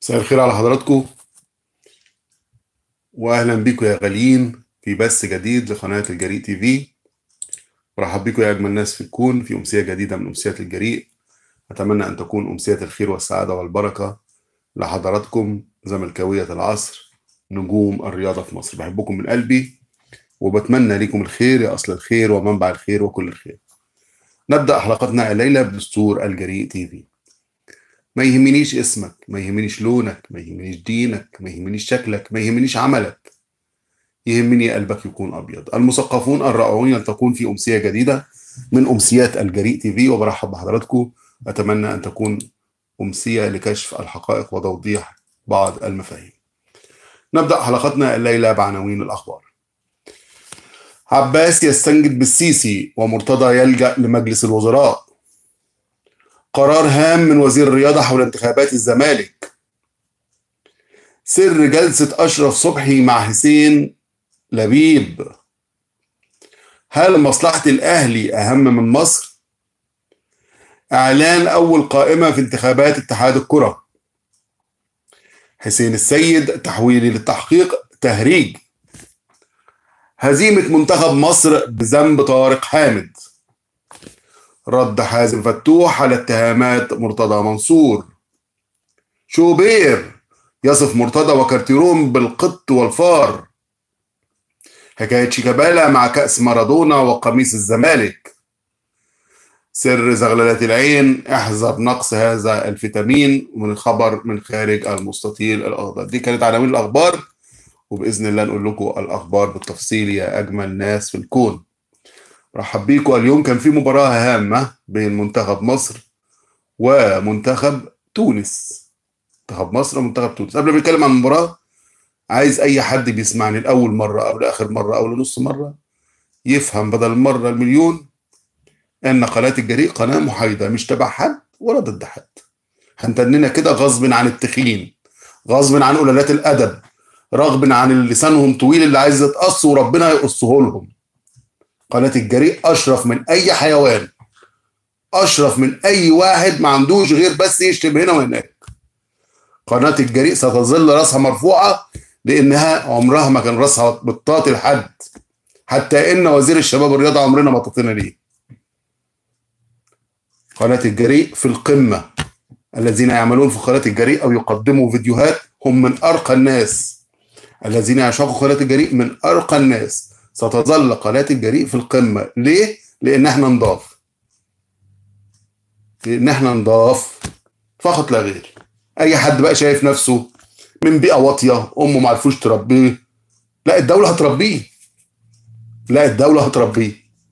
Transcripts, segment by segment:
مساء الخير على حضراتكم واهلا بيكم يا غاليين في بث جديد لقناه الجريء تي في برحب بيكم يا اجمل ناس في الكون في امسيه جديده من امسيات الجريء اتمنى ان تكون امسيه الخير والسعاده والبركه لحضراتكم زملكاويه العصر نجوم الرياضه في مصر بحبكم من قلبي وبتمنى لكم الخير يا اصل الخير ومنبع الخير وكل الخير نبدا حلقتنا الليله بدستور الجريء تي في ما يهمنيش اسمك ما يهمنيش لونك ما يهمنيش دينك ما يهمنيش شكلك ما يهمنيش عملك يهمني قلبك يكون ابيض المثقفون الرائعون يلتقون في امسيه جديده من امسيات الجريء تي في وبرحب بحضراتكم اتمنى ان تكون امسيه لكشف الحقائق وتوضيح بعض المفاهيم نبدا حلقتنا الليله بعناوين الاخبار عباس يستنجد بالسيسي ومرتضى يلجا لمجلس الوزراء قرار هام من وزير الرياضة حول انتخابات الزمالك سر جلسة أشرف صبحي مع حسين لبيب هل مصلحة الأهلي أهم من مصر؟ إعلان أول قائمة في انتخابات اتحاد الكرة حسين السيد تحويلي للتحقيق تهريج هزيمة منتخب مصر بذنب طارق حامد رد حازم فتوح على اتهامات مرتضى منصور شوبير يصف مرتضى وكارتيرون بالقط والفار حكاية شيكابالا مع كأس مارادونا وقميص الزمالك سر زغللة العين احذر نقص هذا الفيتامين من خبر من خارج المستطيل الأخضر دي كانت عناوين الأخبار وبإذن الله نقول لكم الأخبار بالتفصيل يا أجمل ناس في الكون رحب بيكم اليوم كان في مباراة هامة بين منتخب مصر ومنتخب تونس منتخب مصر ومنتخب تونس قبل ما نتكلم عن المباراة عايز أي حد بيسمعني لأول مرة أو لآخر مرة أو لنص مرة يفهم بدل المرة المليون أن قناة الجريء قناة محايدة مش تبع حد ولا ضد حد هنتننا كده غصب عن التخين غصب عن قلالات الأدب رغم عن اللي لسانهم طويل اللي عايز يتقص وربنا يقصه لهم قناة الجريء أشرف من أي حيوان أشرف من أي واحد ما عندوش غير بس يشتم هنا وهناك قناة الجريء ستظل راسها مرفوعة لأنها عمرها ما كان راسها بتطاطي لحد حتى إن وزير الشباب والرياضة عمرنا ما طاطينا ليه قناة الجريء في القمة الذين يعملون في قناة الجريء أو يقدموا فيديوهات هم من أرقى الناس الذين يعشقوا قناة الجريء من أرقى الناس ستظل قناة الجريء في القمة ليه؟ لأن احنا نضاف لأن احنا نضاف فقط لا غير أي حد بقى شايف نفسه من بيئة واطية أمه ما عرفوش تربيه لا الدولة هتربيه لا الدولة هتربيه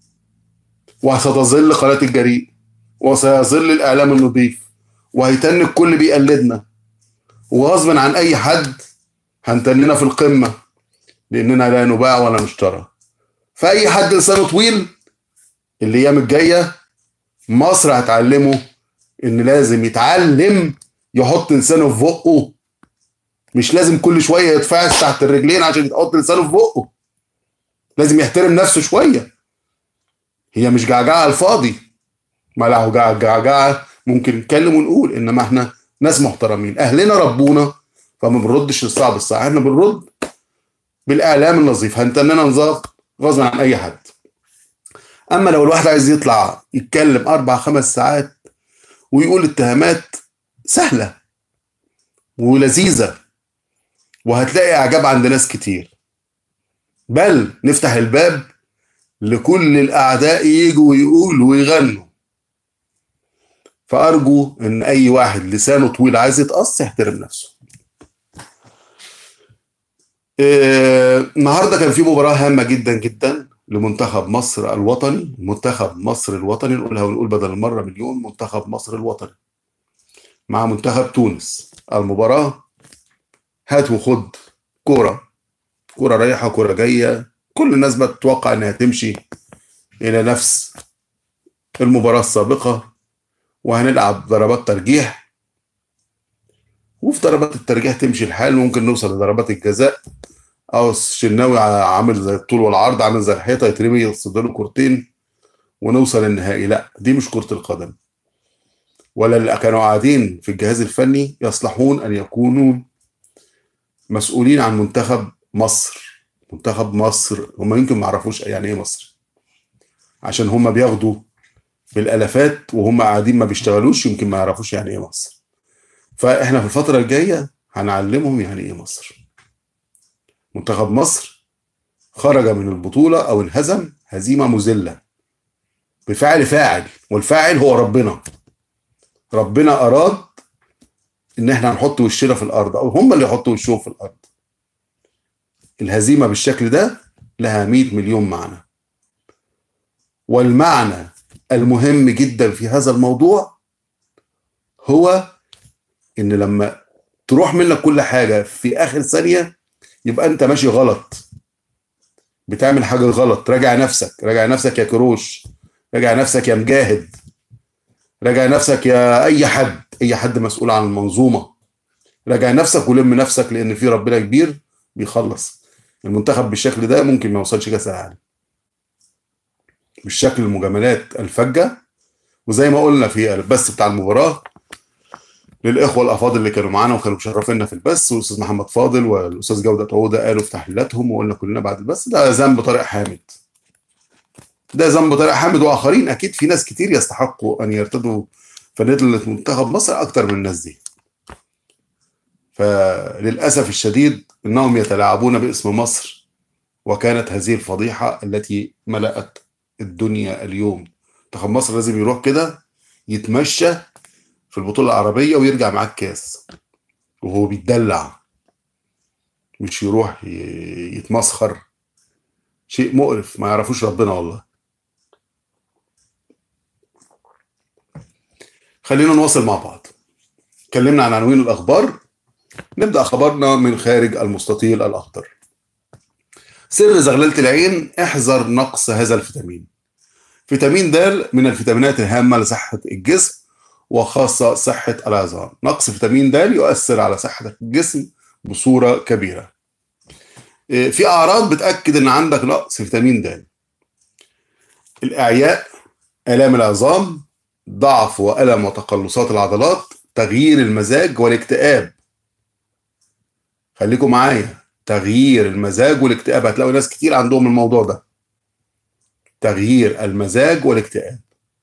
وستظل قناة الجريء وسيظل الإعلام النظيف وهيتن الكل بيقلدنا وغصب عن أي حد هنتننا في القمة لأننا لا نباع ولا نشترى فأي حد لسانه طويل الأيام الجاية مصر هتعلمه إن لازم يتعلم يحط لسانه في بقه مش لازم كل شوية يتفعس تحت الرجلين عشان يحط لسانه في بقه لازم يحترم نفسه شوية هي مش جعجعة على الفاضي ما له جعجعة ممكن نتكلم ونقول إنما إحنا ناس محترمين أهلنا ربونا فما بنردش الصعب الصح إحنا بنرد بالاعلام النظيف هنتننا نظاف غصب عن اي حد اما لو الواحد عايز يطلع يتكلم اربع خمس ساعات ويقول اتهامات سهله ولذيذه وهتلاقي اعجاب عند ناس كتير بل نفتح الباب لكل الاعداء يجوا ويقولوا ويغنوا فارجو ان اي واحد لسانه طويل عايز يتقص يحترم نفسه النهارده كان في مباراه هامه جدا جدا لمنتخب مصر الوطني منتخب مصر الوطني نقولها ونقول بدل المره مليون منتخب مصر الوطني مع منتخب تونس المباراه هات وخد كوره كوره رايحه كوره جايه كل الناس بتتوقع انها تمشي الى نفس المباراه السابقه وهنلعب ضربات ترجيح وفي ضربات الترجيح تمشي الحال ممكن نوصل لضربات الجزاء او الشناوي عامل زي الطول والعرض عامل زي الحيطه يترمي يصد له كورتين ونوصل النهائي لا دي مش كره القدم ولا اللي كانوا قاعدين في الجهاز الفني يصلحون ان يكونوا مسؤولين عن منتخب مصر منتخب مصر هم يمكن ما يعرفوش يعني ايه مصر عشان هم بياخدوا بالالافات وهم قاعدين ما بيشتغلوش يمكن ما يعرفوش يعني ايه مصر فاحنا في الفتره الجايه هنعلمهم يعني ايه مصر منتخب مصر خرج من البطوله او انهزم هزيمه مذله بفعل فاعل والفاعل هو ربنا ربنا اراد ان احنا نحط وشنا في الارض او هم اللي يحطوا وشهم في الارض الهزيمه بالشكل ده لها 100 مليون معنى والمعنى المهم جدا في هذا الموضوع هو ان لما تروح منك كل حاجه في اخر ثانيه يبقى انت ماشي غلط بتعمل حاجه غلط راجع نفسك راجع نفسك يا كروش راجع نفسك يا مجاهد راجع نفسك يا اي حد اي حد مسؤول عن المنظومه راجع نفسك ولم نفسك لان في ربنا كبير بيخلص المنتخب بالشكل ده ممكن ما يوصلش كاس العالم بالشكل المجاملات الفجه وزي ما قلنا في البث بتاع المباراه للاخوه الافاضل اللي كانوا معانا وكانوا مشرفينا في البث والاستاذ محمد فاضل والاستاذ جوده عوده قالوا في تحليلاتهم وقلنا كلنا بعد البث ده ذنب طارق حامد ده ذنب طارق حامد واخرين اكيد في ناس كتير يستحقوا ان يرتدوا فنادل منتخب مصر اكتر من الناس دي فللاسف الشديد انهم يتلاعبون باسم مصر وكانت هذه الفضيحه التي ملأت الدنيا اليوم منتخب مصر لازم يروح كده يتمشى في البطوله العربيه ويرجع معاه الكاس وهو بيتدلع مش يروح يتمسخر شيء مقرف ما يعرفوش ربنا والله خلينا نواصل مع بعض اتكلمنا عن عناوين الاخبار نبدا خبرنا من خارج المستطيل الاخضر سر زغلله العين احذر نقص هذا الفيتامين فيتامين د من الفيتامينات الهامه لصحه الجسم وخاصه صحه العظام نقص فيتامين د يؤثر على صحه الجسم بصوره كبيره في اعراض بتاكد ان عندك نقص فيتامين د الاعياء الام العظام ضعف والم وتقلصات العضلات تغيير المزاج والاكتئاب خليكم معايا تغيير المزاج والاكتئاب هتلاقوا ناس كتير عندهم الموضوع ده تغيير المزاج والاكتئاب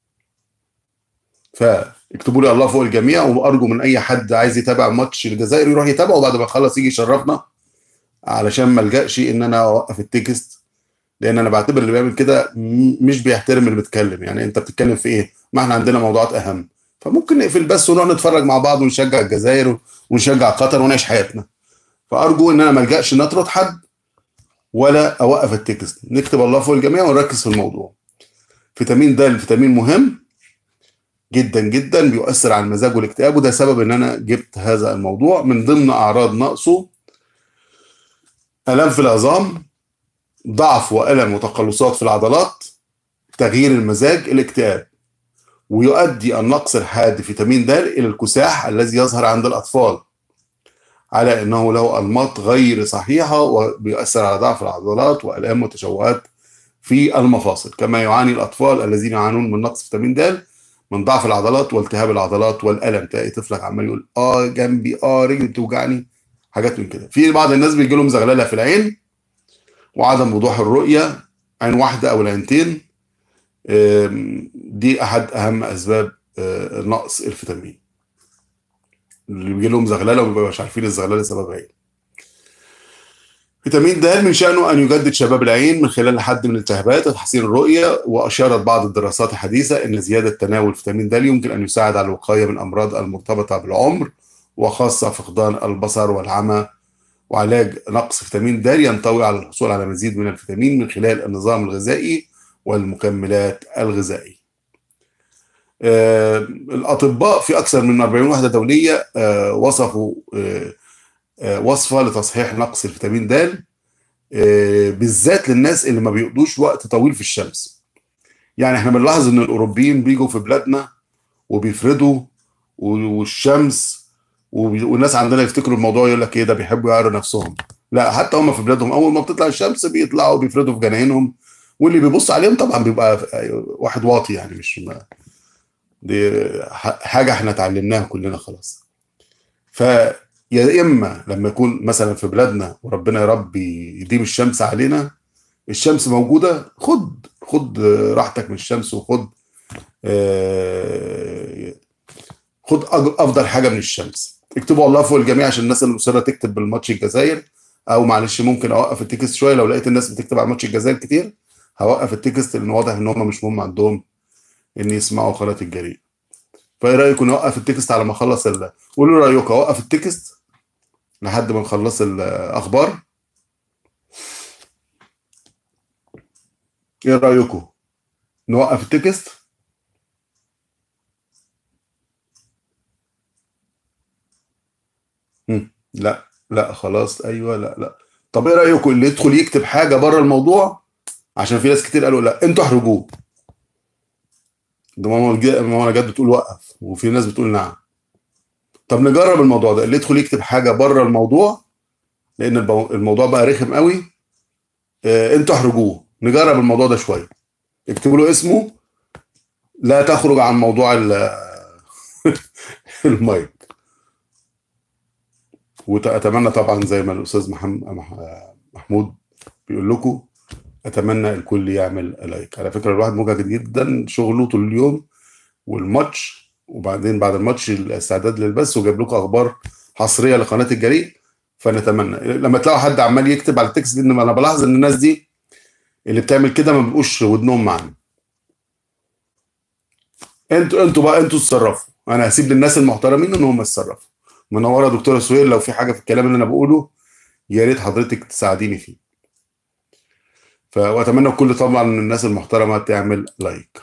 فاكتبوا لي الله فوق الجميع وارجو من اي حد عايز يتابع ماتش الجزائر يروح يتابعه وبعد ما يخلص يجي يشرفنا علشان ما الجاش ان انا اوقف التكست لان انا بعتبر اللي بيعمل كده مش بيحترم اللي بيتكلم يعني انت بتتكلم في ايه ما احنا عندنا موضوعات اهم فممكن نقفل بس ونقعد نتفرج مع بعض ونشجع الجزائر ونشجع قطر ونعيش حياتنا فارجو ان انا ما الجاش ان اطرد حد ولا اوقف التكست نكتب الله فوق الجميع ونركز في الموضوع فيتامين د الفيتامين مهم جدا جدا بيؤثر على المزاج والاكتئاب وده سبب ان انا جبت هذا الموضوع من ضمن اعراض نقصه الام في العظام ضعف والم وتقلصات في العضلات تغيير المزاج الاكتئاب ويؤدي النقص الحاد فيتامين د الى الكساح الذي يظهر عند الاطفال على انه له انماط غير صحيحه وبيؤثر على ضعف العضلات والام وتشوهات في المفاصل كما يعاني الاطفال الذين يعانون من نقص فيتامين د من ضعف العضلات والتهاب العضلات والالم تلاقي طفلك عمال يقول اه جنبي اه رجلي بتوجعني حاجات من كده في بعض الناس بيجي لهم زغلله في العين وعدم وضوح الرؤيه عين واحده او العينتين دي احد اهم اسباب نقص الفيتامين اللي بيجي لهم زغلله وما مش عارفين الزغلله سببها ايه فيتامين د من شأنه أن يجدد شباب العين من خلال حد من الالتهابات وتحسين الرؤية وأشارت بعض الدراسات الحديثة أن زيادة تناول فيتامين د يمكن أن يساعد على الوقاية من الأمراض المرتبطة بالعمر وخاصة فقدان البصر والعمى وعلاج نقص فيتامين د ينطوي على الحصول على مزيد من الفيتامين من خلال النظام الغذائي والمكملات الغذائية. آه الأطباء في أكثر من 40 وحدة دولية آه وصفوا آه وصفه لتصحيح نقص الفيتامين د بالذات للناس اللي ما بيقضوش وقت طويل في الشمس يعني احنا بنلاحظ ان الاوروبيين بيجوا في بلادنا وبيفردوا والشمس والناس عندنا يفتكروا الموضوع يقول لك ايه ده بيحبوا يعروا نفسهم لا حتى هم في بلادهم اول ما بتطلع الشمس بيطلعوا بيفردوا في جناينهم واللي بيبص عليهم طبعا بيبقى واحد واطي يعني مش ما دي ح- حاجه احنا اتعلمناها كلنا خلاص فيا اما لما يكون مثلا في بلادنا وربنا يا رب يديم الشمس علينا الشمس موجوده خد خد راحتك من الشمس وخد آه، خد أج- افضل حاجه من الشمس اكتبوا الله فوق الجميع عشان الناس اللي مصره تكتب بالماتش الجزائر او معلش ممكن اوقف التكست شويه لو لقيت الناس بتكتب على ماتش الجزائر كتير هوقف التكست لان واضح ان هم مش مهم عندهم ان يسمعوا قناه الجريء فايه رايكم نوقف التكست على ما اخلص ال... قولوا رايكم اوقف التكست لحد ما نخلص الاخبار ايه رايكم نوقف التكست مم. لا لا خلاص ايوه لا لا طب ايه رايكم اللي يدخل يكتب حاجه بره الموضوع عشان في ناس كتير قالوا لا انتوا احرجوه ده ماما الج- ماما جت بتقول وقف وفي ناس بتقول نعم طب نجرب الموضوع ده اللي يدخل يكتب حاجه بره الموضوع لان البو- الموضوع بقى رخم قوي آه، انتوا احرجوه نجرب الموضوع ده شويه اكتبوا له اسمه لا تخرج عن موضوع ال- المايك واتمنى طبعا زي ما الاستاذ محمد محمود بيقول لكم اتمنى الكل يعمل لايك على فكره الواحد مجهد جدا شغله طول اليوم والماتش وبعدين بعد الماتش الاستعداد للبث وجايب لكم اخبار حصريه لقناه الجريء فنتمنى لما تلاقوا حد عمال يكتب على التكست دي إن انا بلاحظ ان الناس دي اللي بتعمل كده ما بيبقوش ودنهم معانا انتوا انتوا بقى انتوا اتصرفوا انا هسيب للناس المحترمين ان هم يتصرفوا منوره دكتوره سهير لو في حاجه في الكلام اللي انا بقوله يا ريت حضرتك تساعديني فيه ف- واتمنى الكل طبعا من الناس المحترمه تعمل لايك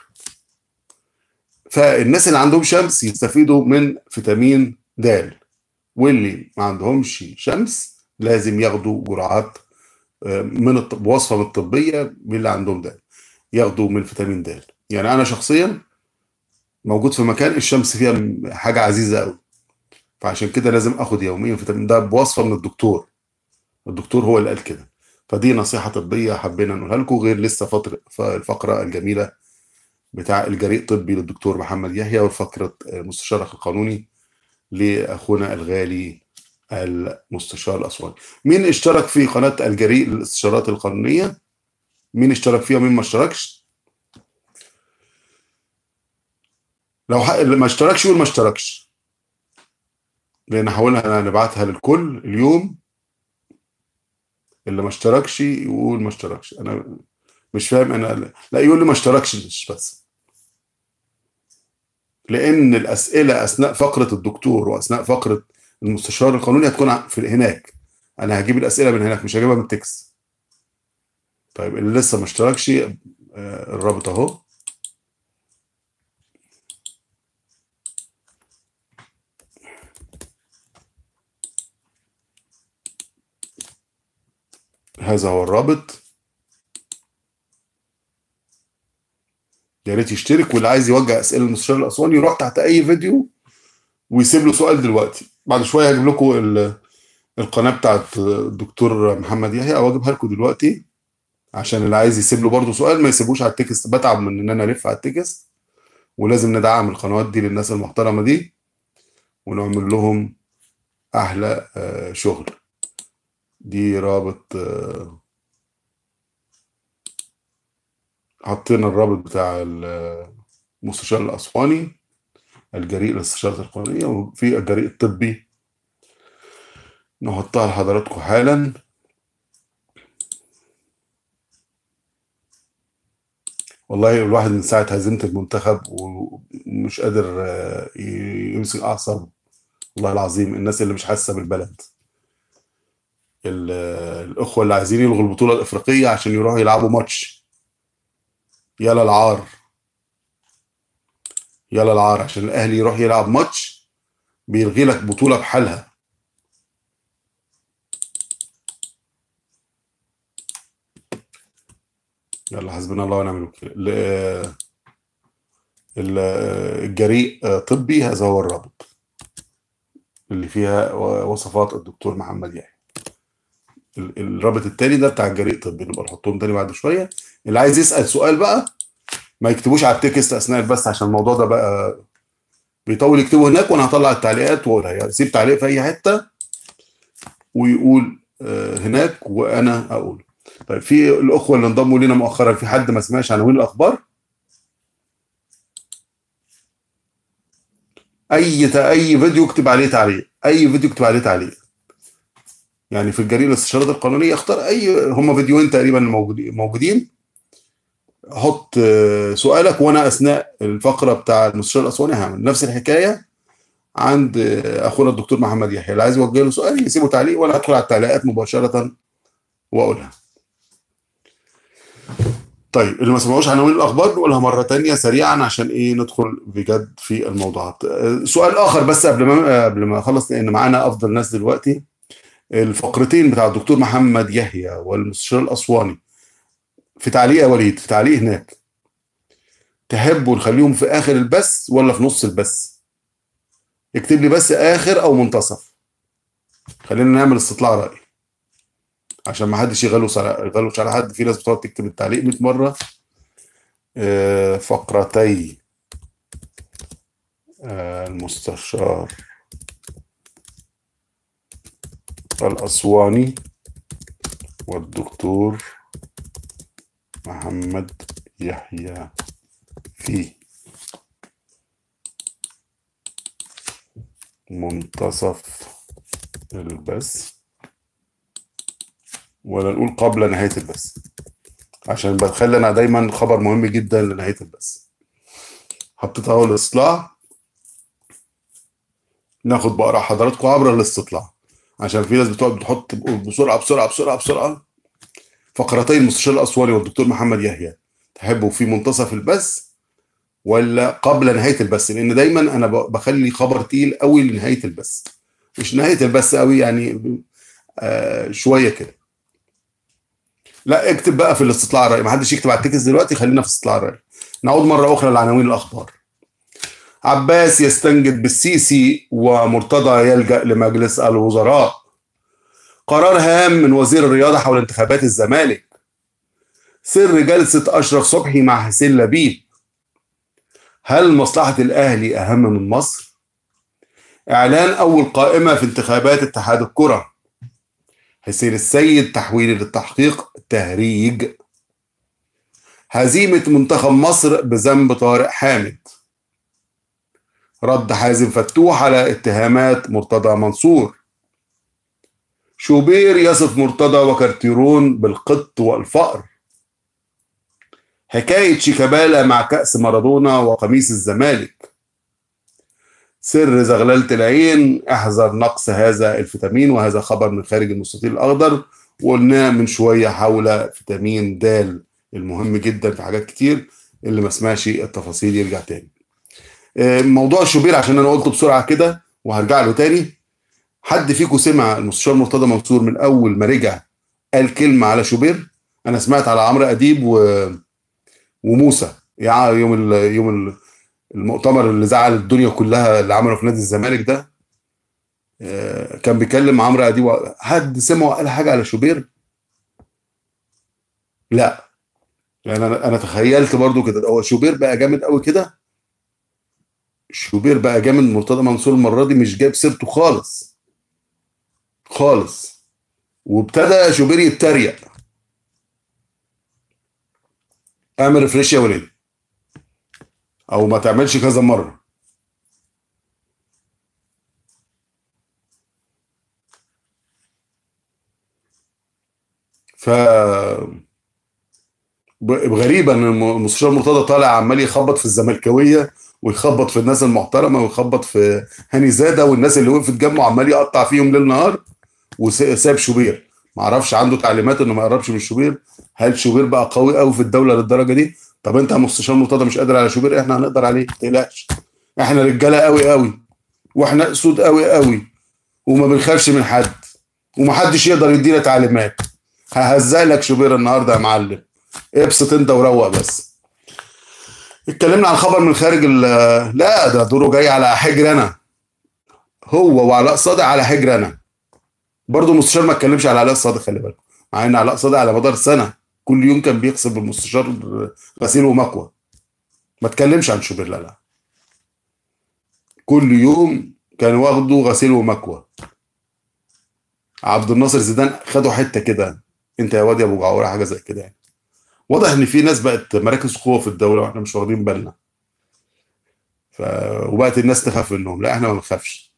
فالناس اللي عندهم شمس يستفيدوا من فيتامين د واللي ما عندهمش شمس لازم ياخدوا جرعات آه، من الطب وصفه من الطبيه من اللي عندهم د ياخدوا من فيتامين د يعني انا شخصيا موجود في مكان الشمس فيها م- حاجه عزيزه قوي فعشان كده لازم اخد يوميا فيتامين د بوصفه من الدكتور الدكتور هو اللي قال كده فدي نصيحه طبيه حبينا نقولها لكم غير لسه فتره الفقره الجميله بتاع الجريء طبي للدكتور محمد يحيى وفقره المستشار القانوني لاخونا الغالي المستشار الاسواني مين اشترك في قناه الجريء للاستشارات القانونيه مين اشترك فيها ومين ما اشتركش لو ح... اللي ما اشتركش يقول ما اشتركش لان حاولنا نبعتها للكل اليوم اللي ما اشتركش يقول ما اشتركش انا مش فاهم انا لا يقول لي ما اشتركش مش بس لان الاسئله اثناء فقره الدكتور واثناء فقره المستشار القانوني هتكون ع- في هناك انا هجيب الاسئله من هناك مش هجيبها من التكست طيب اللي لسه ما اشتركش آه، الرابط اهو هذا هو الرابط يا ريت يشترك واللي عايز يوجه اسئله للمستشار الاسواني يروح تحت اي فيديو ويسيب له سؤال دلوقتي بعد شويه هجيب لكم ال- القناه بتاعت الدكتور محمد يحيى او اجيبها لكم دلوقتي عشان اللي عايز يسيب له برضه سؤال ما يسيبوش على التكست بتعب من ان انا الف على التكست ولازم ندعم القنوات دي للناس المحترمه دي ونعمل لهم احلى آه، شغل دي رابط آه، حطينا الرابط بتاع المستشار الاسواني الجريء للاستشارات القانونيه وفي الجريء الطبي نحطها لحضراتكم حالا والله الواحد من ساعة هزيمة المنتخب ومش قادر آه، ي- يمسك أعصابه والله العظيم الناس اللي مش حاسة بالبلد ال- الأخوة اللي عايزين يلغوا البطولة الإفريقية عشان يروحوا يلعبوا ماتش يلا العار يلا العار عشان الأهلي يروح يلعب ماتش بيلغي لك بطولة بحالها يلا حسبنا الله ونعم الوكيل ال- ال- الجريء طبي هذا هو الرابط اللي فيها وصفات الدكتور محمد يحيى ال- الرابط التاني ده بتاع الجريء طبي نبقى نحطهم تاني بعد شويه اللي عايز يسال سؤال بقى ما يكتبوش على التكست اثناء البث عشان الموضوع ده بقى بيطول يكتبه هناك وانا هطلع التعليقات واقولها يعني يسيب تعليق في اي حته ويقول آه، هناك وانا اقول طيب في الاخوه اللي انضموا لنا مؤخرا في حد ما سمعش عناوين الاخبار اي اي فيديو اكتب عليه تعليق اي فيديو اكتب عليه تعليق يعني في الجريده الاستشارات القانونيه اختار اي هم فيديوهين تقريبا موجودين موجودين حط آه، سؤالك وانا اثناء الفقره بتاع المستشار الاسواني هعمل نفس الحكايه عند آه، اخونا الدكتور محمد يحيى اللي عايز يوجه له سؤال يسيبه تعليق وانا ادخل على التعليقات مباشره واقولها طيب اللي ما سمعوش عناوين الاخبار نقولها مره تانية سريعا عشان ايه ندخل بجد في الموضوعات آه، سؤال اخر بس قبل ما قبل ما اخلص لان معانا افضل ناس دلوقتي الفقرتين بتاع الدكتور محمد يحيى والمستشار الاسواني في تعليق يا وليد في تعليق هناك تحبوا نخليهم في اخر البث ولا في نص البث اكتب لي بس اخر او منتصف خلينا نعمل استطلاع راي عشان ما حدش يغلوش على يغلوش على حد في ناس بتقعد تكتب التعليق 100 مره آه، فقرتي آه، المستشار الأسواني والدكتور محمد يحيى في منتصف البث ولا نقول قبل نهاية البث عشان بتخلي أنا دايما خبر مهم جدا لنهاية البث حطيت أهو الاستطلاع ناخد بقرا حضراتكم عبر الاستطلاع عشان في ناس بتقعد بتحط بسرعه بسرعه بسرعه بسرعه فقرتي المستشار الاسواني والدكتور محمد يحيى تحبوا في منتصف البث ولا قبل نهايه البث لان دايما انا ب- بخلي خبر تقيل قوي لنهايه البث مش نهايه البث قوي يعني آه شويه كده لا اكتب بقى في الاستطلاع الرأي ما حدش يكتب على التكست دلوقتي خلينا في الاستطلاع الرأي نعود مره اخرى لعناوين الاخبار عباس يستنجد بالسيسي ومرتضى يلجأ لمجلس الوزراء قرار هام من وزير الرياضة حول انتخابات الزمالك سر جلسة أشرف صبحي مع حسين لبيب هل مصلحة الأهلي أهم من مصر؟ إعلان أول قائمة في انتخابات اتحاد الكرة حسين السيد تحويل للتحقيق تهريج هزيمة منتخب مصر بذنب طارق حامد رد حازم فتوح على اتهامات مرتضى منصور شوبير يصف مرتضى وكارتيرون بالقط والفقر حكاية شيكابالا مع كأس مارادونا وقميص الزمالك سر زغللة العين احذر نقص هذا الفيتامين وهذا خبر من خارج المستطيل الأخضر وقلناه من شوية حول فيتامين د المهم جدا في حاجات كتير اللي ما سمعش التفاصيل يرجع تاني آه، موضوع شوبير عشان انا قلته بسرعه كده وهرجع له تاني حد فيكم سمع المستشار مرتضى منصور من اول ما رجع قال كلمه على شوبير انا سمعت على عمرو اديب و... وموسى يع- يوم ال... يوم ال- المؤتمر اللي زعل الدنيا كلها اللي عمله في نادي الزمالك ده آه، كان بيكلم عمرو اديب و- حد سمعه قال حاجه على شوبير لا يعني انا انا تخيلت برضو كده هو شوبير بقى جامد قوي كده شوبير بقى جامد مرتضى منصور المره دي مش جايب سيرته خالص خالص وابتدى شوبير يتريق اعمل ريفريش يا وليد او ما تعملش كذا مره ف ب- غريبة ان الم- المستشار مرتضى طالع عمال يخبط في الزملكاويه ويخبط في الناس المحترمه ويخبط في هاني زاده والناس اللي وقفت جنبه عمال يقطع فيهم ليل نهار وساب شوبير ما اعرفش عنده تعليمات انه ما يقربش من شوبير هل شوبير بقى قوي قوي في الدوله للدرجه دي طب انت يا مستشار مرتضى مش قادر على شوبير احنا هنقدر عليه ما تقلقش احنا رجاله قوي قوي واحنا اسود قوي قوي وما بنخافش من حد ومحدش يقدر يدينا تعليمات ههزق لك شوبير النهارده يا معلم ابسط انت وروق بس اتكلمنا عن خبر من خارج ال لا ده دوره جاي على حجر انا هو وعلاء صادق على حجر انا برضه المستشار ما اتكلمش على علاء صادق خلي بالكم مع ان علاء صادق على مدار سنه كل يوم كان بيغسل بالمستشار غسيل ومكوى ما اتكلمش عن شوبير لا لا كل يوم كان واخده غسيل ومكوى عبد الناصر زيدان خدوا حته كده انت يا واد يا ابو جعوره حاجه زي كده يعني واضح ان في ناس بقت مراكز قوه في الدوله واحنا مش واخدين بالنا ف... وبقت الناس تخاف منهم لا احنا ما بنخافش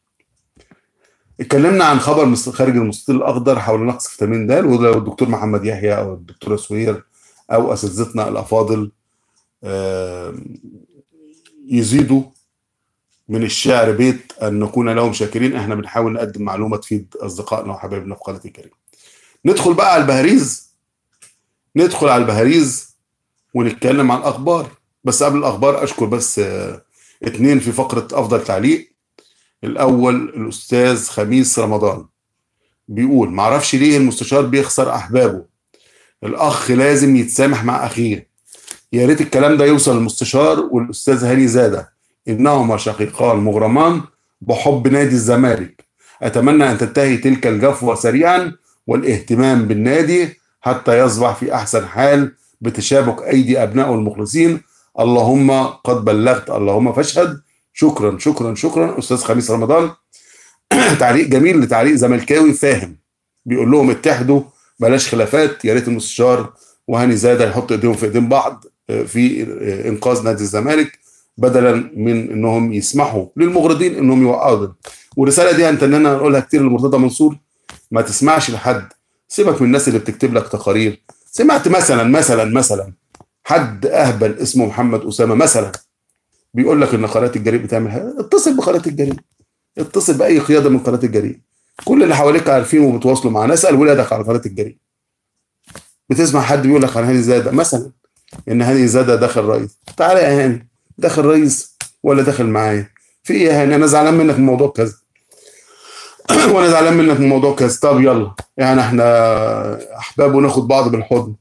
اتكلمنا عن خبر مس- خارج المستطيل الاخضر حول نقص فيتامين د وده الدكتور محمد يحيى او الدكتوره سهير او اساتذتنا الافاضل آم، يزيدوا من الشعر بيت ان نكون لهم شاكرين احنا بنحاول نقدم معلومه تفيد اصدقائنا وحبايبنا في قناه الكريم ندخل بقى على البهاريز ندخل على البهاريز ونتكلم عن الاخبار بس قبل الاخبار اشكر بس آه، اتنين في فقره افضل تعليق الاول الاستاذ خميس رمضان بيقول معرفش ليه المستشار بيخسر احبابه الاخ لازم يتسامح مع اخيه يا ريت الكلام ده يوصل للمستشار والاستاذ هاني زاده انهما شقيقان مغرمان بحب نادي الزمالك اتمنى ان تنتهي تلك الجفوه سريعا والاهتمام بالنادي حتى يصبح في احسن حال بتشابك ايدي ابنائه المخلصين اللهم قد بلغت اللهم فاشهد شكرا شكرا شكرا استاذ خميس رمضان تعليق جميل لتعليق زملكاوي فاهم بيقول لهم اتحدوا بلاش خلافات يا ريت المستشار وهاني زاده يحط ايديهم في ايدين بعض آه، في آه، انقاذ نادي الزمالك بدلا من انهم يسمحوا للمغرضين انهم يوقعوا والرساله دي هنتننا نقولها كتير لمرتضى منصور ما تسمعش لحد سيبك من الناس اللي بتكتب لك تقارير سمعت مثلا مثلا مثلا حد اهبل اسمه محمد اسامه مثلا بيقول لك ان قناه الجريء بتعمل حاجه اتصل بقناه الجريء اتصل باي قياده من قناه الجريء كل اللي حواليك عارفين وبتواصلوا معانا اسال ولادك على قناه الجريء بتسمع حد بيقول لك عن هاني زاده مثلا ان هاني زاده داخل رئيس تعالى يا هاني داخل رئيس ولا داخل معايا في ايه يا هاني انا زعلان منك من موضوع كذا وانا زعلان منك من موضوع كذا طب يلا يعني احنا احباب وناخد بعض بالحضن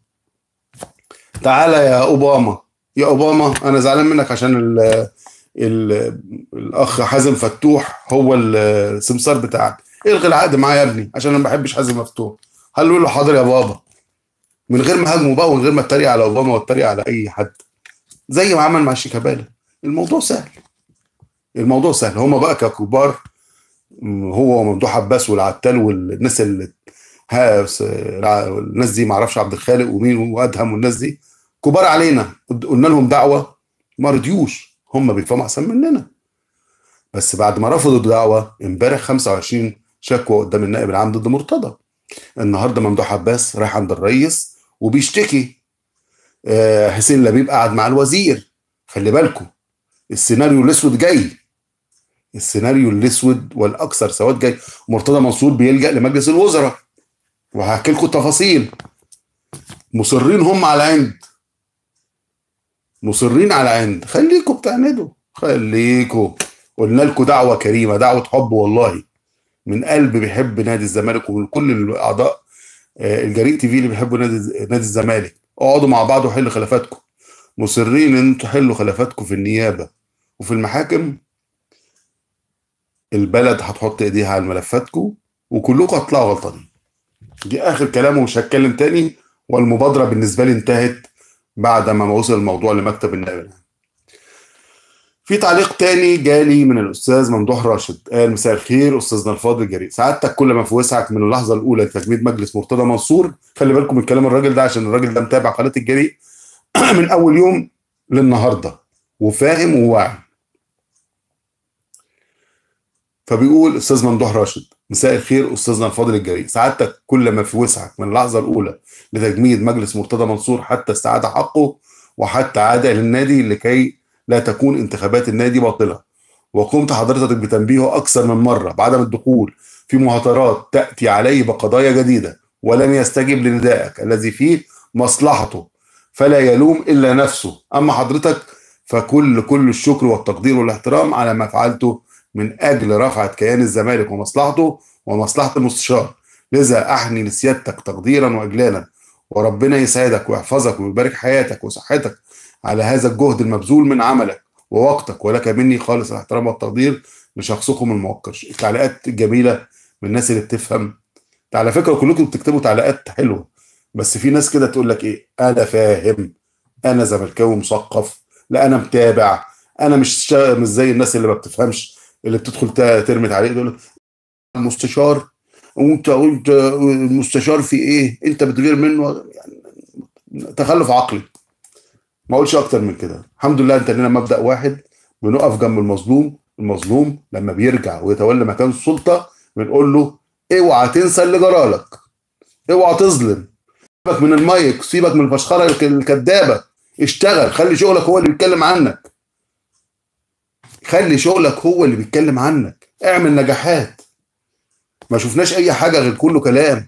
تعالى يا اوباما يا اوباما انا زعلان منك عشان ال ال الاخ حازم فتوح هو السمسار بتاعك الغي العقد معايا يا ابني عشان انا ما بحبش حازم مفتوح قال له حاضر يا بابا من غير ما هاجمه بقى ومن غير ما اتريق على اوباما واتريق على اي حد زي ما عمل مع شيكابالا الموضوع سهل الموضوع سهل هما بقى ككبار م، هو وممدوح عباس والعتال والناس اللي ها س- الع- الناس دي ما اعرفش عبد الخالق ومين وادهم والناس دي كبار علينا قد- قلنا لهم دعوه ما رضيوش هم بيفهموا احسن مننا بس بعد ما رفضوا الدعوه امبارح 25 شكوى قدام النائب العام ضد مرتضى النهارده ممدوح عباس رايح عند الرئيس وبيشتكي آه، حسين لبيب قعد مع الوزير خلي بالكم السيناريو الاسود جاي السيناريو الاسود والاكثر سواد جاي مرتضى منصور بيلجا لمجلس الوزراء وهحكي لكم التفاصيل مصرين هم على عند مصرين على عند خليكم بتعندوا خليكم قلنا لكم دعوه كريمه دعوه حب والله من قلب بيحب نادي الزمالك ومن كل الاعضاء آه، الجريء تي في اللي بيحبوا نادي نادي الزمالك اقعدوا مع بعض وحلوا خلافاتكم مصرين ان انتوا تحلوا خلافاتكم في النيابه وفي المحاكم البلد هتحط ايديها على ملفاتكم وكلكم هتطلعوا غلطانين دي اخر كلام ومش هتكلم تاني والمبادره بالنسبه لي انتهت بعد ما وصل الموضوع لمكتب النائب العام. في تعليق تاني جالي من الاستاذ ممدوح راشد قال مساء الخير استاذنا الفاضل الجريء سعادتك كل ما في وسعك من اللحظه الاولى لتجميد مجلس مرتضى منصور خلي بالكم من كلام الراجل ده عشان الراجل ده متابع قناه الجريء من اول يوم للنهارده وفاهم وواعي فبيقول استاذ ممدوح راشد مساء الخير استاذنا الفاضل الجريء سعادتك كل ما في وسعك من اللحظه الاولى لتجميد مجلس مرتضى منصور حتى استعاد حقه وحتى عاد الى النادي لكي لا تكون انتخابات النادي باطله وقمت حضرتك بتنبيهه اكثر من مره بعدم الدخول في مهاترات تاتي عليه بقضايا جديده ولن يستجب لندائك الذي فيه مصلحته فلا يلوم الا نفسه اما حضرتك فكل كل الشكر والتقدير والاحترام على ما فعلته من اجل رفعه كيان الزمالك ومصلحته ومصلحه المستشار لذا احني لسيادتك تقديرا واجلالا وربنا يسعدك ويحفظك ويبارك حياتك وصحتك على هذا الجهد المبذول من عملك ووقتك ولك مني خالص الاحترام والتقدير لشخصكم الموقر التعليقات جميله من الناس اللي بتفهم على فكره كلكم بتكتبوا تعليقات حلوه بس في ناس كده تقول لك ايه انا فاهم انا زملكاوي مثقف لا انا متابع انا مش شا- مش زي الناس اللي ما بتفهمش اللي بتدخل ت- ترمي عليه تقول له المستشار وانت وانت المستشار في ايه انت بتغير منه يعني تخلف عقلي ما اقولش اكتر من كده الحمد لله انت لنا مبدأ واحد بنقف جنب المظلوم المظلوم لما بيرجع ويتولى مكان السلطة بنقول له اوعى تنسى اللي جرالك اوعى تظلم سيبك من المايك سيبك من الفشخره الك- الكدابه اشتغل خلي شغلك هو اللي بيتكلم عنك خلي شغلك هو اللي بيتكلم عنك اعمل نجاحات ما شفناش اي حاجه غير كله كلام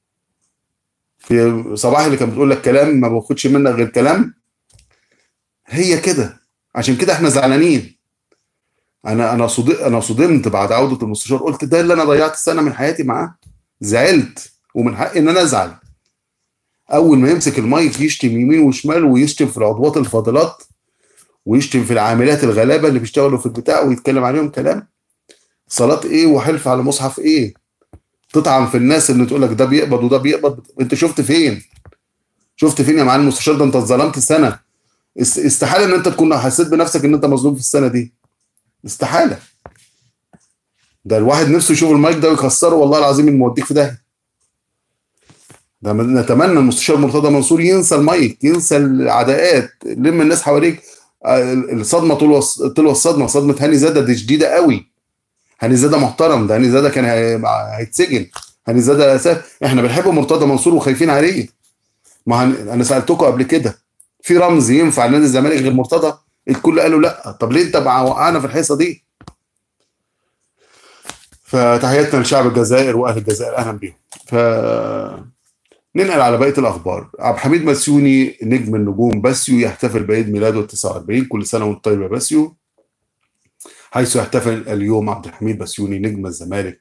في صباح اللي كانت بتقول لك كلام ما باخدش منك غير كلام هي كده عشان كده احنا زعلانين انا انا صدق انا صدمت بعد عوده المستشار قلت ده اللي انا ضيعت سنه من حياتي معاه زعلت ومن حقي ان انا ازعل اول ما يمسك المايك يشتم يمين وشمال ويشتم في العضوات الفاضلات ويشتم في العاملات الغلابه اللي بيشتغلوا في البتاع ويتكلم عليهم كلام صلاه ايه وحلف على مصحف ايه تطعن في الناس اللي تقول لك ده بيقبض وده بيقبض انت شفت فين شفت فين يا معالي المستشار ده انت اتظلمت سنه است- استحاله ان انت تكون حسيت بنفسك ان انت مظلوم في السنه دي استحاله ده الواحد نفسه يشوف المايك ده ويكسره والله العظيم انه موديك في داهيه ده من- نتمنى المستشار مرتضى منصور ينسى المايك ينسى العداءات لم الناس حواليك آه، الصدمه طول الص- طول الصدمه صدمه هاني زاده دي شديده قوي هاني زاده محترم ده هاني زاده كان هي- هيتسجن هاني زاده أساس احنا بنحب مرتضى منصور وخايفين عليه ما هن... انا سالتكم قبل كده في رمز ينفع نادي الزمالك غير مرتضى الكل قالوا لا طب ليه انت مع- وقعنا في الحصه دي فتحياتنا لشعب الجزائر واهل الجزائر اهلا بيهم ف ننقل على بقيه الاخبار عبد الحميد بسيوني نجم النجوم باسيو يحتفل بعيد ميلاده 49 كل سنه وانت طيب يا باسيو حيث يحتفل اليوم عبد الحميد بسيوني نجم الزمالك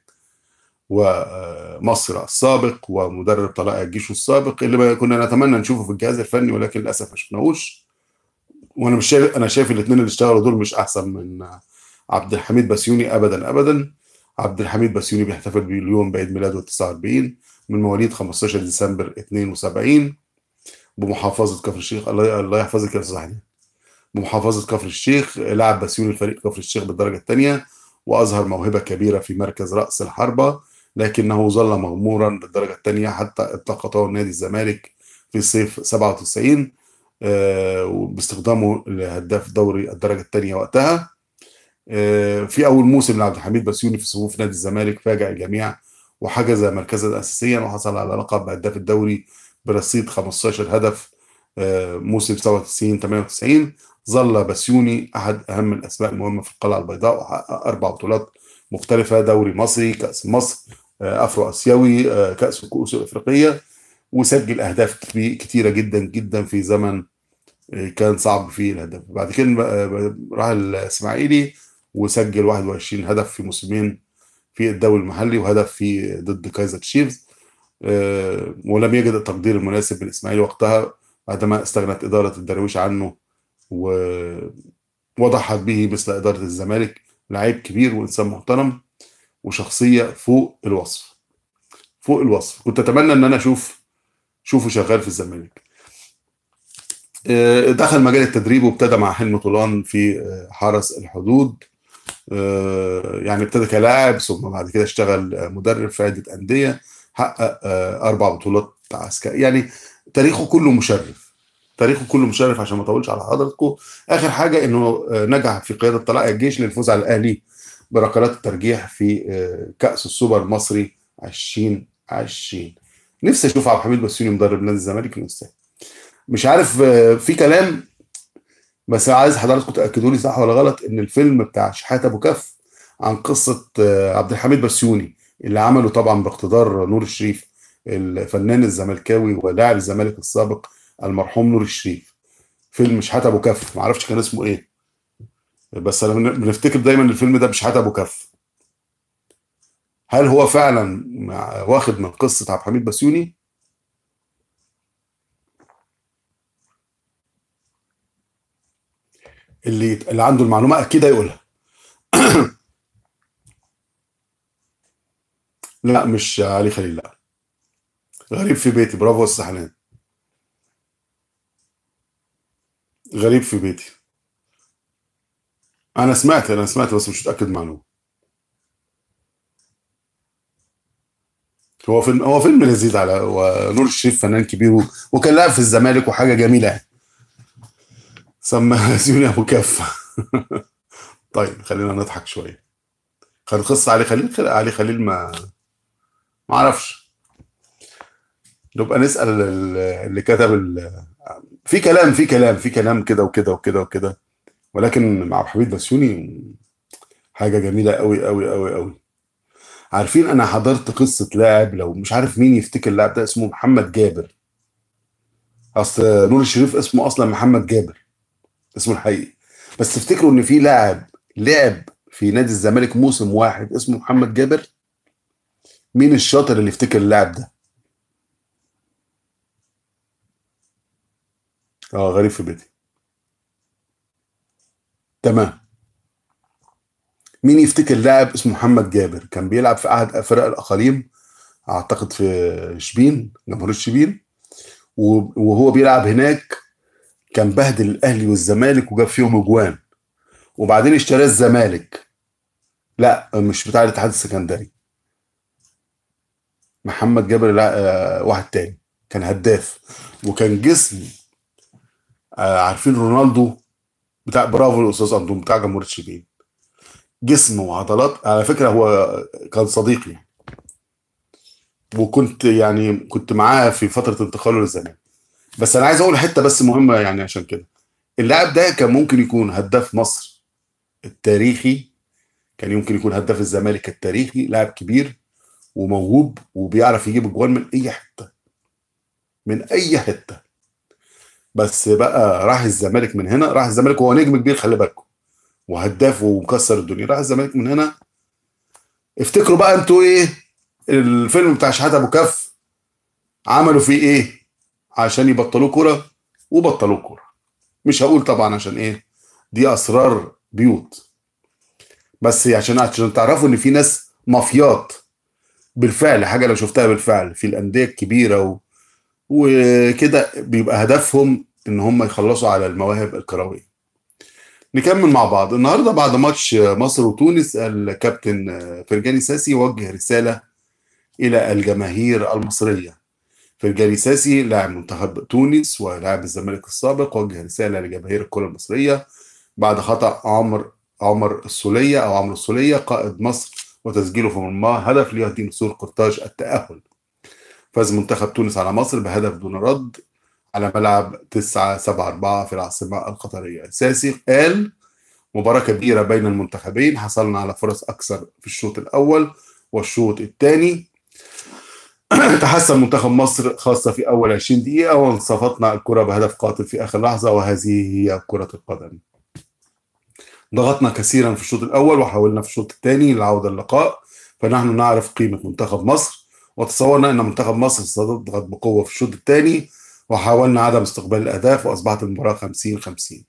ومصر السابق ومدرب طلائع الجيش السابق اللي ما كنا نتمنى نشوفه في الجهاز الفني ولكن للاسف ما شفناهوش وانا مش شايف انا شايف الاثنين اللي اشتغلوا دول مش احسن من عبد الحميد بسيوني ابدا ابدا عبد الحميد بسيوني بيحتفل اليوم بعيد ميلاده 49 من مواليد 15 ديسمبر 72 بمحافظة كفر الشيخ الله الله يحفظك يا استاذ حنين بمحافظة كفر الشيخ لعب بسيوني الفريق كفر الشيخ بالدرجة الثانية وأظهر موهبة كبيرة في مركز رأس الحربة لكنه ظل مغمورا بالدرجة الثانية حتى التقطه نادي الزمالك في صيف 97 آه، وباستخدامه لهداف دوري الدرجة الثانية وقتها آه، في أول موسم لعبد الحميد بسيوني في صفوف نادي الزمالك فاجأ الجميع وحجز مركزا أساسيا وحصل على لقب هداف الدوري برصيد 15 هدف آه، موسم 97 98 ظل بسيوني أحد أهم الأسماء المهمة في القلعة البيضاء وحقق أربع بطولات مختلفة دوري مصري كأس مصر آه، أفرو آسيوي آه، كأس الكؤوس الأفريقية وسجل أهداف كبي- كتيرة جدا جدا في زمن آه، كان صعب فيه الهدف بعد كده بقى- راح الإسماعيلي وسجل 21 هدف في موسمين في الدوري المحلي وهدف في ضد كايزر تشيفز آه، ولم يجد التقدير المناسب من الإسماعيلي وقتها بعدما استغنت إدارة الدراويش عنه ووضحت به مثل إدارة الزمالك لعيب كبير وإنسان محترم وشخصية فوق الوصف فوق الوصف كنت أتمنى إن أنا أشوف شوفه شغال في الزمالك آه، دخل مجال التدريب وابتدى مع حلمي طولان في آه، حرس الحدود آه، يعني ابتدى كلاعب ثم بعد كده اشتغل آه، مدرب في عدة أندية حقق آه، أربع بطولات عسكرية يعني تاريخه كله مشرف تاريخه كله مشرف عشان ما اطولش على حضراتكم اخر حاجه انه آه، نجح في قياده طلائع الجيش للفوز على الاهلي بركلات الترجيح في آه، كاس السوبر المصري 2020 نفسي اشوف عبد الحميد بسيوني مدرب نادي الزمالك في الاستاد مش عارف آه، في كلام بس عايز حضراتكم تاكدوا لي صح ولا غلط ان الفيلم بتاع شحات ابو كف عن قصه آه، عبد الحميد بسيوني اللي عمله طبعا باقتدار نور الشريف الفنان الزملكاوي ولاعب الزمالك السابق المرحوم نور الشريف فيلم شحات ابو كف ما اعرفش كان اسمه ايه بس انا بن- بنفتكر دايما الفيلم ده بشحات ابو كف هل هو فعلا مع- واخد من قصه عبد الحميد بسيوني اللي اللي عنده المعلومه اكيد هيقولها لا مش علي خليل لا غريب في بيتي برافو السحنان غريب في بيتي انا سمعت انا سمعت بس مش متاكد من المعلومه هو فيلم هو فيلم لذيذ على ونور الشريف فنان كبير و... وكان لاعب في الزمالك وحاجه جميله يعني سمى زيوني ابو كف طيب خلينا نضحك شويه كان قصه علي خليل خل- علي خليل ما ما اعرفش نبقى نسال ال- اللي كتب ال... في كلام في كلام في كلام كده وكده وكده وكده ولكن مع عبد الحميد بسيوني حاجه جميله قوي قوي قوي قوي عارفين انا حضرت قصه لاعب لو مش عارف مين يفتكر اللاعب ده اسمه محمد جابر اصل نور الشريف اسمه اصلا محمد جابر اسمه الحقيقي بس تفتكروا ان في لاعب لعب في نادي الزمالك موسم واحد اسمه محمد جابر مين الشاطر اللي يفتكر اللاعب ده اه غريب في بيتي تمام مين يفتكر لاعب اسمه محمد جابر كان بيلعب في احد فرق الاقاليم اعتقد في شبين جمهوريه شبين و- وهو بيلعب هناك كان بهدل الاهلي والزمالك وجاب فيهم اجوان وبعدين اشتراه الزمالك لا مش بتاع الاتحاد السكندري محمد جابر لا آه، واحد تاني كان هداف وكان جسم آه، عارفين رونالدو بتاع برافو الاستاذ اندوم بتاع جمهوريه شبين جسم وعضلات على فكره هو كان صديقي يعني. وكنت يعني كنت معاه في فتره انتقاله للزمالك بس انا عايز اقول حته بس مهمه يعني عشان كده اللاعب ده كان ممكن يكون هداف مصر التاريخي كان يمكن يكون هداف الزمالك التاريخي لاعب كبير وموهوب وبيعرف يجيب اجوان من اي حته من اي حته بس بقى راح الزمالك من هنا راح الزمالك وهو نجم كبير خلي بالكم وهداف ومكسر الدنيا راح الزمالك من هنا افتكروا بقى انتوا ايه الفيلم بتاع شحات ابو كف عملوا فيه ايه عشان يبطلوه كوره وبطلوه كوره مش هقول طبعا عشان ايه دي اسرار بيوت بس عشان عشان تعرفوا ان في ناس مافيات بالفعل حاجه لو شفتها بالفعل في الانديه الكبيره و... وكده بيبقى هدفهم ان هم يخلصوا على المواهب الكرويه نكمل مع بعض النهارده بعد ماتش مصر وتونس الكابتن فرجاني ساسي وجه رساله الى الجماهير المصريه فرجاني ساسي لاعب منتخب تونس ولاعب الزمالك السابق وجه رساله لجماهير الكره المصريه بعد خطا عمر عمر السوليه او عمرو السوليه قائد مصر وتسجيله في مرماه هدف ليهدي نسور قرطاج التاهل فاز منتخب تونس على مصر بهدف دون رد على ملعب 9 7 4 في العاصمه القطريه ساسي قال مباراه كبيره بين المنتخبين حصلنا على فرص اكثر في الشوط الاول والشوط الثاني تحسن منتخب مصر خاصة في أول 20 دقيقة وانصفتنا الكرة بهدف قاتل في آخر لحظة وهذه هي كرة القدم ضغطنا كثيرا في الشوط الأول وحاولنا في الشوط الثاني للعودة اللقاء فنحن نعرف قيمة منتخب مصر وتصورنا أن منتخب مصر سيضغط بقوة في الشوط الثاني وحاولنا عدم استقبال الأهداف وأصبحت المباراة 50 50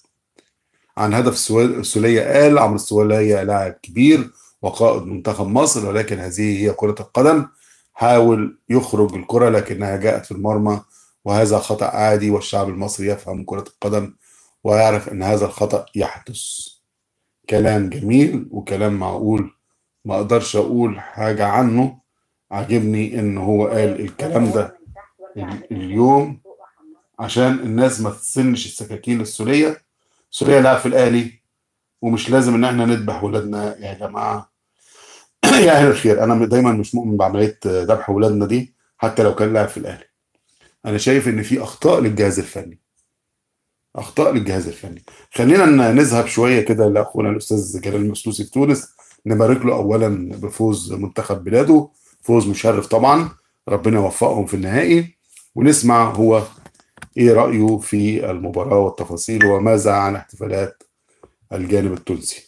عن هدف السوال- السولية قال عمرو السولية لاعب كبير وقائد منتخب مصر ولكن هذه هي كرة القدم حاول يخرج الكرة لكنها جاءت في المرمى وهذا خطأ عادي والشعب المصري يفهم كرة القدم ويعرف أن هذا الخطأ يحدث كلام جميل وكلام معقول ما أقدرش أقول حاجة عنه عجبني إن هو قال الكلام ده ال- اليوم عشان الناس ما تسنش السكاكين السورية سوريا لعب في الأهلي ومش لازم إن إحنا نذبح ولادنا يا جماعة يا أهل الخير أنا دايما مش مؤمن بعملية ذبح ولادنا دي حتى لو كان لاعب في الأهلي أنا شايف إن في أخطاء للجهاز الفني أخطاء للجهاز الفني خلينا ن- نذهب شوية كده لأخونا الأستاذ جلال المسلوسي في تونس نبارك له أولا بفوز منتخب بلاده فوز مشرف طبعا ربنا يوفقهم في النهائي ونسمع هو إيه رأيه في المباراة والتفاصيل وماذا عن احتفالات الجانب التونسي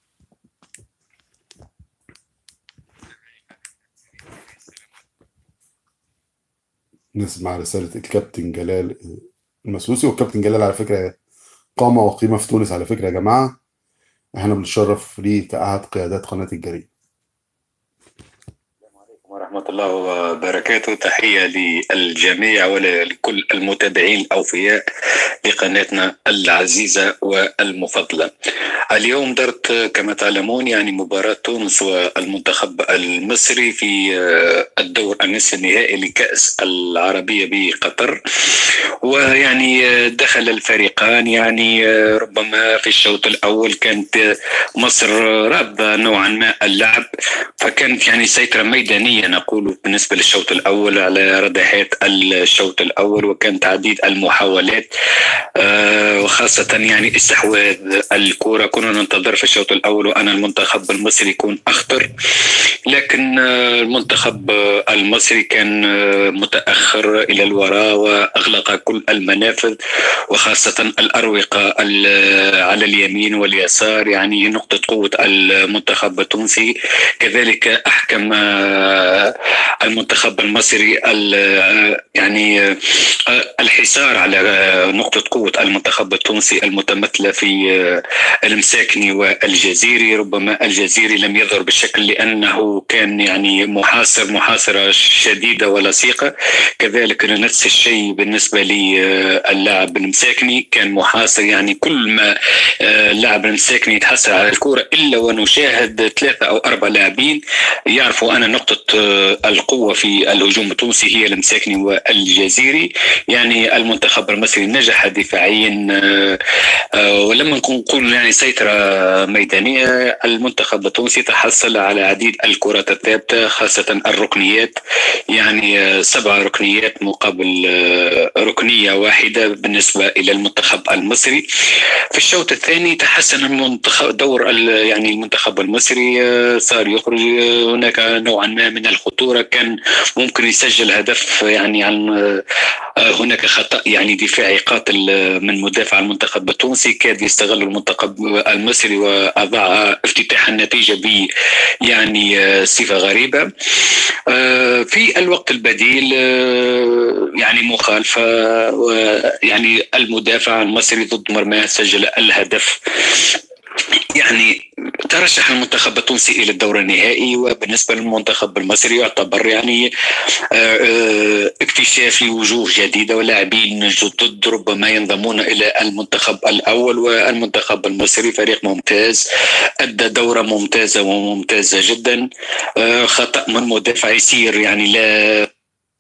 نسمع رسالة الكابتن جلال المسلوسي والكابتن جلال على فكرة قامة وقيمة في تونس على فكرة يا جماعة احنا بنتشرف ليه كأحد قيادات قناة الجريدة ورحمة الله وبركاته تحية للجميع ولكل المتابعين الأوفياء لقناتنا العزيزة والمفضلة اليوم درت كما تعلمون يعني مباراة تونس والمنتخب المصري في الدور النصف النهائي لكأس العربية بقطر ويعني دخل الفريقان يعني ربما في الشوط الأول كانت مصر رافضة نوعا ما اللعب فكانت يعني سيطرة ميدانية نقول بالنسبة للشوط الأول على ردحات الشوط الأول وكان تعديد المحاولات آه، وخاصة يعني استحواذ الكرة كنا ننتظر في الشوط الأول وأن المنتخب المصري يكون أخطر لكن آه، المنتخب المصري كان آه، متأخر إلى الوراء وأغلق كل المنافذ وخاصة الأروقة على اليمين واليسار يعني نقطة قوة المنتخب التونسي كذلك أحكم المنتخب المصري يعني الحصار على نقطة قوة المنتخب التونسي المتمثلة في المساكني والجزيري ربما الجزيري لم يظهر بالشكل لأنه كان يعني محاصر محاصرة شديدة ولصيقة كذلك نفس الشيء بالنسبة للاعب المساكني كان محاصر يعني كل ما اللاعب المساكني يتحصل على الكرة إلا ونشاهد ثلاثة أو أربع لاعبين يعرفوا أن نقطة القوة في الهجوم التونسي هي المساكني والجزيري يعني المنتخب المصري نجح دفاعيا آه، آه، ولما نقول يعني سيطرة ميدانية المنتخب التونسي تحصل على عديد الكرات الثابتة خاصة الركنيات يعني آه، سبع ركنيات مقابل ركنية واحدة بالنسبة إلى المنتخب المصري في الشوط الثاني تحسن المنتخب دور يعني المنتخب المصري صار يخرج هناك نوعا ما من الخطورة كان ممكن يسجل هدف يعني عن هناك خطأ يعني دفاعي قاتل من مدافع المنتخب التونسي كاد يستغل المنتخب المصري وأضاع افتتاح النتيجة ب يعني صفة غريبة في الوقت البديل يعني مخالفة يعني المدافع المصري ضد مرماه سجل الهدف يعني ترشح المنتخب التونسي الى الدور النهائي وبالنسبه للمنتخب المصري يعتبر يعني آه، آه، اكتشاف لوجوه جديده ولاعبين جدد ربما ينضمون الى المنتخب الاول والمنتخب المصري فريق ممتاز ادى دوره ممتازه وممتازه جدا آه، خطا من مدافع يسير يعني لا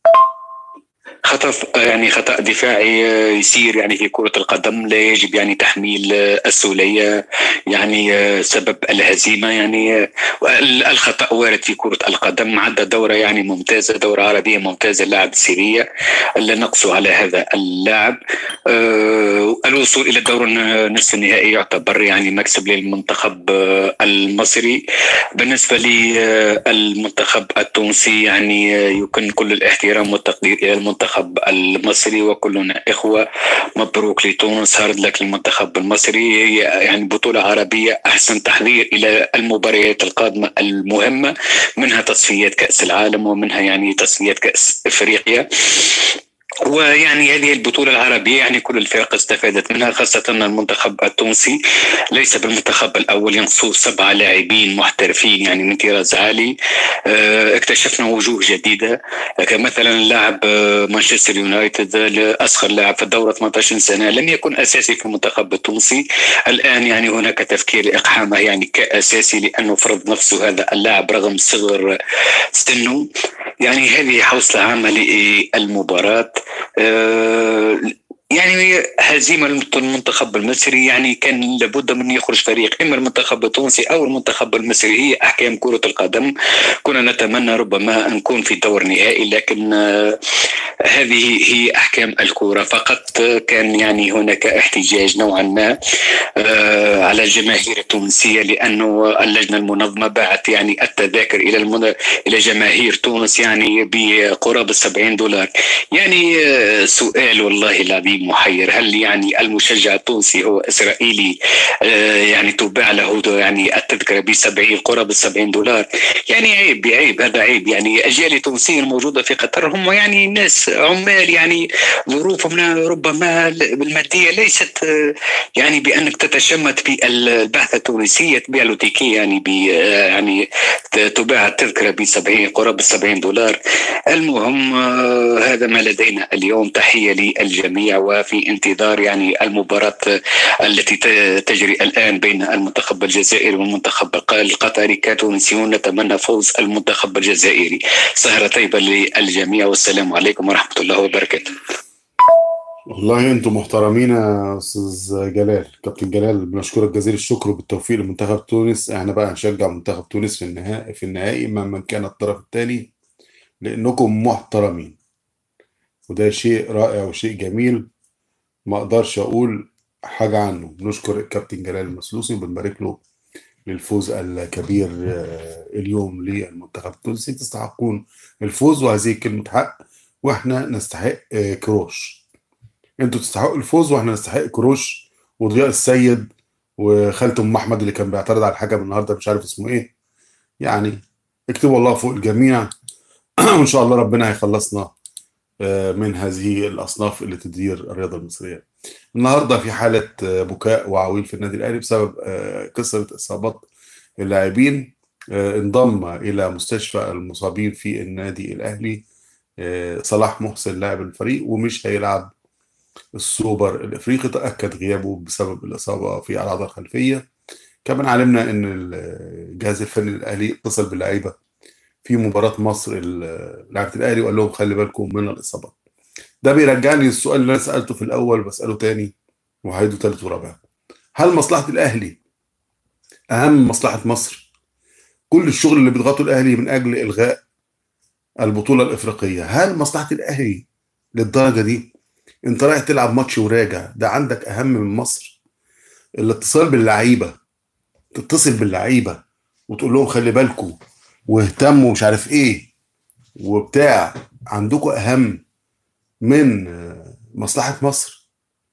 خطا يعني خطا دفاعي يصير يعني في كره القدم لا يجب يعني تحميل السوليه يعني سبب الهزيمه يعني الخطا وارد في كره القدم عدى دوره يعني ممتازه دوره عربيه ممتازه اللاعب السيريه لا نقص على هذا اللاعب آه، الوصول الى الدور نصف النهائي يعتبر يعني مكسب للمنتخب المصري بالنسبه للمنتخب التونسي يعني يكن كل الاحترام والتقدير الى المنتخب المنتخب المصري وكلنا إخوة مبروك لتونس هارد لك المنتخب المصري هي يعني بطولة عربية أحسن تحضير إلى المباريات القادمة المهمة منها تصفيات كأس العالم ومنها يعني تصفيات كأس إفريقيا ويعني هذه البطولة العربية يعني كل الفرق استفادت منها خاصة المنتخب التونسي ليس بالمنتخب الأول ينقصوا سبعة لاعبين محترفين يعني من طراز عالي آه، اكتشفنا وجوه جديدة كمثلا لاعب آه، مانشستر يونايتد أصغر لاعب في الدورة 18 سنة لم يكن أساسي في المنتخب التونسي الآن يعني هناك تفكير إقحامه يعني كأساسي لأنه فرض نفسه هذا اللاعب رغم صغر سنه يعني هذه حوصلة عامة للمباراة أه يعني هزيمة المنتخب المصري يعني كان لابد من يخرج فريق إما المنتخب التونسي أو المنتخب المصري هي أحكام كرة القدم كنا نتمنى ربما أن نكون في دور نهائي لكن آه هذه هي أحكام الكرة فقط كان يعني هناك احتجاج نوعا ما آه على الجماهير التونسية لأنه اللجنة المنظمة باعت يعني التذاكر إلى المن... إلى جماهير تونس يعني بقرابة 70 دولار يعني آه سؤال والله العظيم سؤال محير هل يعني المشجع التونسي هو اسرائيلي يعني تباع له يعني التذكره ب 70 قرابه 70 دولار يعني عيب عيب هذا عيب يعني اجيال التونسيه الموجوده في قطر هم يعني ناس عمال يعني ظروفهم ربما الماديه ليست يعني بانك تتشمت في البعثه التونسيه تبيع له تيكي يعني ب يعني تباع التذكره ب 70 قرابه 70 دولار المهم هذا ما لدينا اليوم تحيه للجميع وفي انتظار يعني المباراه التي تجري الان بين المنتخب الجزائري والمنتخب القطري كتونسيون نتمنى فوز المنتخب الجزائري سهره طيبه للجميع والسلام عليكم ورحمه الله وبركاته والله انتم محترمين يا استاذ جلال كابتن جلال بنشكرك جزيل الشكر بالتوفيق لمنتخب تونس احنا بقى هنشجع منتخب تونس في النهائي في النهائي مهما كان الطرف الثاني لانكم محترمين وده شيء رائع وشيء جميل ما اقدرش اقول حاجه عنه بنشكر الكابتن جلال المسلوسي وبنبارك له للفوز الكبير اليوم للمنتخب التونسي تستحقون الفوز وهذه كلمه حق واحنا نستحق كروش انتوا تستحقوا الفوز واحنا نستحق كروش وضياء السيد وخالته ام احمد اللي كان بيعترض على الحكم النهارده مش عارف اسمه ايه يعني اكتبوا الله فوق الجميع وان شاء الله ربنا هيخلصنا من هذه الاصناف اللي تدير الرياضه المصريه. النهارده في حاله بكاء وعويل في النادي الاهلي بسبب كثره اصابات اللاعبين انضم الى مستشفى المصابين في النادي الاهلي صلاح محسن لاعب الفريق ومش هيلعب السوبر الافريقي تاكد غيابه بسبب الاصابه في العضله الخلفيه كمان علمنا ان الجهاز الفني للاهلي اتصل باللعيبه في مباراه مصر لعبه الاهلي وقال لهم خلي بالكم من الاصابات ده بيرجعني للسؤال اللي انا سالته في الاول بساله تاني وهعيده تالت ورابع هل مصلحه الاهلي اهم من مصلحه مصر كل الشغل اللي بيضغطه الاهلي من اجل الغاء البطوله الافريقيه هل مصلحه الاهلي للدرجه دي انت رايح تلعب ماتش وراجع ده عندك اهم من مصر الاتصال باللعيبه تتصل باللعيبه وتقول لهم خلي بالكم واهتموا مش عارف ايه وبتاع عندكم اهم من مصلحه مصر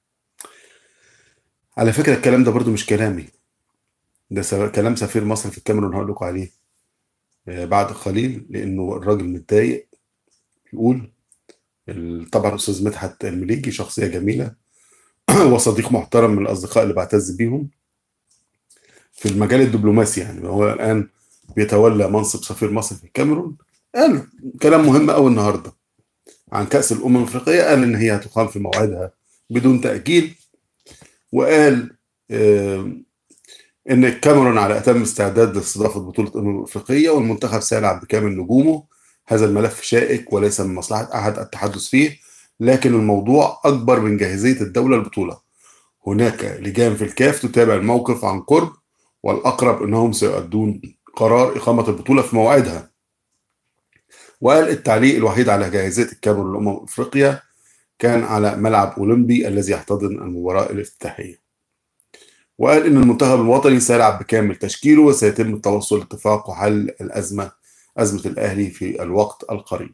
على فكره الكلام ده برضو مش كلامي ده كلام سفير مصر في الكاميرون هقول لكم عليه بعد قليل لانه الراجل متضايق يقول طبعا الاستاذ مدحت المليجي شخصيه جميله وصديق محترم من الاصدقاء اللي بعتز بيهم في المجال الدبلوماسي يعني هو الان بيتولى منصب سفير مصر في الكاميرون قال كلام مهم قوي النهارده عن كاس الامم الافريقيه قال ان هي هتقام في موعدها بدون تاجيل وقال آه ان الكاميرون على اتم استعداد لاستضافه بطوله الامم الافريقيه والمنتخب سيلعب بكامل نجومه هذا الملف شائك وليس من مصلحه احد التحدث فيه لكن الموضوع اكبر من جاهزيه الدوله البطوله هناك لجان في الكاف تتابع الموقف عن قرب والاقرب انهم سيؤدون قرار اقامه البطوله في موعدها وقال التعليق الوحيد على جاهزيه الكاميرون لامم افريقيا كان على ملعب اولمبي الذي يحتضن المباراه الافتتاحيه وقال ان المنتخب الوطني سيلعب بكامل تشكيله وسيتم التوصل لاتفاق وحل الازمه ازمه الاهلي في الوقت القريب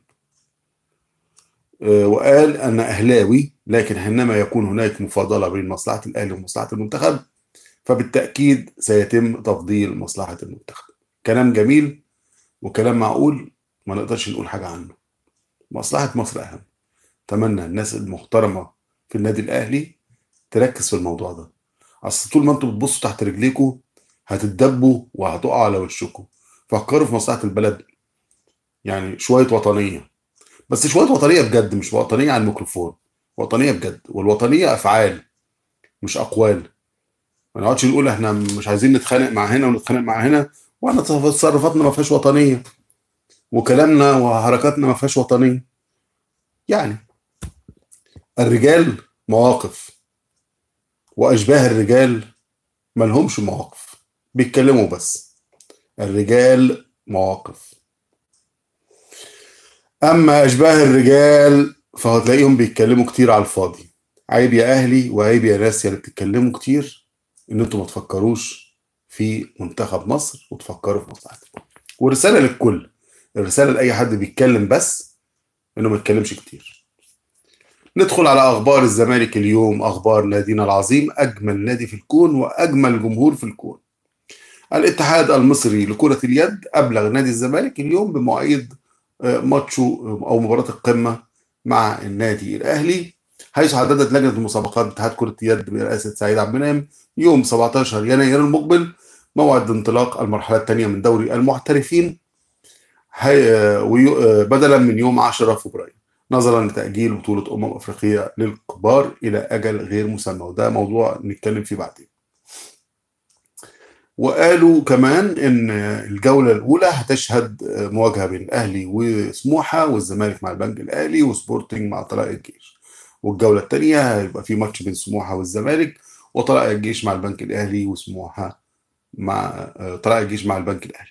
وقال ان اهلاوي لكن حينما يكون هناك مفاضله بين مصلحه الاهلي ومصلحه المنتخب فبالتاكيد سيتم تفضيل مصلحه المنتخب كلام جميل وكلام معقول ما نقدرش نقول حاجه عنه مصلحه مصر اهم اتمنى الناس المحترمه في النادي الاهلي تركز في الموضوع ده اصل طول ما انتوا بتبصوا تحت رجليكم هتتدبوا وهتقعوا على وشكم فكروا في مصلحه البلد يعني شويه وطنيه بس شويه وطنيه بجد مش وطنيه على الميكروفون وطنيه بجد والوطنيه افعال مش اقوال ما نقعدش نقول احنا مش عايزين نتخانق مع هنا ونتخانق مع هنا واحنا تصرفاتنا ما فيهاش وطنيه وكلامنا وحركاتنا ما فيهاش وطنيه يعني الرجال مواقف واشباه الرجال ملهمش مواقف بيتكلموا بس الرجال مواقف اما اشباه الرجال فهتلاقيهم بيتكلموا كتير على الفاضي عيب يا اهلي وعيب يا ناس يا اللي بتتكلموا كتير ان انتوا ما تفكروش في منتخب مصر وتفكروا في مصلحتكم ورساله للكل الرساله لاي حد بيتكلم بس انه ما يتكلمش كتير ندخل على اخبار الزمالك اليوم اخبار نادينا العظيم اجمل نادي في الكون واجمل جمهور في الكون الاتحاد المصري لكرة اليد ابلغ نادي الزمالك اليوم بمواعيد ماتشه او مباراة القمة مع النادي الاهلي حيث حددت لجنة المسابقات اتحاد كرة اليد برئاسة سعيد عبد المنعم يوم 17 يناير المقبل موعد انطلاق المرحلة الثانية من دوري المحترفين بدلا من يوم 10 فبراير نظرا لتأجيل بطولة أمم أفريقية للكبار إلى أجل غير مسمى وده موضوع نتكلم فيه بعدين وقالوا كمان ان الجوله الاولى هتشهد مواجهه بين الاهلي وسموحه والزمالك مع البنك الاهلي وسبورتنج مع طلائع الجيش والجوله الثانيه هيبقى في ماتش بين سموحه والزمالك وطلائع الجيش مع البنك الاهلي وسموحه مع طلائع الجيش مع البنك الاهلي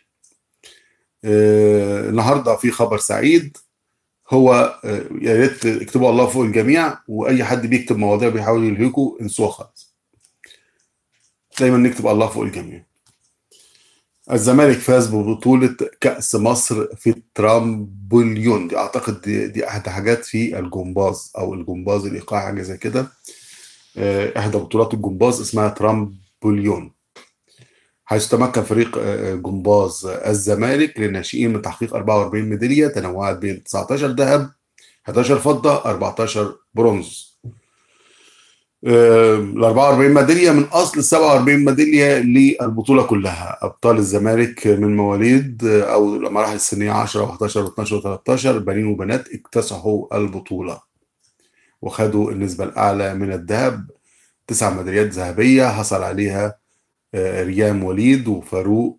آه النهارده في خبر سعيد هو آه يا ريت اكتبوا الله فوق الجميع واي حد بيكتب مواضيع بيحاول يلهيكوا انسوها خالص دايما نكتب الله فوق الجميع الزمالك فاز ببطولة كأس مصر في الترامبوليون دي أعتقد دي, دي أحد حاجات في الجمباز أو الجمباز الإيقاع حاجة زي كده إحدى بطولات الجمباز اسمها ترامبوليون حيث تمكن فريق جمباز الزمالك للناشئين من تحقيق 44 ميدالية تنوعت بين 19 ذهب 11 فضة 14 برونز ال 44 ميداليه من اصل 47 ميداليه للبطوله كلها ابطال الزمالك من مواليد او المراحل السنيه 10 و11 و12 و13 بنين وبنات اكتسحوا البطوله وخدوا النسبه الاعلى من الذهب تسع ميداليات ذهبيه حصل عليها ريام وليد وفاروق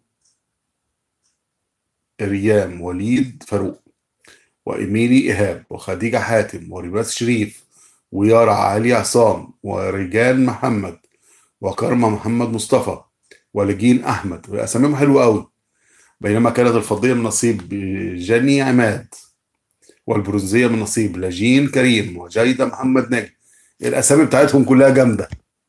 ريام وليد فاروق وإيميلي إيهاب وخديجة حاتم وريماس شريف ويارا علي عصام ورجال محمد وكرمة محمد مصطفى ولجين أحمد وأساميهم حلوة أوي بينما كانت الفضية من نصيب جاني عماد والبرونزية من نصيب لاجين كريم وجايدة محمد ناجي الأسامي بتاعتهم كلها جامدة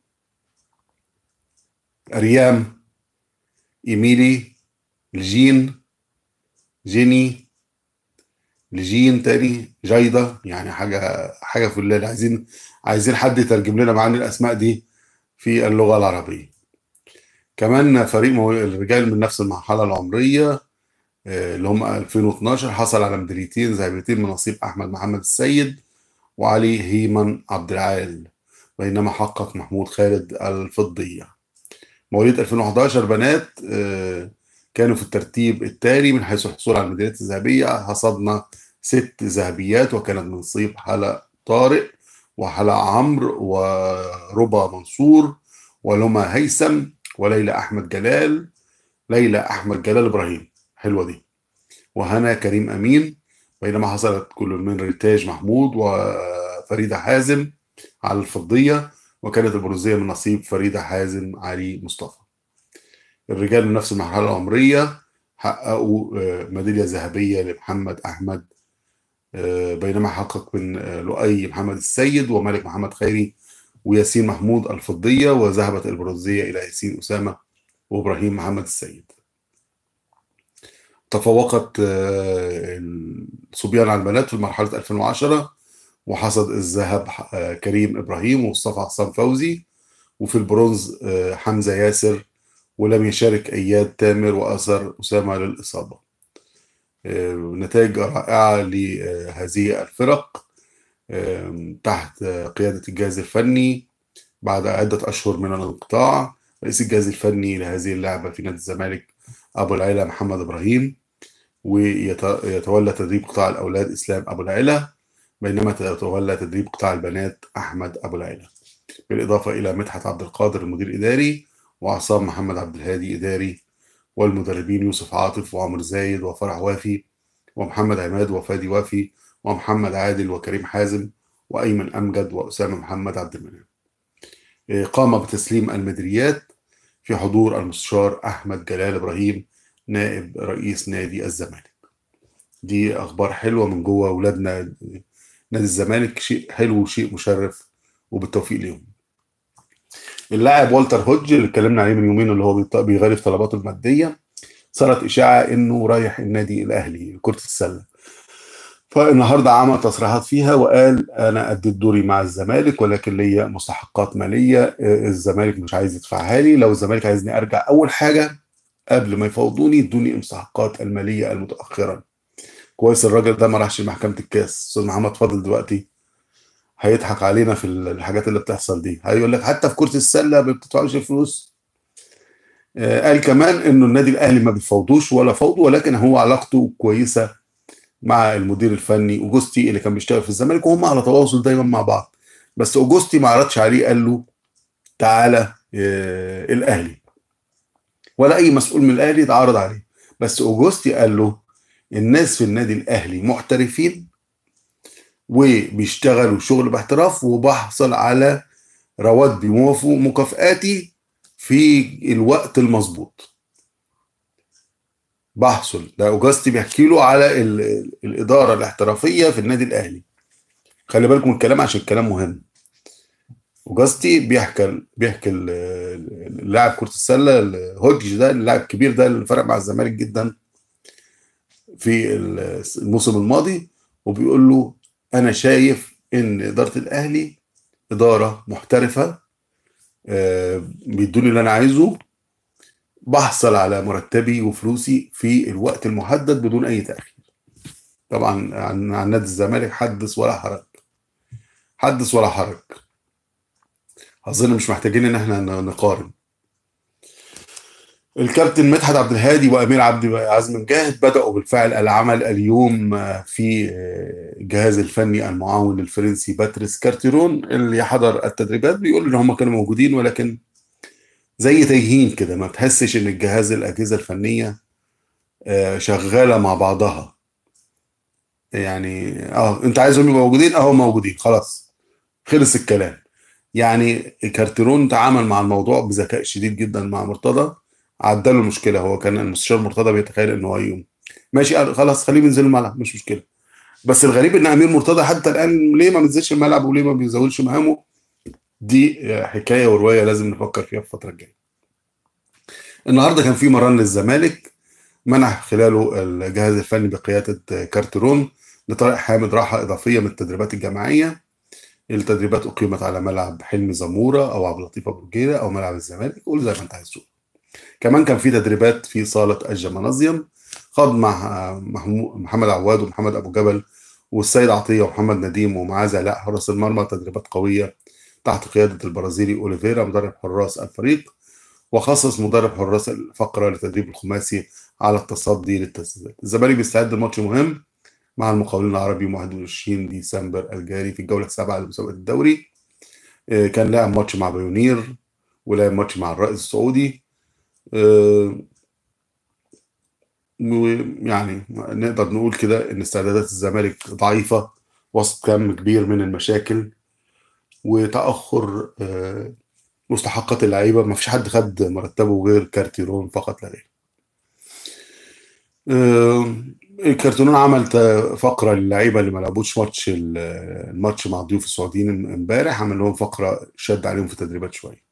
ريام إيميلي لجين جيني لجين تاني جايدة يعني حاجة حاجة في الليل عايزين عايزين حد يترجم لنا معاني الأسماء دي في اللغة العربية كمان فريق مو... الرجال من نفس المرحلة العمرية اللي هم 2012 حصل على ميداليتين ذهبيتين من نصيب أحمد محمد السيد وعلي هيمن عبد العال بينما حقق محمود خالد الفضية مواليد 2011 بنات كانوا في الترتيب التالي من حيث الحصول على الميداليات الذهبية حصدنا ست ذهبيات وكانت من نصيب حلا طارق وحلا عمرو وربا منصور ولما هيثم وليلى أحمد جلال ليلى أحمد جلال إبراهيم حلوة دي وهنا كريم أمين بينما حصلت كل من ريتاج محمود وفريدة حازم على الفضية وكانت البرونزية من نصيب فريدة حازم علي مصطفى الرجال من نفس المرحلة العمرية حققوا ميدالية ذهبية لمحمد أحمد بينما حقق من لؤي محمد السيد ومالك محمد خيري وياسين محمود الفضية وذهبت البرونزية إلى ياسين أسامة وإبراهيم محمد السيد تفوقت الصبيان على البنات في مرحلة 2010 وحصد الذهب كريم إبراهيم ومصطفى حسام فوزي وفي البرونز حمزة ياسر ولم يشارك اياد تامر واثر اسامه للاصابه نتائج رائعه لهذه الفرق تحت قياده الجهاز الفني بعد عده اشهر من الانقطاع رئيس الجهاز الفني لهذه اللعبه في نادي الزمالك ابو العلا محمد ابراهيم ويتولى تدريب قطاع الاولاد اسلام ابو العلا بينما يتولى تدريب قطاع البنات احمد ابو العلا بالاضافه الى مدحت عبد القادر المدير الاداري وعصام محمد عبد الهادي إداري والمدربين يوسف عاطف وعمر زايد وفرح وافي ومحمد عماد وفادي وافي ومحمد عادل وكريم حازم وأيمن أمجد وأسامة محمد عبد المنعم قام بتسليم الميداليات في حضور المستشار أحمد جلال إبراهيم نائب رئيس نادي الزمالك دي أخبار حلوة من جوه أولادنا نادي الزمالك شيء حلو وشيء مشرف وبالتوفيق ليهم اللاعب والتر هودج اللي اتكلمنا عليه من يومين اللي هو بيغير في طلباته الماديه صارت اشاعه انه رايح النادي الاهلي كره السله فالنهارده عمل تصريحات فيها وقال انا اديت دوري مع الزمالك ولكن ليا مستحقات ماليه الزمالك مش عايز يدفعها لي لو الزمالك عايزني ارجع اول حاجه قبل ما يفوضوني ادوني المستحقات الماليه المتاخره كويس الراجل ده ما راحش محكمه الكاس استاذ محمد فاضل دلوقتي هيضحك علينا في الحاجات اللي بتحصل دي هيقول لك حتى في كره السله ما بتدفعوش فلوس آه قال كمان انه النادي الاهلي ما بيفوضوش ولا فوضوا ولكن هو علاقته كويسه مع المدير الفني اوجوستي اللي كان بيشتغل في الزمالك وهم على تواصل دايما مع بعض بس اوجوستي ما عرضش عليه قال له تعالى آه الاهلي ولا اي مسؤول من الاهلي اتعرض عليه بس اوجوستي قال له الناس في النادي الاهلي محترفين وبيشتغلوا شغل باحتراف وبحصل على رواتبي ومكافآتي في الوقت المظبوط بحصل ده اوجاستي بيحكي له على الاداره الاحترافيه في النادي الاهلي خلي بالكم من الكلام عشان الكلام مهم اوجاستي بيحكي بيحكي اللاعب كره السله هودج ده اللاعب الكبير ده اللي فرق مع الزمالك جدا في الموسم الماضي وبيقول له انا شايف ان اداره الاهلي اداره محترفه بيدوني اللي انا عايزه بحصل على مرتبي وفلوسي في الوقت المحدد بدون اي تاخير طبعا عن, عن نادي الزمالك حدث ولا حرج حدث ولا حرج اظن مش محتاجين ان احنا نقارن الكابتن مدحت عبد الهادي وامير عبد عزم مجاهد بداوا بالفعل العمل اليوم في الجهاز الفني المعاون الفرنسي باتريس كارتيرون اللي حضر التدريبات بيقول ان هم كانوا موجودين ولكن زي تيهين كده ما تحسش ان الجهاز الاجهزه الفنيه شغاله مع بعضها يعني اه انت عايزهم يبقوا موجودين اهو موجودين خلاص خلص الكلام يعني كارتيرون تعامل مع الموضوع بذكاء شديد جدا مع مرتضى عدى له المشكله هو كان المستشار مرتضى بيتخيل ان هو يوم ماشي خلاص خليه ينزل الملعب مش مشكله بس الغريب ان امير مرتضى حتى الان ليه ما بينزلش الملعب وليه ما بيزودش مهامه دي حكايه وروايه لازم نفكر فيها في الفتره الجايه النهارده كان في مران للزمالك منح خلاله الجهاز الفني بقياده كارترون لطارق حامد راحه اضافيه من التدريبات الجماعيه التدريبات اقيمت على ملعب حلمي زموره او عبد اللطيف ابو رجيله او ملعب الزمالك قول زي ما انت عايز تقول كمان كان في تدريبات في صاله الجمنازيوم خاض مع محمد عواد ومحمد ابو جبل والسيد عطيه ومحمد نديم ومعاذ علاء حراس المرمى تدريبات قويه تحت قياده البرازيلي اوليفيرا مدرب حراس الفريق وخصص مدرب حراس الفقره لتدريب الخماسي على التصدي للتسديدات الزمالك بيستعد لماتش مهم مع المقاولين العربي يوم 21 ديسمبر الجاري في الجوله السابعه لمسابقه الدوري كان لعب ماتش مع بايونير ولعب ماتش مع الرائد السعودي يعني نقدر نقول كده ان استعدادات الزمالك ضعيفه وسط كم كبير من المشاكل وتاخر مستحقات اللعيبه ما فيش حد خد مرتبه غير كارتيرون فقط لا غير الكارتونون عمل فقره للعيبه اللي ما لعبوش ماتش الماتش مع الضيوف السعوديين امبارح عمل لهم فقره شد عليهم في التدريبات شويه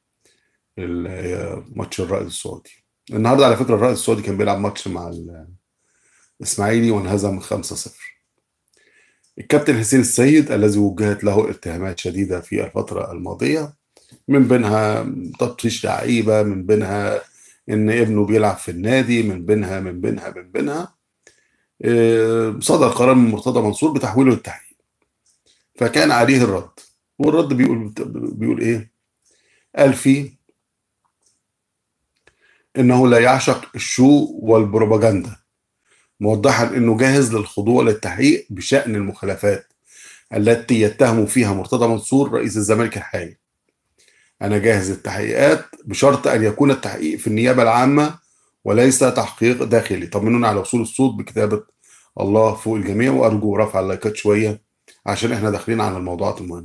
ماتش الرائد السعودي النهارده على فكره الرائد السعودي كان بيلعب ماتش مع الاسماعيلي وانهزم 5-0 الكابتن حسين السيد الذي وجهت له اتهامات شديده في الفتره الماضيه من بينها تطفيش لعيبه من بينها ان ابنه بيلعب في النادي من بينها من بينها من بينها صدر قرار من مرتضى منصور بتحويله للتحقيق فكان عليه الرد والرد بيقول بيقول ايه قال فيه انه لا يعشق الشو والبروباجندا موضحا انه جاهز للخضوع للتحقيق بشان المخالفات التي يتهم فيها مرتضى منصور رئيس الزمالك الحالي انا جاهز للتحقيقات بشرط ان يكون التحقيق في النيابه العامه وليس تحقيق داخلي طمنونا على وصول الصوت بكتابه الله فوق الجميع وارجو رفع اللايكات شويه عشان احنا داخلين على الموضوعات المهمه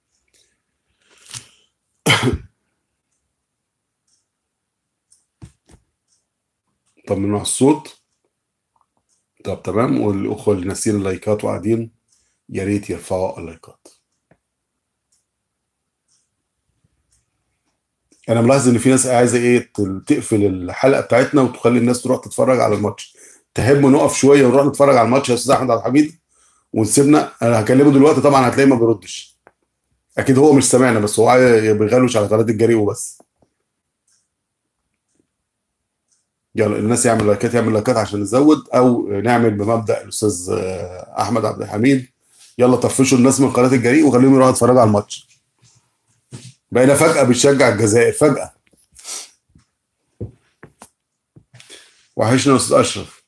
طمنونا على الصوت طب تمام والاخوه اللي ناسين اللايكات وقاعدين يا ريت يرفعوا اللايكات انا ملاحظ ان في ناس عايزه ايه تقفل الحلقه بتاعتنا وتخلي الناس تروح تتفرج على الماتش تحبوا نقف شويه ونروح نتفرج على الماتش يا استاذ احمد عبد الحميد ونسيبنا انا هكلمه دلوقتي طبعا هتلاقيه ما بيردش اكيد هو مش سامعنا بس هو عايز- بيغلوش على قناه الجريء وبس يلا الناس يعمل لايكات يعمل لايكات عشان نزود او نعمل بمبدا الاستاذ آه، احمد عبد الحميد يلا طفشوا الناس من قناه الجريء وخليهم يروحوا يتفرجوا على الماتش بقينا فجاه بتشجع الجزائر فجاه وحشنا يا استاذ اشرف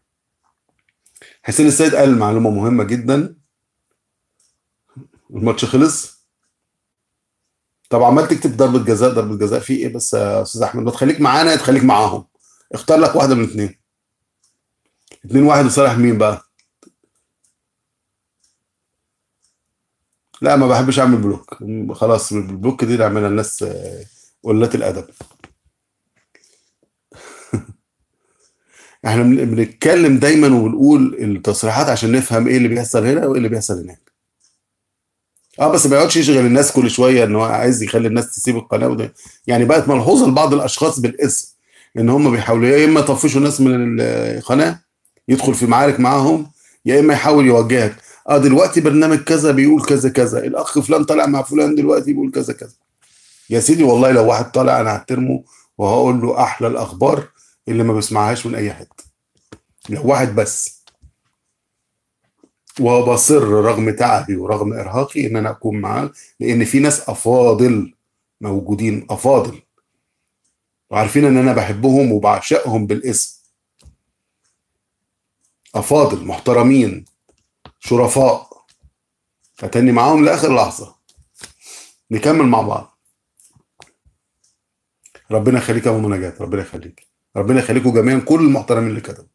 حسين السيد قال معلومه مهمه جدا الماتش خلص طب عمال تكتب ضربه جزاء ضربه جزاء في ايه بس يا استاذ احمد ما تخليك معانا يا تخليك معاهم اختار لك واحده من الاثنين اتنين واحد لصالح مين بقى لا ما بحبش اعمل بلوك خلاص البلوك دي نعملها الناس آه، قلات الادب احنا بن- بنتكلم دايما وبنقول التصريحات عشان نفهم ايه اللي بيحصل هنا وايه اللي بيحصل هناك اه بس ما يقعدش يشغل الناس كل شويه ان هو عايز يخلي الناس تسيب القناه وده يعني بقت ملحوظه لبعض الاشخاص بالاسم ان هم بيحاولوا يا اما يطفشوا ناس من القناه يدخل في معارك معاهم يا اما يحاول يوجهك اه دلوقتي برنامج كذا بيقول كذا كذا الاخ فلان طالع مع فلان دلوقتي بيقول كذا كذا يا سيدي والله لو واحد طالع انا هحترمه وهقول له احلى الاخبار اللي ما بيسمعهاش من اي حته لو واحد بس وبصر رغم تعبي ورغم ارهاقي ان انا اكون معاه لان في ناس افاضل موجودين افاضل وعارفين ان انا بحبهم وبعشقهم بالاسم افاضل محترمين شرفاء فتاني معاهم لاخر لحظه نكمل مع بعض ربنا يخليك يا ام نجاة ربنا يخليك ربنا يخليكم جميعا كل المحترمين اللي كتبوا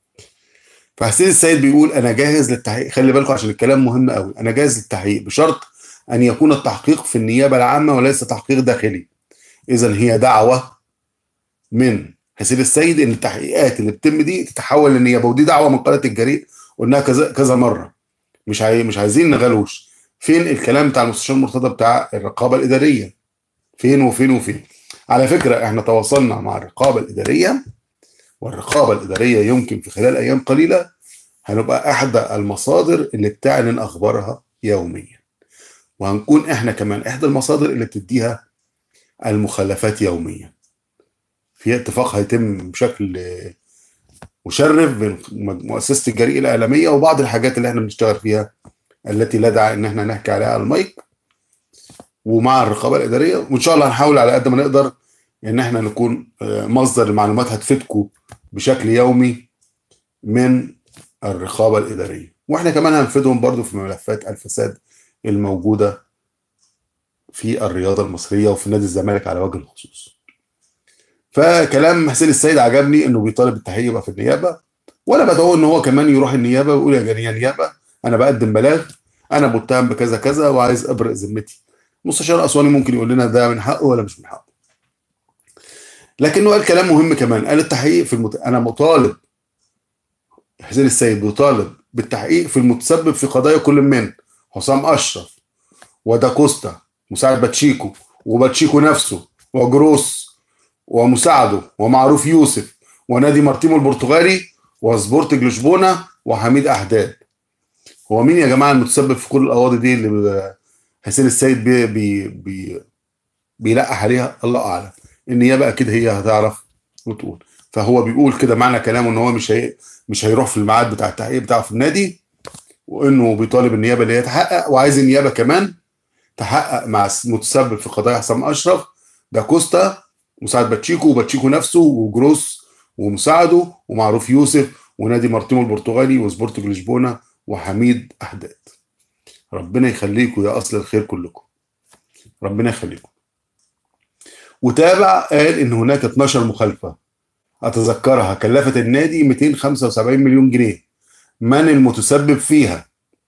فحسين السيد بيقول انا جاهز للتحقيق خلي بالكم عشان الكلام مهم قوي انا جاهز للتحقيق بشرط ان يكون التحقيق في النيابه العامه وليس تحقيق داخلي اذا هي دعوه من حسين السيد ان التحقيقات اللي بتتم دي تتحول للنيابه ودي دعوه من قناه الجريء قلناها كذا كذا مره مش عاي... مش عايزين نغلوش فين الكلام بتاع المستشار مرتضى بتاع الرقابه الاداريه فين وفين وفين على فكره احنا تواصلنا مع الرقابه الاداريه والرقابه الاداريه يمكن في خلال ايام قليله هنبقى احدى المصادر اللي بتعلن اخبارها يوميا وهنكون احنا كمان احدى المصادر اللي بتديها المخلفات يوميا في اتفاق هيتم بشكل آه، مشرف بين مؤسسه الجريء الاعلاميه وبعض الحاجات اللي احنا بنشتغل فيها التي لا داعي ان احنا نحكي عليها على المايك ومع الرقابه الاداريه وان شاء الله هنحاول على قد ما نقدر ان احنا نكون آه، مصدر المعلومات هتفيدكم بشكل يومي من الرقابه الاداريه واحنا كمان هنفيدهم برضو في ملفات الفساد الموجوده في الرياضه المصريه وفي نادي الزمالك على وجه الخصوص فكلام حسين السيد عجبني انه بيطالب التحقيق يبقى في النيابه وانا بدعوه ان هو كمان يروح النيابه ويقول يا جماعه نيابه انا بقدم بلاغ انا متهم بكذا كذا وعايز ابرئ ذمتي مستشار اسواني ممكن يقول لنا ده من حقه ولا مش من حقه لكنه قال كلام مهم كمان قال التحقيق في المت... انا مطالب حسين السيد بيطالب بالتحقيق في المتسبب في قضايا كل من حسام اشرف وداكوستا مساعد باتشيكو وباتشيكو نفسه وجروس ومساعده ومعروف يوسف ونادي مارتيمو البرتغالي وسبورتنج لشبونه وحميد احداد هو مين يا جماعه المتسبب في كل القواضي دي اللي حسين السيد بي بي بي بيلقح عليها الله اعلم النيابه اكيد هي هتعرف وتقول فهو بيقول كده معنى كلامه ان هو مش هي مش هيروح في الميعاد بتاع التحقيق بتاعه في النادي وانه بيطالب النيابه اللي هي تحقق وعايز النيابه كمان تحقق مع المتسبب في قضايا حسام اشرف دا كوستا مساعد باتشيكو وباتشيكو نفسه وجروس ومساعده ومعروف يوسف ونادي مارتيمو البرتغالي وسبورتنج لشبونه وحميد احداد ربنا يخليكم يا اصل الخير كلكم ربنا يخليكم وتابع قال ان هناك 12 مخالفه اتذكرها كلفت النادي 275 مليون جنيه من المتسبب فيها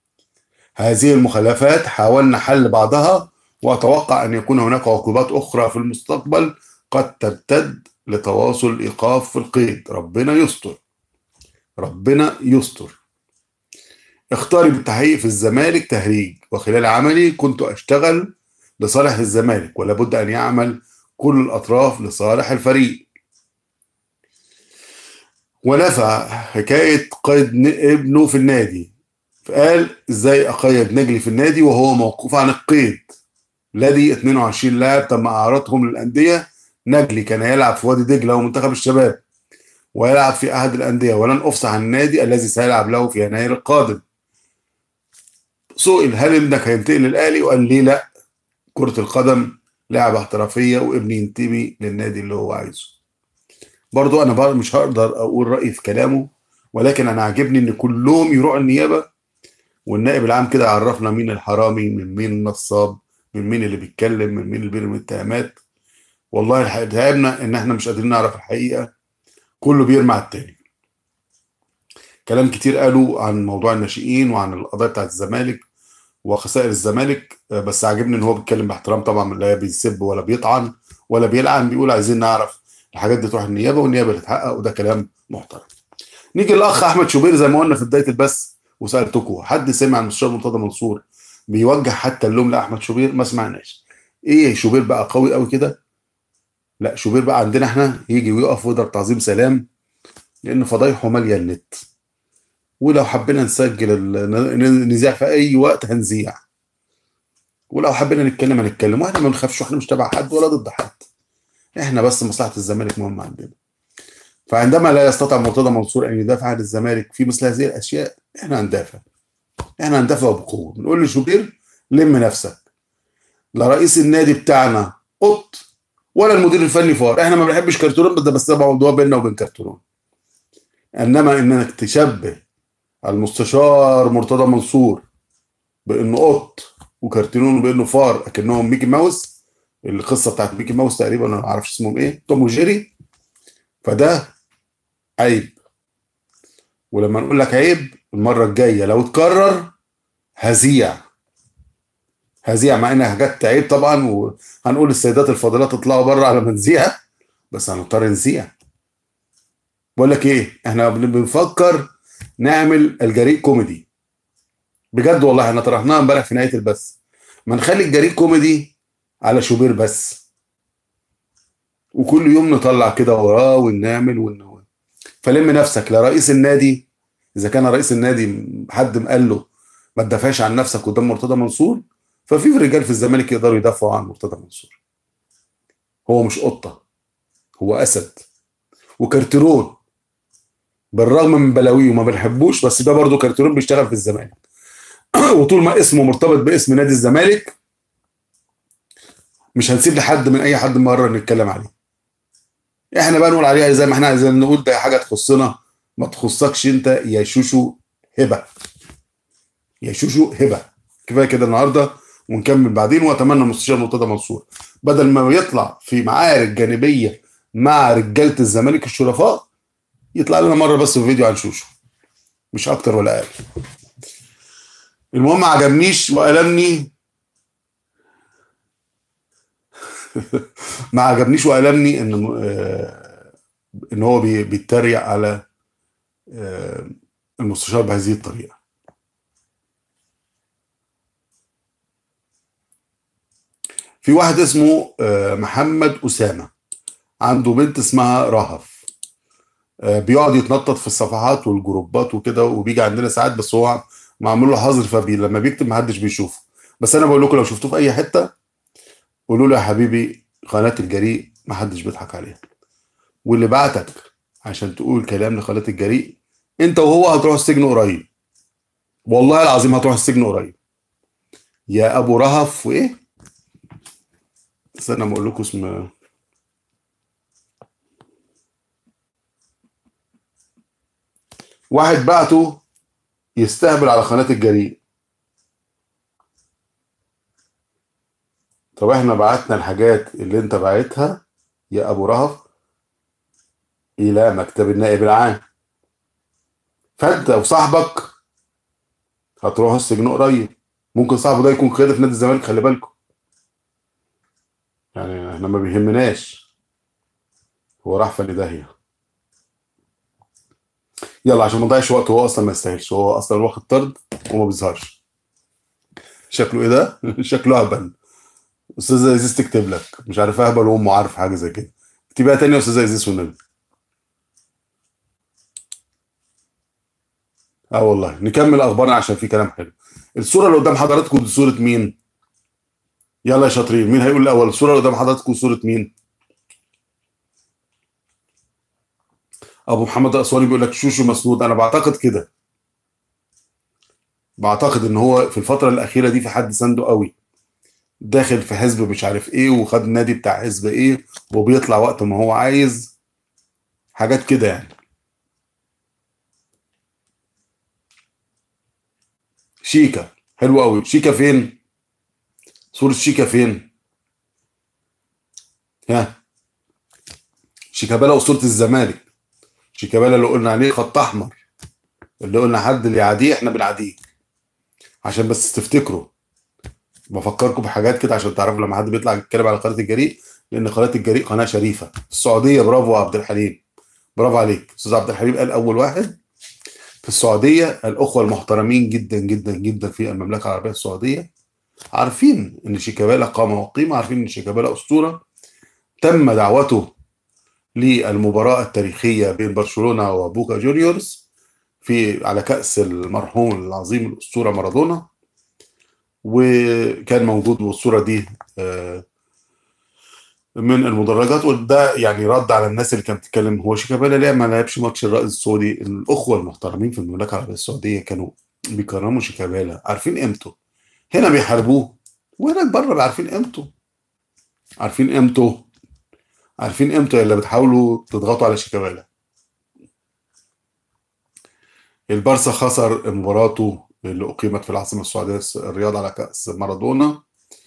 هذه المخالفات حاولنا حل بعضها واتوقع ان يكون هناك عقوبات اخرى في المستقبل قد تمتد لتواصل ايقاف في القيد ربنا يستر ربنا يستر اختاري بالتحقيق في الزمالك تهريج وخلال عملي كنت اشتغل لصالح الزمالك ولا بد ان يعمل كل الاطراف لصالح الفريق ونفى حكايه قيد ابنه في النادي فقال ازاي اقيد نجلي في النادي وهو موقوف عن القيد الذي 22 لاعب تم اعارتهم للانديه نجلي كان يلعب في وادي دجله ومنتخب الشباب ويلعب في احد الانديه ولن افصح عن النادي الذي سيلعب له في يناير القادم سئل هل ابنك هينتقل للاهلي وقال لي لا كره القدم لعبه احترافيه وابني ينتمي للنادي اللي هو عايزه برضو انا بقى مش هقدر اقول رايي في كلامه ولكن انا عاجبني ان كلهم يروحوا النيابه والنائب العام كده عرفنا مين الحرامي من مين النصاب من مين اللي بيتكلم من مين اللي بيرمي الاتهامات والله الحقيقة تعبنا ان احنا مش قادرين نعرف الحقيقه كله بيرمي على التاني كلام كتير قالوا عن موضوع الناشئين وعن القضايا بتاعت الزمالك وخسائر الزمالك بس عاجبني ان هو بيتكلم باحترام طبعا لا بيسب ولا بيطعن ولا بيلعن بيقول عايزين نعرف الحاجات دي تروح النيابه والنيابه تتحقق وده كلام محترم. نيجي للاخ احمد شوبير زي ما قلنا في بدايه البث وسالتكم حد سمع عن المستشار مرتضى منصور بيوجه حتى اللوم لاحمد شوبير ما سمعناش. ايه شوبير بقى قوي قوي كده؟ لا شوبير بقى عندنا احنا يجي ويقف ويضرب تعظيم سلام لان فضايحه ماليه النت. ولو حبينا نسجل نذيع في اي وقت هنذيع. ولو حبينا نتكلم هنتكلم واحنا ما بنخافش واحنا مش تبع حد ولا ضد حد. احنا بس مصلحه الزمالك مهمه عندنا. فعندما لا يستطيع مرتضى منصور ان يدافع عن الزمالك في مثل هذه الاشياء احنا هندافع. احنا هندافع بقوه، بنقول لشوبير لم نفسك. لا رئيس النادي بتاعنا قط ولا المدير الفني فار، احنا ما بنحبش كرتون بس بس ده موضوع بيننا وبين كرتون. انما انك تشبه المستشار مرتضى منصور بانه قط وكرتون بانه فار اكنهم ميكي ماوس القصه بتاعت ميكي ماوس تقريبا انا ما اعرفش اسمهم ايه توم وجيري فده عيب ولما نقول لك عيب المره الجايه لو اتكرر هزيع هزيع مع انها حاجات عيب طبعا وهنقول السيدات الفاضلات اطلعوا بره على ما نذيع بس هنضطر نذيع بقول لك ايه احنا بنفكر نعمل الجريء كوميدي بجد والله احنا طرحناها امبارح في نهايه البث ما نخلي الجريء كوميدي على شوبير بس وكل يوم نطلع كده وراه ونعمل ون... فلم نفسك لرئيس النادي اذا كان رئيس النادي حد قال له ما تدافعش عن نفسك قدام مرتضى منصور ففي رجال في الزمالك يقدروا يدافعوا عن مرتضى منصور هو مش قطه هو اسد وكارتيرون بالرغم من بلاويه وما بنحبوش بس ده برضه كارتيرون بيشتغل في الزمالك وطول ما اسمه مرتبط باسم نادي الزمالك مش هنسيب لحد من اي حد مره نتكلم عليه احنا بقى نقول عليها زي ما احنا عايزين نقول ده حاجه تخصنا ما تخصكش انت يا شوشو هبه يا شوشو هبه كفايه كده النهارده ونكمل بعدين واتمنى المستشار مرتضى منصور بدل ما يطلع في معارك جانبيه مع رجاله الزمالك الشرفاء يطلع لنا مره بس في فيديو عن شوشو مش اكتر ولا اقل المهم ما عجبنيش والمني ما عجبنيش والمني ان آه ان هو بيتريق على آه المستشار بهذه الطريقه في واحد اسمه آه محمد اسامه عنده بنت اسمها رهف بيقعد يتنطط في الصفحات والجروبات وكده وبيجي عندنا ساعات بس هو معمول له حظر فبي لما بيكتب محدش بيشوفه بس انا بقول لكم لو شفتوه في اي حته قولوا له يا حبيبي قناه الجريء محدش بيضحك عليها واللي بعتك عشان تقول كلام لقناه الجريء انت وهو هتروح السجن قريب والله العظيم هتروح السجن قريب يا ابو رهف وايه استنى ما اقول لكم اسم واحد بعته يستهبل على قناة الجريء طب احنا بعتنا الحاجات اللي انت بعتها يا ابو رهف الى مكتب النائب العام فانت وصاحبك هتروحوا السجن قريب ممكن صاحبه ده يكون قيادة في نادي الزمالك خلي بالكم يعني احنا ما بيهمناش هو راح في داهيه يلا عشان ما نضيعش وقت هو اصلا ما يستاهلش هو اصلا واخد طرد وما بيظهرش شكله ايه ده؟ شكله اهبل استاذه عزيز تكتب لك مش عارف اهبل وامه عارف حاجه زي كده اكتبيها تاني يا استاذه عزيز والنبي اه والله نكمل اخبارنا عشان في كلام حلو الصوره اللي قدام حضراتكم دي صوره مين يلا يا شاطرين مين هيقول الاول الصوره اللي قدام حضراتكم صوره مين ابو محمد الاسواني بيقول لك شوشو مسنود انا بعتقد كده بعتقد ان هو في الفتره الاخيره دي في حد سنده قوي داخل في حزب مش عارف ايه وخد النادي بتاع حزب ايه وبيطلع وقت ما هو عايز حاجات كده يعني شيكا حلو قوي شيكا فين صورة شيكا فين ها شيكابالا وصورة الزمالك شيكابالا اللي قلنا عليه خط احمر اللي قلنا حد اللي يعاديه احنا بنعاديه عشان بس تفتكروا بفكركم بحاجات كده عشان تعرفوا لما حد بيطلع يتكلم على قناه الجريء لان قناه الجريء قناه شريفه في السعوديه برافو عبد الحليم برافو عليك استاذ عبد الحليم قال اول واحد في السعوديه الاخوه المحترمين جدا جدا جدا في المملكه العربيه السعوديه عارفين ان شيكابالا قامه وقيمه عارفين ان شيكابالا اسطوره تم دعوته للمباراه التاريخيه بين برشلونه وبوكا جونيورز في على كاس المرحوم العظيم الاسطوره مارادونا وكان موجود والصوره دي من المدرجات وده يعني رد على الناس اللي كانت بتتكلم هو شيكابالا ليه ما لعبش ماتش الرائد السعودي الاخوه المحترمين في المملكه العربيه السعوديه كانوا بيكرموا شيكابالا عارفين قيمته هنا بيحاربوه وهناك بره عارفين قيمته عارفين قيمته عارفين قيمته اللي بتحاولوا تضغطوا على شيكابالا البارسا خسر مباراته اللي اقيمت في العاصمه السعوديه الرياض على كاس مارادونا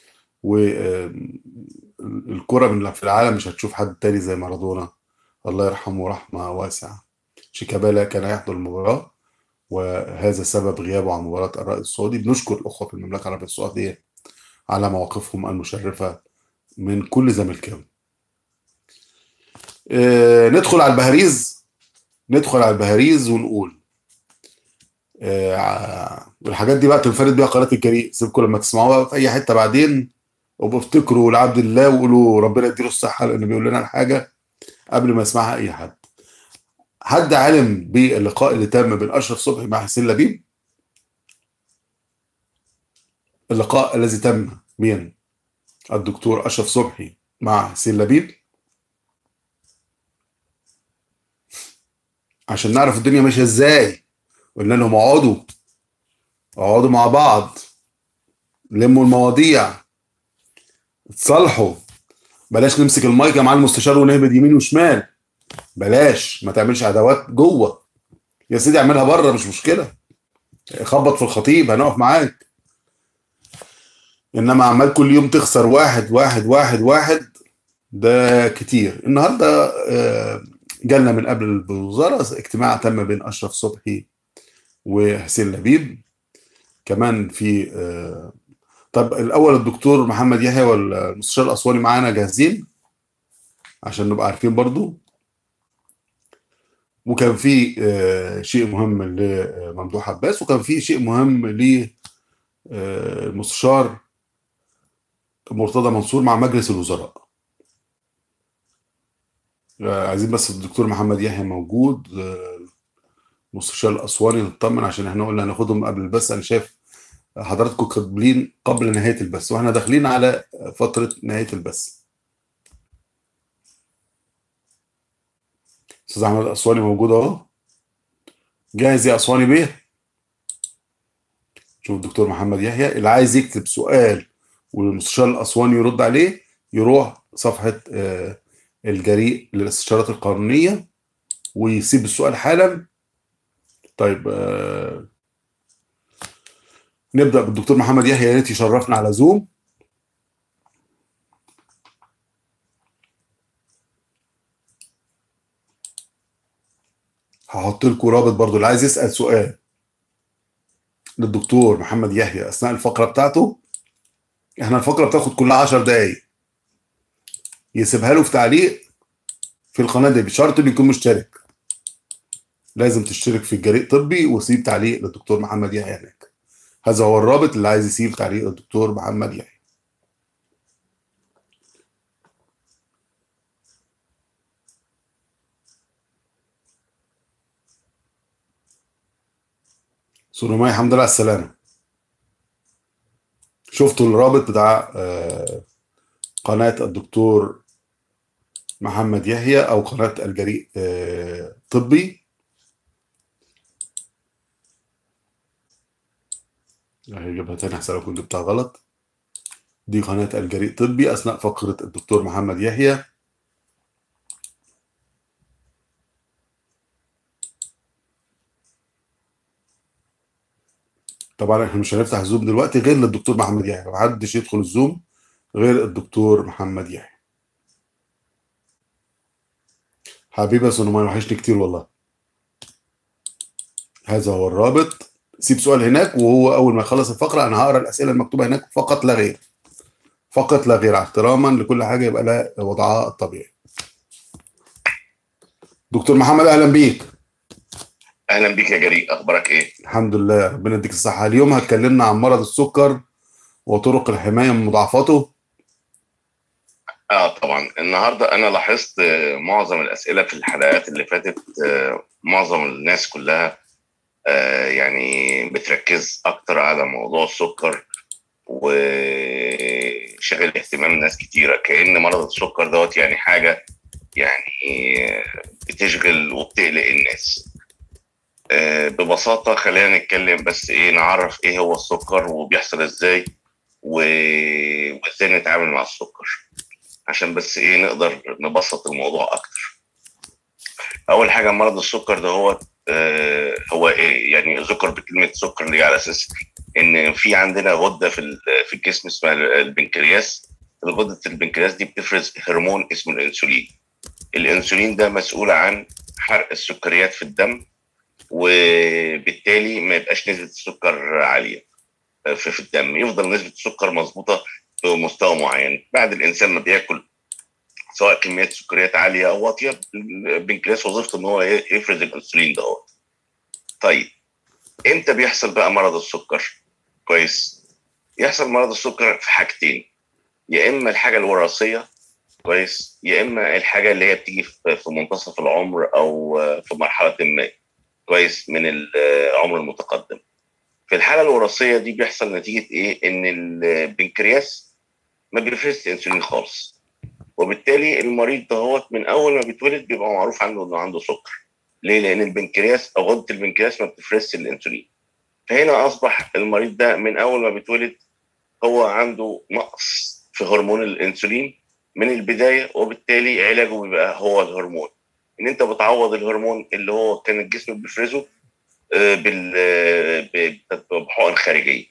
والكره من في العالم مش هتشوف حد تاني زي مارادونا الله يرحمه رحمه واسعه شيكابالا كان يحضر المباراه وهذا سبب غيابه عن مباراه الرائد السعودي بنشكر الاخوه في المملكه العربيه السعوديه على مواقفهم المشرفه من كل زملكاوي آه ندخل على البهاريز ندخل على البهاريز ونقول آه والحاجات دي بقى تنفرد بيها قناه الجريء سيبكم لما تسمعوها في اي حته بعدين وابقوا افتكروا لعبد الله وقولوا ربنا يديله الصحه لانه بيقول لنا الحاجه قبل ما يسمعها اي حد حد علم باللقاء اللي تم بين اشرف صبحي مع حسين لبيب اللقاء الذي تم بين الدكتور اشرف صبحي مع حسين لبيب عشان نعرف الدنيا ماشيه ازاي قلنا لهم اقعدوا اقعدوا مع بعض لموا المواضيع اتصالحوا بلاش نمسك المايك مع المستشار ونهبد يمين وشمال بلاش ما تعملش عداوات جوه يا سيدي اعملها بره مش مشكله خبط في الخطيب هنقف معاك انما عمال كل يوم تخسر واحد واحد واحد واحد ده كتير النهارده جالنا من قبل الوزاره اجتماع تم بين اشرف صبحي وحسين لبيب كمان في طب الاول الدكتور محمد يحيى والمستشار الاسواني معانا جاهزين عشان نبقى عارفين برضو وكان في شيء مهم لممدوح عباس وكان في شيء مهم للمستشار مرتضى منصور مع مجلس الوزراء عايزين بس الدكتور محمد يحيى موجود مستشار الاسواني نطمن عشان احنا قلنا هناخدهم قبل البث انا شايف حضراتكم قابلين قبل نهايه البث واحنا داخلين على فتره نهايه البث استاذ احمد الاسواني موجود اهو جاهز يا اسواني بيه شوف الدكتور محمد يحيى اللي عايز يكتب سؤال والمستشار الاسواني يرد عليه يروح صفحه الجريء للاستشارات القانونيه ويسيب السؤال حالا طيب آه نبدا بالدكتور محمد يحيى يا ريت يشرفنا على زوم هحط لكم رابط برضو اللي عايز يسال سؤال للدكتور محمد يحيى اثناء الفقره بتاعته احنا الفقره بتاخد كلها 10 دقائق يسيبها له في تعليق في القناه دي بشرط انه يكون مشترك لازم تشترك في الجريء طبي وسيب تعليق للدكتور محمد يحيى هناك هذا هو الرابط اللي عايز يسيب تعليق للدكتور محمد يحيى سونوماي الحمد لله على السلامة شفتوا الرابط بتاع آه، قناة الدكتور محمد يحيى أو قناة الجريء آه، طبي هجيبها تاني أحسن لو كنت جبتها غلط دي قناة الجريء طبي أثناء فقرة الدكتور محمد يحيى طبعا احنا مش هنفتح الزوم دلوقتي غير للدكتور محمد يحيى محدش يدخل الزوم غير الدكتور محمد يحيى حبيبي يا سونوماي وحشني كتير والله هذا هو الرابط سيب سؤال هناك وهو اول ما يخلص الفقره انا هقرا الاسئله المكتوبه هناك فقط لا غير فقط لا غير احتراما لكل حاجه يبقى لها وضعها الطبيعي دكتور محمد اهلا بيك اهلا بيك يا جريء اخبارك ايه الحمد لله ربنا يديك الصحه اليوم هتكلمنا عن مرض السكر وطرق الحمايه من مضاعفاته اه طبعا النهارده انا لاحظت آه، معظم الاسئله في الحلقات اللي فاتت آه، معظم الناس كلها آه، يعني بتركز اكتر على موضوع السكر وشغل اهتمام ناس كتيره كان مرض السكر دوت يعني حاجه يعني آه، بتشغل وبتقلق الناس آه، ببساطه خلينا نتكلم بس ايه نعرف ايه هو السكر وبيحصل ازاي و- وازاي نتعامل مع السكر عشان بس ايه نقدر نبسط الموضوع اكتر اول حاجه مرض السكر ده هو آه هو إيه يعني ذكر بكلمه سكر اللي على اساس ان في عندنا غده في ال- في الجسم اسمها البنكرياس غده البنكرياس دي بتفرز هرمون اسمه الانسولين الانسولين ده مسؤول عن حرق السكريات في الدم وبالتالي ما يبقاش نسبه السكر عاليه في في الدم يفضل نسبه السكر مظبوطه بمستوى معين بعد الانسان ما بياكل سواء كميات سكريات عاليه او واطيه البنكرياس وظيفته ان هو ي- يفرز الانسولين دوت طيب امتى بيحصل بقى مرض السكر كويس يحصل مرض السكر في حاجتين يا اما الحاجه الوراثيه كويس يا اما الحاجه اللي هي بتيجي في في منتصف العمر او في مرحله ما كويس من العمر المتقدم في الحاله الوراثيه دي بيحصل نتيجه ايه ان البنكرياس ما بيفرزش انسولين خالص وبالتالي المريض دهوت من اول ما بيتولد بيبقى معروف عنه انه عنده سكر ليه لان البنكرياس او غده البنكرياس ما بتفرزش الانسولين فهنا اصبح المريض ده من اول ما بيتولد هو عنده نقص في هرمون الانسولين من البدايه وبالتالي علاجه بيبقى هو الهرمون ان انت بتعوض الهرمون اللي هو كان الجسم بيفرزه آه، بال آه، ب- بحقن خارجيه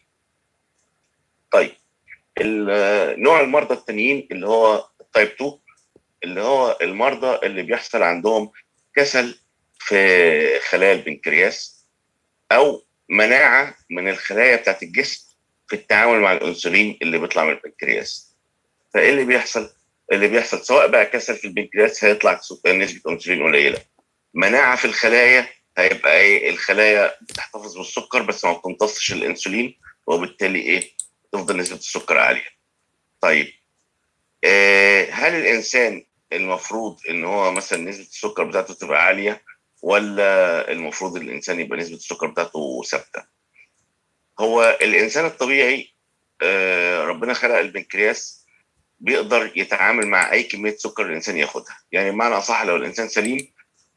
طيب ال- نوع المرضى التانيين اللي هو التايب 2 اللي هو المرضى اللي بيحصل عندهم كسل في خلايا البنكرياس او مناعه من الخلايا بتاعت الجسم في التعامل مع الانسولين اللي بيطلع من البنكرياس فايه اللي بيحصل اللي بيحصل سواء بقى كسل في البنكرياس هيطلع سو- نسبه انسولين قليله مناعه في الخلايا هيبقى ايه الخلايا بتحتفظ بالسكر بس ما بتمتصش الانسولين وبالتالي ايه تفضل نسبه السكر عاليه طيب آه هل الانسان المفروض ان هو مثلا نسبه السكر بتاعته تبقى عاليه ولا المفروض الانسان يبقى نسبه السكر بتاعته ثابته هو الانسان الطبيعي آه ربنا خلق البنكرياس بيقدر يتعامل مع اي كميه سكر الانسان ياخدها يعني بمعنى اصح لو الانسان سليم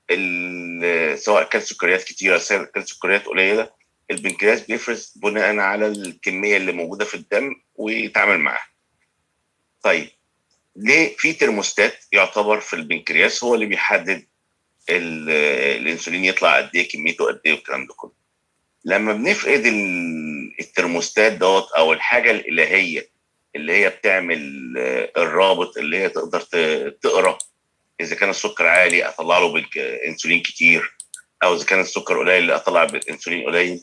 ال- سواء كان سكريات كتيره سواء كان سكريات قليله البنكرياس بيفرز بناء على الكميه اللي موجوده في الدم ويتعامل معاها طيب ليه في ترموستات يعتبر في البنكرياس هو اللي بيحدد ال- الانسولين يطلع قد ايه كميته قد ايه والكلام ده كله لما بنفقد ال- الترموستات دوت او الحاجه الالهيه اللي هي بتعمل آه، الرابط اللي هي تقدر ت- تقرا اذا كان السكر عالي اطلع له بالك- انسولين كتير او اذا كان السكر قليل اطلع بالانسولين قليل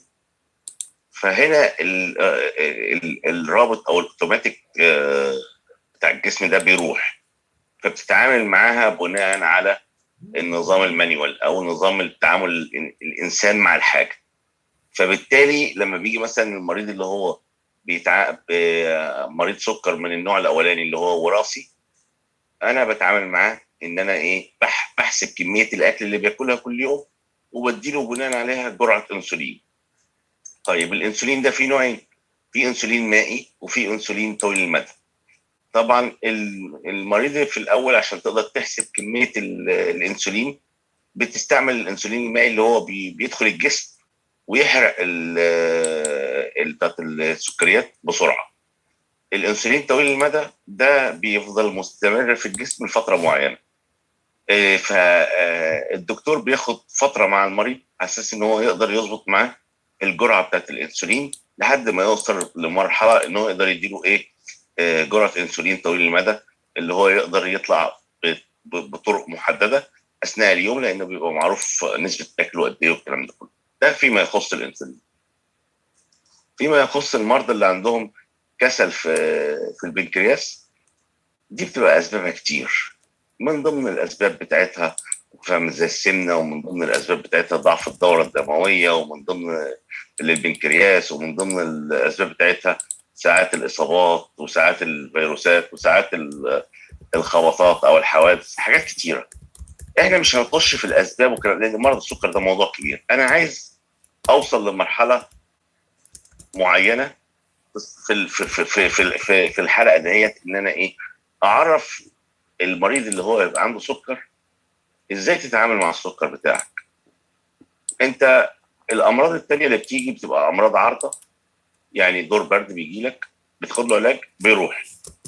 فهنا ال ال الرابط او الاوتوماتيك آه، بتاع الجسم ده بيروح فبتتعامل معاها بناء على النظام المانيوال او نظام التعامل ال- الانسان مع الحاجه فبالتالي لما بيجي مثلا المريض اللي هو بيتع... ب- مريض سكر من النوع الاولاني اللي هو وراثي انا بتعامل معاه ان انا ايه بح... بحسب كميه الاكل اللي بياكلها كل يوم وبديله بناء عليها جرعه انسولين طيب الانسولين ده فيه نوعين في انسولين مائي وفي انسولين طويل المدى طبعا المريض في الاول عشان تقدر تحسب كميه الانسولين بتستعمل الانسولين المائي اللي هو بيدخل الجسم ويحرق بتاعت السكريات بسرعه الانسولين طويل المدى ده بيفضل مستمر في الجسم لفتره معينه فالدكتور بياخد فتره مع المريض على اساس ان هو يقدر يظبط معاه الجرعه بتاعت الانسولين لحد ما يوصل لمرحله ان هو يقدر يديله ايه جرعه انسولين طويل المدى اللي هو يقدر يطلع بطرق محدده اثناء اليوم لانه بيبقى معروف نسبه اكله قد ايه والكلام ده كله ده فيما يخص الانسولين فيما يخص المرضى اللي عندهم كسل في في البنكرياس دي بتبقى اسبابها كتير من ضمن الاسباب بتاعتها فاهم زي السمنه ومن ضمن الاسباب بتاعتها ضعف الدوره الدمويه ومن ضمن البنكرياس ومن ضمن الاسباب بتاعتها ساعات الاصابات وساعات الفيروسات وساعات الخبطات او الحوادث حاجات كتيره احنا مش هنخش في الاسباب وكلام لان مرض السكر ده موضوع كبير انا عايز اوصل لمرحله معينه في في في في في, في الحلقه ديت ان انا ايه اعرف المريض اللي هو يبقى عنده سكر ازاي تتعامل مع السكر بتاعك انت الامراض التانية اللي بتيجي بتبقى امراض عارضه يعني دور برد بيجي لك بتاخد له علاج بيروح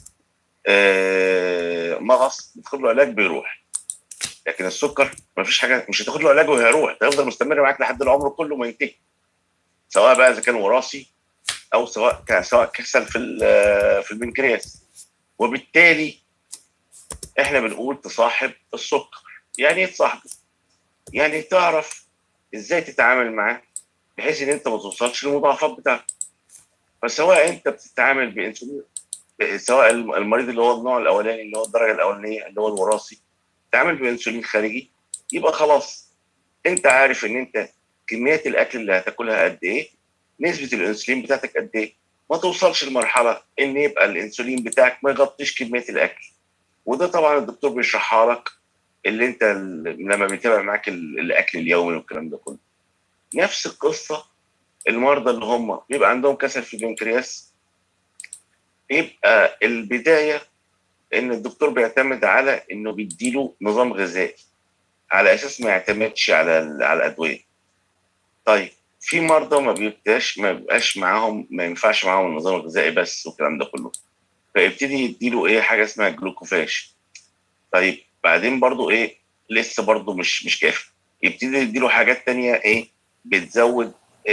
آه مغص بتاخد له علاج بيروح لكن السكر ما فيش حاجه مش هتاخد له علاج وهيروح ده يفضل مستمر معاك لحد العمر كله ما ينتهي سواء بقى اذا كان وراثي او سواء سواء كسل في في البنكرياس وبالتالي احنا بنقول تصاحب السكر يعني ايه تصاحبه؟ يعني تعرف ازاي تتعامل معاه بحيث ان انت ما توصلش للمضاعفات بتاعته فسواء انت بتتعامل بانسولين سواء المريض اللي هو النوع الاولاني اللي هو الدرجه الاولانيه اللي هو الوراثي تعمل بانسولين خارجي يبقى خلاص انت عارف ان انت كميات الاكل اللي هتاكلها قد ايه نسبه الانسولين بتاعتك قد ايه ما توصلش لمرحله ان يبقى الانسولين بتاعك ما يغطيش كميه الاكل وده طبعا الدكتور بيشرحها لك اللي انت لما بيتابع معاك الاكل اليومي والكلام ده كله نفس القصه المرضى اللي هم بيبقى عندهم كسل في البنكرياس بيبقى البدايه ان الدكتور بيعتمد على انه بيديله نظام غذائي على اساس ما يعتمدش على على الادويه طيب في مرضى ما بيبقاش ما بيبقاش معاهم ما ينفعش معاهم النظام الغذائي بس والكلام ده كله فيبتدي يديله ايه حاجه اسمها جلوكوفاش طيب بعدين برضو ايه لسه برضو مش مش كافي يبتدي يديله حاجات تانية ايه بتزود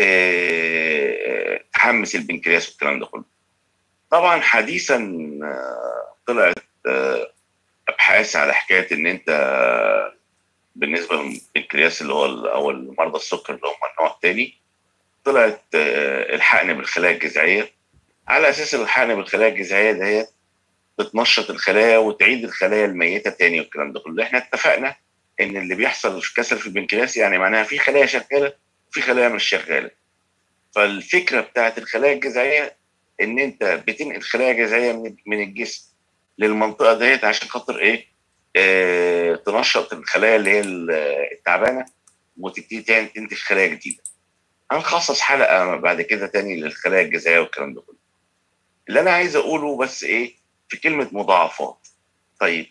إيه تحمس البنكرياس والكلام ده كله طبعا حديثا طلعت ابحاث على حكايه ان انت بالنسبه للبنكرياس اللي هو او مرضى السكر اللي هم النوع الثاني طلعت الحقن بالخلايا الجذعيه على اساس الحقن بالخلايا الجذعيه دهيت بتنشط الخلايا وتعيد الخلايا الميته تاني والكلام ده كله احنا اتفقنا ان اللي بيحصل في كسل في البنكرياس يعني معناها في خلايا شغاله وفي خلايا مش شغاله فالفكره بتاعت الخلايا الجذعيه ان انت بتنقل خلايا جذعيه من من الجسم للمنطقه ديت عشان خاطر ايه آه تنشط الخلايا اللي هي التعبانه وتبتدي تنتج خلايا جديده هنخصص حلقه بعد كده تاني للخلايا الجذعيه والكلام ده كله اللي انا عايز اقوله بس ايه في كلمه مضاعفات طيب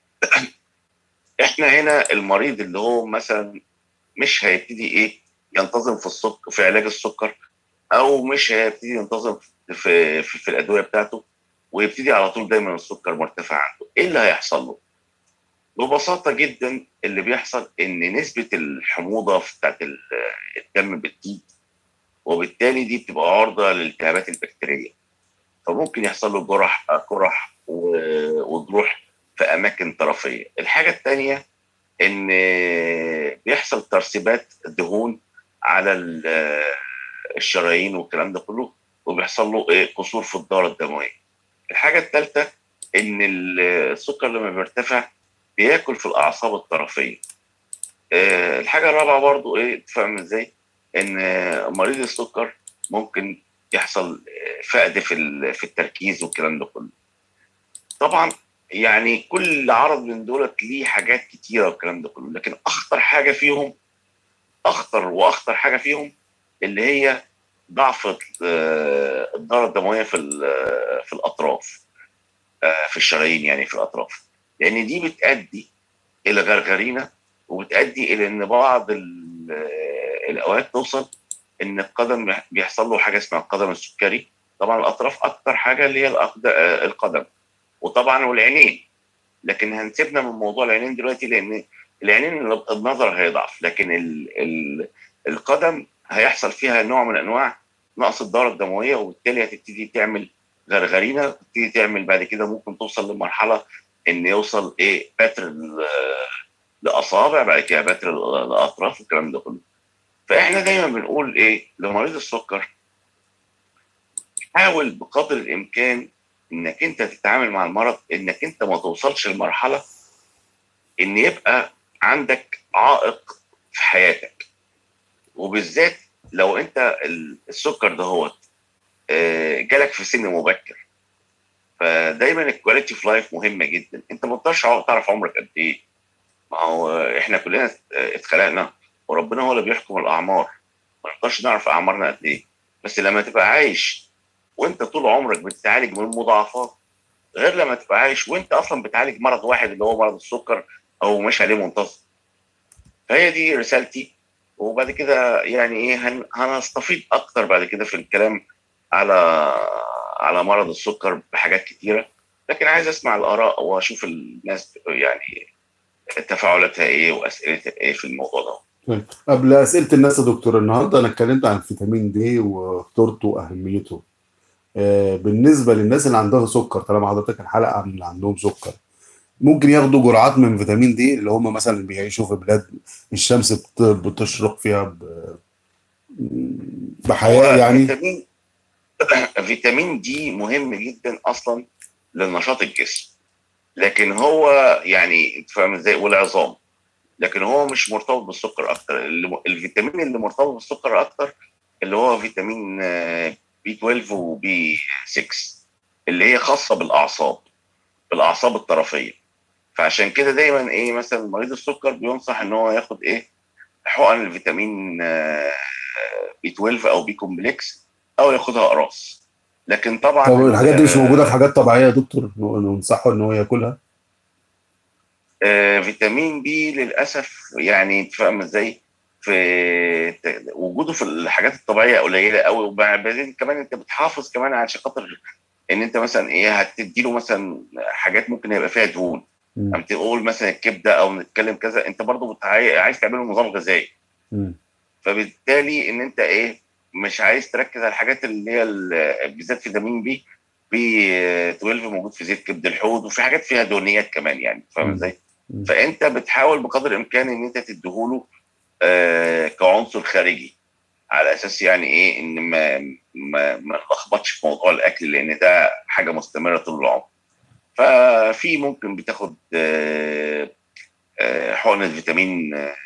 احنا هنا المريض اللي هو مثلا مش هيبتدي ايه ينتظم في السكر في علاج السكر او مش هيبتدي ينتظم في في, في الادويه بتاعته ويبتدي على طول دايما السكر مرتفع عنده ايه اللي هيحصل له ببساطه جدا اللي بيحصل ان نسبه الحموضه بتاعت الدم بتزيد وبالتالي دي بتبقى عرضه للالتهابات البكتيريه فممكن يحصل له جرح قرح وجروح في اماكن طرفيه الحاجه الثانيه ان بيحصل ترسيبات دهون على الشرايين والكلام ده كله وبيحصل له ايه قصور في الدوره الدمويه الحاجه الثالثه ان السكر لما بيرتفع بياكل في الاعصاب الطرفيه الحاجه الرابعه برضو ايه تفهم ازاي ان مريض السكر ممكن يحصل فقد في في التركيز والكلام ده كله طبعا يعني كل عرض من دولت ليه حاجات كتيره والكلام ده كله لكن اخطر حاجه فيهم اخطر واخطر حاجه فيهم اللي هي ضعف آه، الدوره الدمويه في ال- في الاطراف آه، في الشرايين يعني في الاطراف لان دي بتؤدي الى غرغرينه وبتؤدي الى ان بعض ال- آه، الاوقات توصل ان القدم بيحصل له حاجه اسمها القدم السكري طبعا الاطراف اكتر حاجه اللي هي الأقد- آه، القدم وطبعا والعينين لكن هنسيبنا من موضوع العينين دلوقتي لان العينين النظر هيضعف لكن ال ال القدم هيحصل فيها نوع من انواع نقص الدوره الدمويه وبالتالي هتبتدي تعمل غرغرينه تبتدي تعمل بعد كده ممكن توصل لمرحله ان يوصل ايه بتر ال- لاصابع بعد كده بتر ال- الاطراف والكلام ده كله فاحنا دايما بنقول ايه لمريض السكر حاول بقدر الامكان انك انت تتعامل مع المرض انك انت ما توصلش لمرحله ان يبقى عندك عائق في حياتك وبالذات لو انت ال- السكر دهوت آه، جالك في سن مبكر فدايما الكواليتي اوف لايف مهمه جدا انت ما تقدرش تعرف عمرك قد ايه ما هو احنا كلنا اتخلقنا وربنا هو اللي بيحكم الاعمار ما نقدرش نعرف اعمارنا قد ايه بس لما تبقى عايش وانت طول عمرك بتتعالج من المضاعفات غير لما تبقى عايش وانت اصلا بتعالج مرض واحد اللي هو مرض السكر او ماشي عليه منتظم فهي دي رسالتي وبعد كده يعني ايه هن... هنستفيد اكتر بعد كده في الكلام على على مرض السكر بحاجات كتيره لكن عايز اسمع الاراء واشوف الناس يعني تفاعلاتها ايه واسئلتها ايه في الموضوع ده طيب قبل اسئله الناس يا دكتور النهارده انا اتكلمت عن الفيتامين دي وخطورته واهميته آه، بالنسبه للناس اللي عندها سكر طالما حضرتك الحلقه عن اللي عندهم سكر ممكن ياخدوا جرعات من فيتامين دي اللي هم مثلا بيعيشوا في بلاد الشمس بت- بتشرق فيها ب- بحياه هو يعني فيتامين فيتامين دي مهم جدا اصلا لنشاط الجسم لكن هو يعني انت فاهم ازاي والعظام لكن هو مش مرتبط بالسكر اكتر اللي- الفيتامين اللي مرتبط بالسكر اكتر اللي هو فيتامين بي 12 وبي 6 اللي هي خاصه بالاعصاب بالاعصاب الطرفيه فعشان كده دايما ايه مثلا مريض السكر بينصح ان هو ياخد ايه حقن الفيتامين بي 12 او بي كومبلكس او ياخدها اقراص لكن طبعا طب الحاجات دي مش آه، موجوده في حاجات طبيعيه يا دكتور ننصحه ان هو ياكلها آه، فيتامين بي للاسف يعني انت فاهم ازاي في ت- وجوده في الحاجات الطبيعيه قليله قوي وبعدين كمان انت بتحافظ كمان عشان خاطر ان انت مثلا ايه هتدي له مثلا حاجات ممكن يبقى فيها دهون مم. لما تقول مثلا الكبده او نتكلم كذا انت برضو بتعاي- عايز تعمله نظام غذائي مم. فبالتالي ان انت ايه مش عايز تركز على الحاجات اللي هي ال- بالذات فيتامين بي بي 12 موجود في زيت كبد الحوت وفي حاجات فيها دهنيات كمان يعني فاهم مم. ازاي؟ مم. فانت بتحاول بقدر الامكان ان انت تديهوله آه كعنصر خارجي على اساس يعني ايه ان ما ما ما نلخبطش في موضوع الاكل لان ده حاجه مستمره طول العمر ففي ممكن بتاخد آه آه حقنه فيتامين آه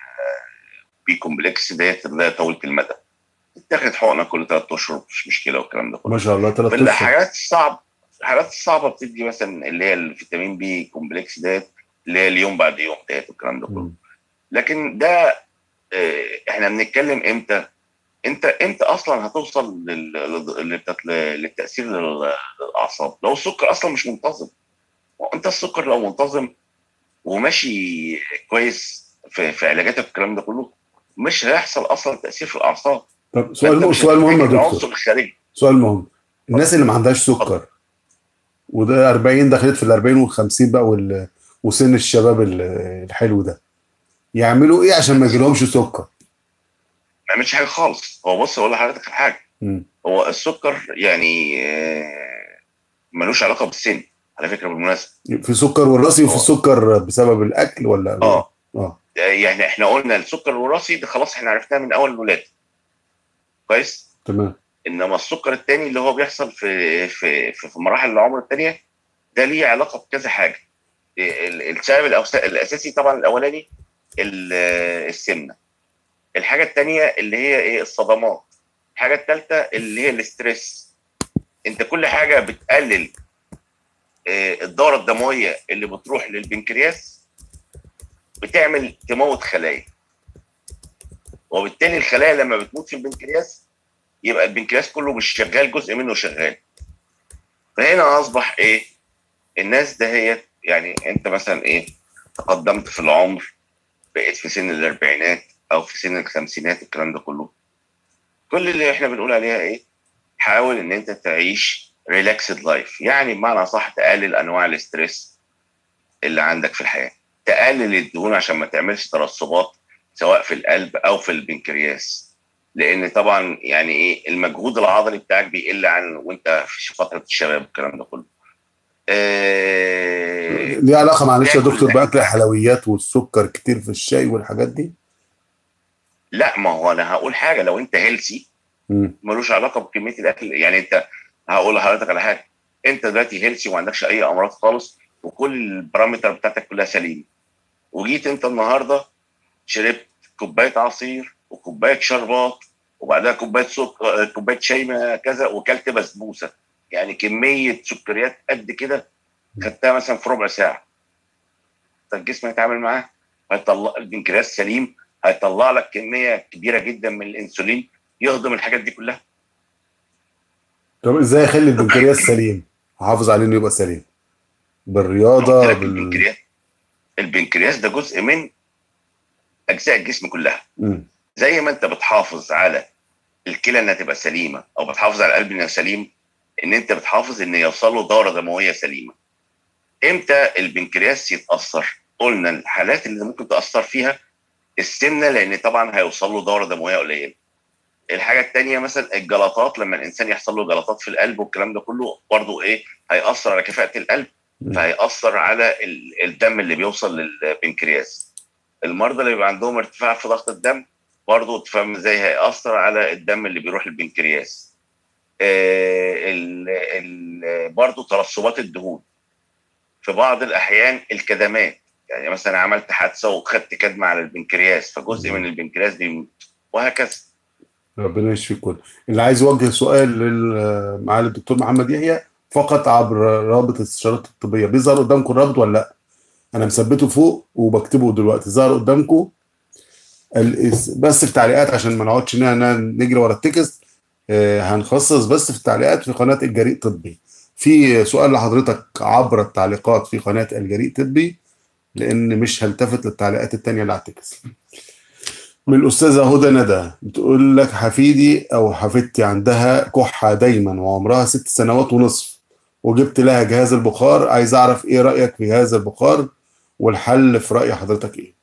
بي كومبلكس ديت اللي هي طويله المدى تاخد حقنه كل ثلاث اشهر مش مشكله والكلام ده كله ما شاء الله ثلاث في اشهر الحاجات الصعبه الحاجات الصعبه بتدي مثلا اللي هي الفيتامين بي كومبلكس ديت اللي هي اليوم بعد يوم ديت والكلام ده كله مم. لكن ده آه، احنا بنتكلم امتى انت امتى اصلا هتوصل لل- لل- للت- للتاثير لل- للاعصاب لو السكر اصلا مش منتظم انت السكر لو منتظم وماشي كويس في, في علاجاتك والكلام ده كله مش هيحصل اصلا تاثير في الاعصاب طب سؤال فأنت مهم مش سؤال مهم يا هتحتاج دكتور العنصر الخارجي سؤال مهم الناس اللي ما عندهاش سكر وده 40 دخلت في ال 40 وال 50 بقى وال... وسن الشباب ال- الحلو ده يعملوا ايه عشان ما يجيلهمش سكر؟ ما يعملش حاجه خالص هو بص اقول لحضرتك على حاجه مم. هو السكر يعني آه، ملوش علاقه بالسن على فكره بالمناسبه في سكر وراثي وفي آه. سكر بسبب الاكل ولا اه اه يعني احنا قلنا السكر الوراثي ده خلاص احنا عرفناه من اول الولاده كويس تمام انما السكر الثاني اللي هو بيحصل في في في, في مراحل العمر الثانيه ده ليه علاقه بكذا حاجه ال- السبب الأوس- الاساسي طبعا الاولاني ال- السمنه الحاجه الثانيه اللي هي ايه الصدمات الحاجه الثالثه اللي هي الاسترس انت كل حاجه بتقلل آه، الدوره الدمويه اللي بتروح للبنكرياس بتعمل تموت خلايا وبالتالي الخلايا لما بتموت في البنكرياس يبقى البنكرياس كله مش شغال جزء منه شغال فهنا اصبح ايه الناس دهيت يعني انت مثلا ايه تقدمت في العمر بقيت في سن الاربعينات او في سن الخمسينات الكلام ده كله كل اللي احنا بنقول عليها ايه حاول ان انت تعيش ريلاكسد لايف يعني بمعنى صح تقلل انواع الاسترس اللي عندك في الحياه تقلل الدهون عشان ما تعملش ترسبات سواء في القلب او في البنكرياس لان طبعا يعني ايه المجهود العضلي بتاعك بيقل عن وانت في فتره الشباب والكلام ده كله آه ليه علاقه معلش يا تاكل دكتور الأكل. باكل الحلويات والسكر كتير في الشاي والحاجات دي لا ما هو انا هقول حاجه لو انت هيلسي مم. ملوش علاقه بكميه الاكل يعني انت هقول لحضرتك على حاجه انت دلوقتي هيلسي وما عندكش اي امراض خالص وكل البارامتر بتاعتك كلها سليمه وجيت انت النهارده شربت كوبايه عصير وكوبايه شربات وبعدها كوبايه سكر كوبايه شاي ما كذا وكلت بسبوسه يعني كميه سكريات قد كده خدتها مثلا في ربع ساعه فالجسم هيتعامل معاها هيطلع البنكرياس سليم هيطلع لك كميه كبيره جدا من الانسولين يهضم الحاجات دي كلها طب ازاي اخلي البنكرياس سليم احافظ عليه انه يبقى سليم قلت بالرياضه لك بال... البنكرياس البنكرياس ده جزء من اجزاء الجسم كلها مم. زي ما انت بتحافظ على الكلى انها تبقى سليمه او بتحافظ على القلب انه سليم ان انت بتحافظ ان يوصل له دوره دمويه سليمه امتى البنكرياس يتاثر قلنا الحالات اللي ممكن تاثر فيها السمنه لان طبعا هيوصل له دوره دمويه قليله الحاجه الثانيه مثلا الجلطات لما الانسان يحصل له جلطات في القلب والكلام ده كله برضه ايه هياثر على كفاءه القلب مم. فهيأثر على ال- الدم اللي بيوصل للبنكرياس المرضى اللي بيبقى عندهم ارتفاع في ضغط الدم برضه تفهم ازاي هيأثر على الدم اللي بيروح للبنكرياس آه، ال- ال- برضه ترسبات الدهون في بعض الاحيان الكدمات يعني مثلا عملت حادثه وخدت كدمه على البنكرياس فجزء من البنكرياس بيموت وهكذا ربنا يشفيك كله اللي عايز يوجه سؤال للمعالي الدكتور محمد يحيى فقط عبر رابط الاستشارات الطبيه بيظهر قدامكم الرابط ولا لا انا مثبته فوق وبكتبه دلوقتي ظهر قدامكم الاس- بس في تعليقات عشان ما نقعدش إن إحنا نجري ورا التكست آه، هنخصص بس في التعليقات في قناه الجريء طبي في سؤال لحضرتك عبر التعليقات في قناه الجريء طبي لان مش هلتفت للتعليقات التانية اللي على التكست من الأستاذة هدى ندى بتقول لك حفيدي أو حفيدتي عندها كحة دايما وعمرها ست سنوات ونصف وجبت لها جهاز البخار عايز أعرف إيه رأيك في هذا البخار والحل في رأي حضرتك إيه؟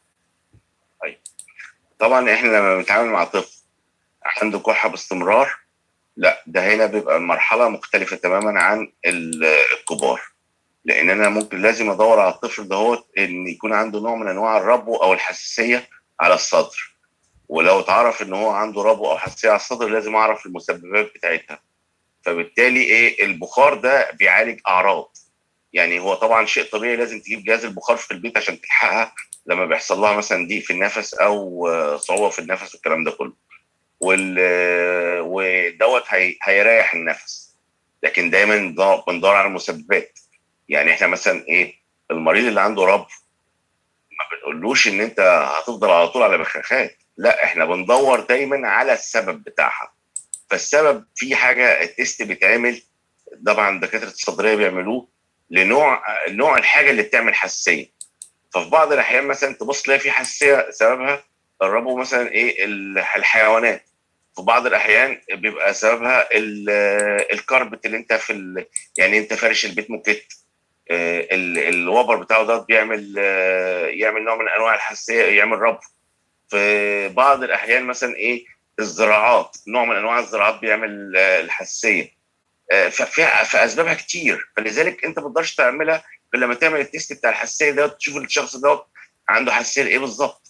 طبعا احنا لما بنتعامل مع طفل عنده كحه باستمرار لا ده هنا بيبقى مرحله مختلفه تماما عن ال- الكبار لان انا ممكن لازم ادور على الطفل دهوت ان يكون عنده نوع من انواع الربو او الحساسيه على الصدر ولو اتعرف ان هو عنده ربو او حساسيه على الصدر لازم اعرف المسببات بتاعتها فبالتالي ايه البخار ده بيعالج اعراض يعني هو طبعا شيء طبيعي لازم تجيب جهاز البخار في البيت عشان تلحقها لما بيحصل لها مثلا ضيق في النفس او آه، صعوبه في النفس والكلام ده كله وال آه، ودوت هي- هيريح النفس لكن دايما ندور- بندور على المسببات يعني احنا مثلا ايه المريض اللي عنده رب ما بنقولوش ان انت هتفضل على طول على بخاخات لا احنا بندور دايما على السبب بتاعها فالسبب في حاجه التست بيتعمل طبعا دكاتره الصدريه بيعملوه لنوع نوع الحاجه اللي بتعمل حساسيه ففي بعض الاحيان مثلا تبص تلاقي في حساسيه سببها الربو مثلا ايه ال- الحيوانات في بعض الاحيان بيبقى سببها ال- الكربت اللي انت في ال... يعني انت فارش البيت موكيت آه، ال- الوبر بتاعه ده بيعمل آه، يعمل نوع من انواع الحساسيه يعمل ربو في بعض الاحيان مثلا ايه الزراعات نوع من انواع الزراعات بيعمل آه، الحساسيه آه، ففي في اسبابها كتير فلذلك انت ما تقدرش تعملها غير لما تعمل التيست بتاع الحساسيه دوت تشوف الشخص دوت عنده حساسيه لايه بالظبط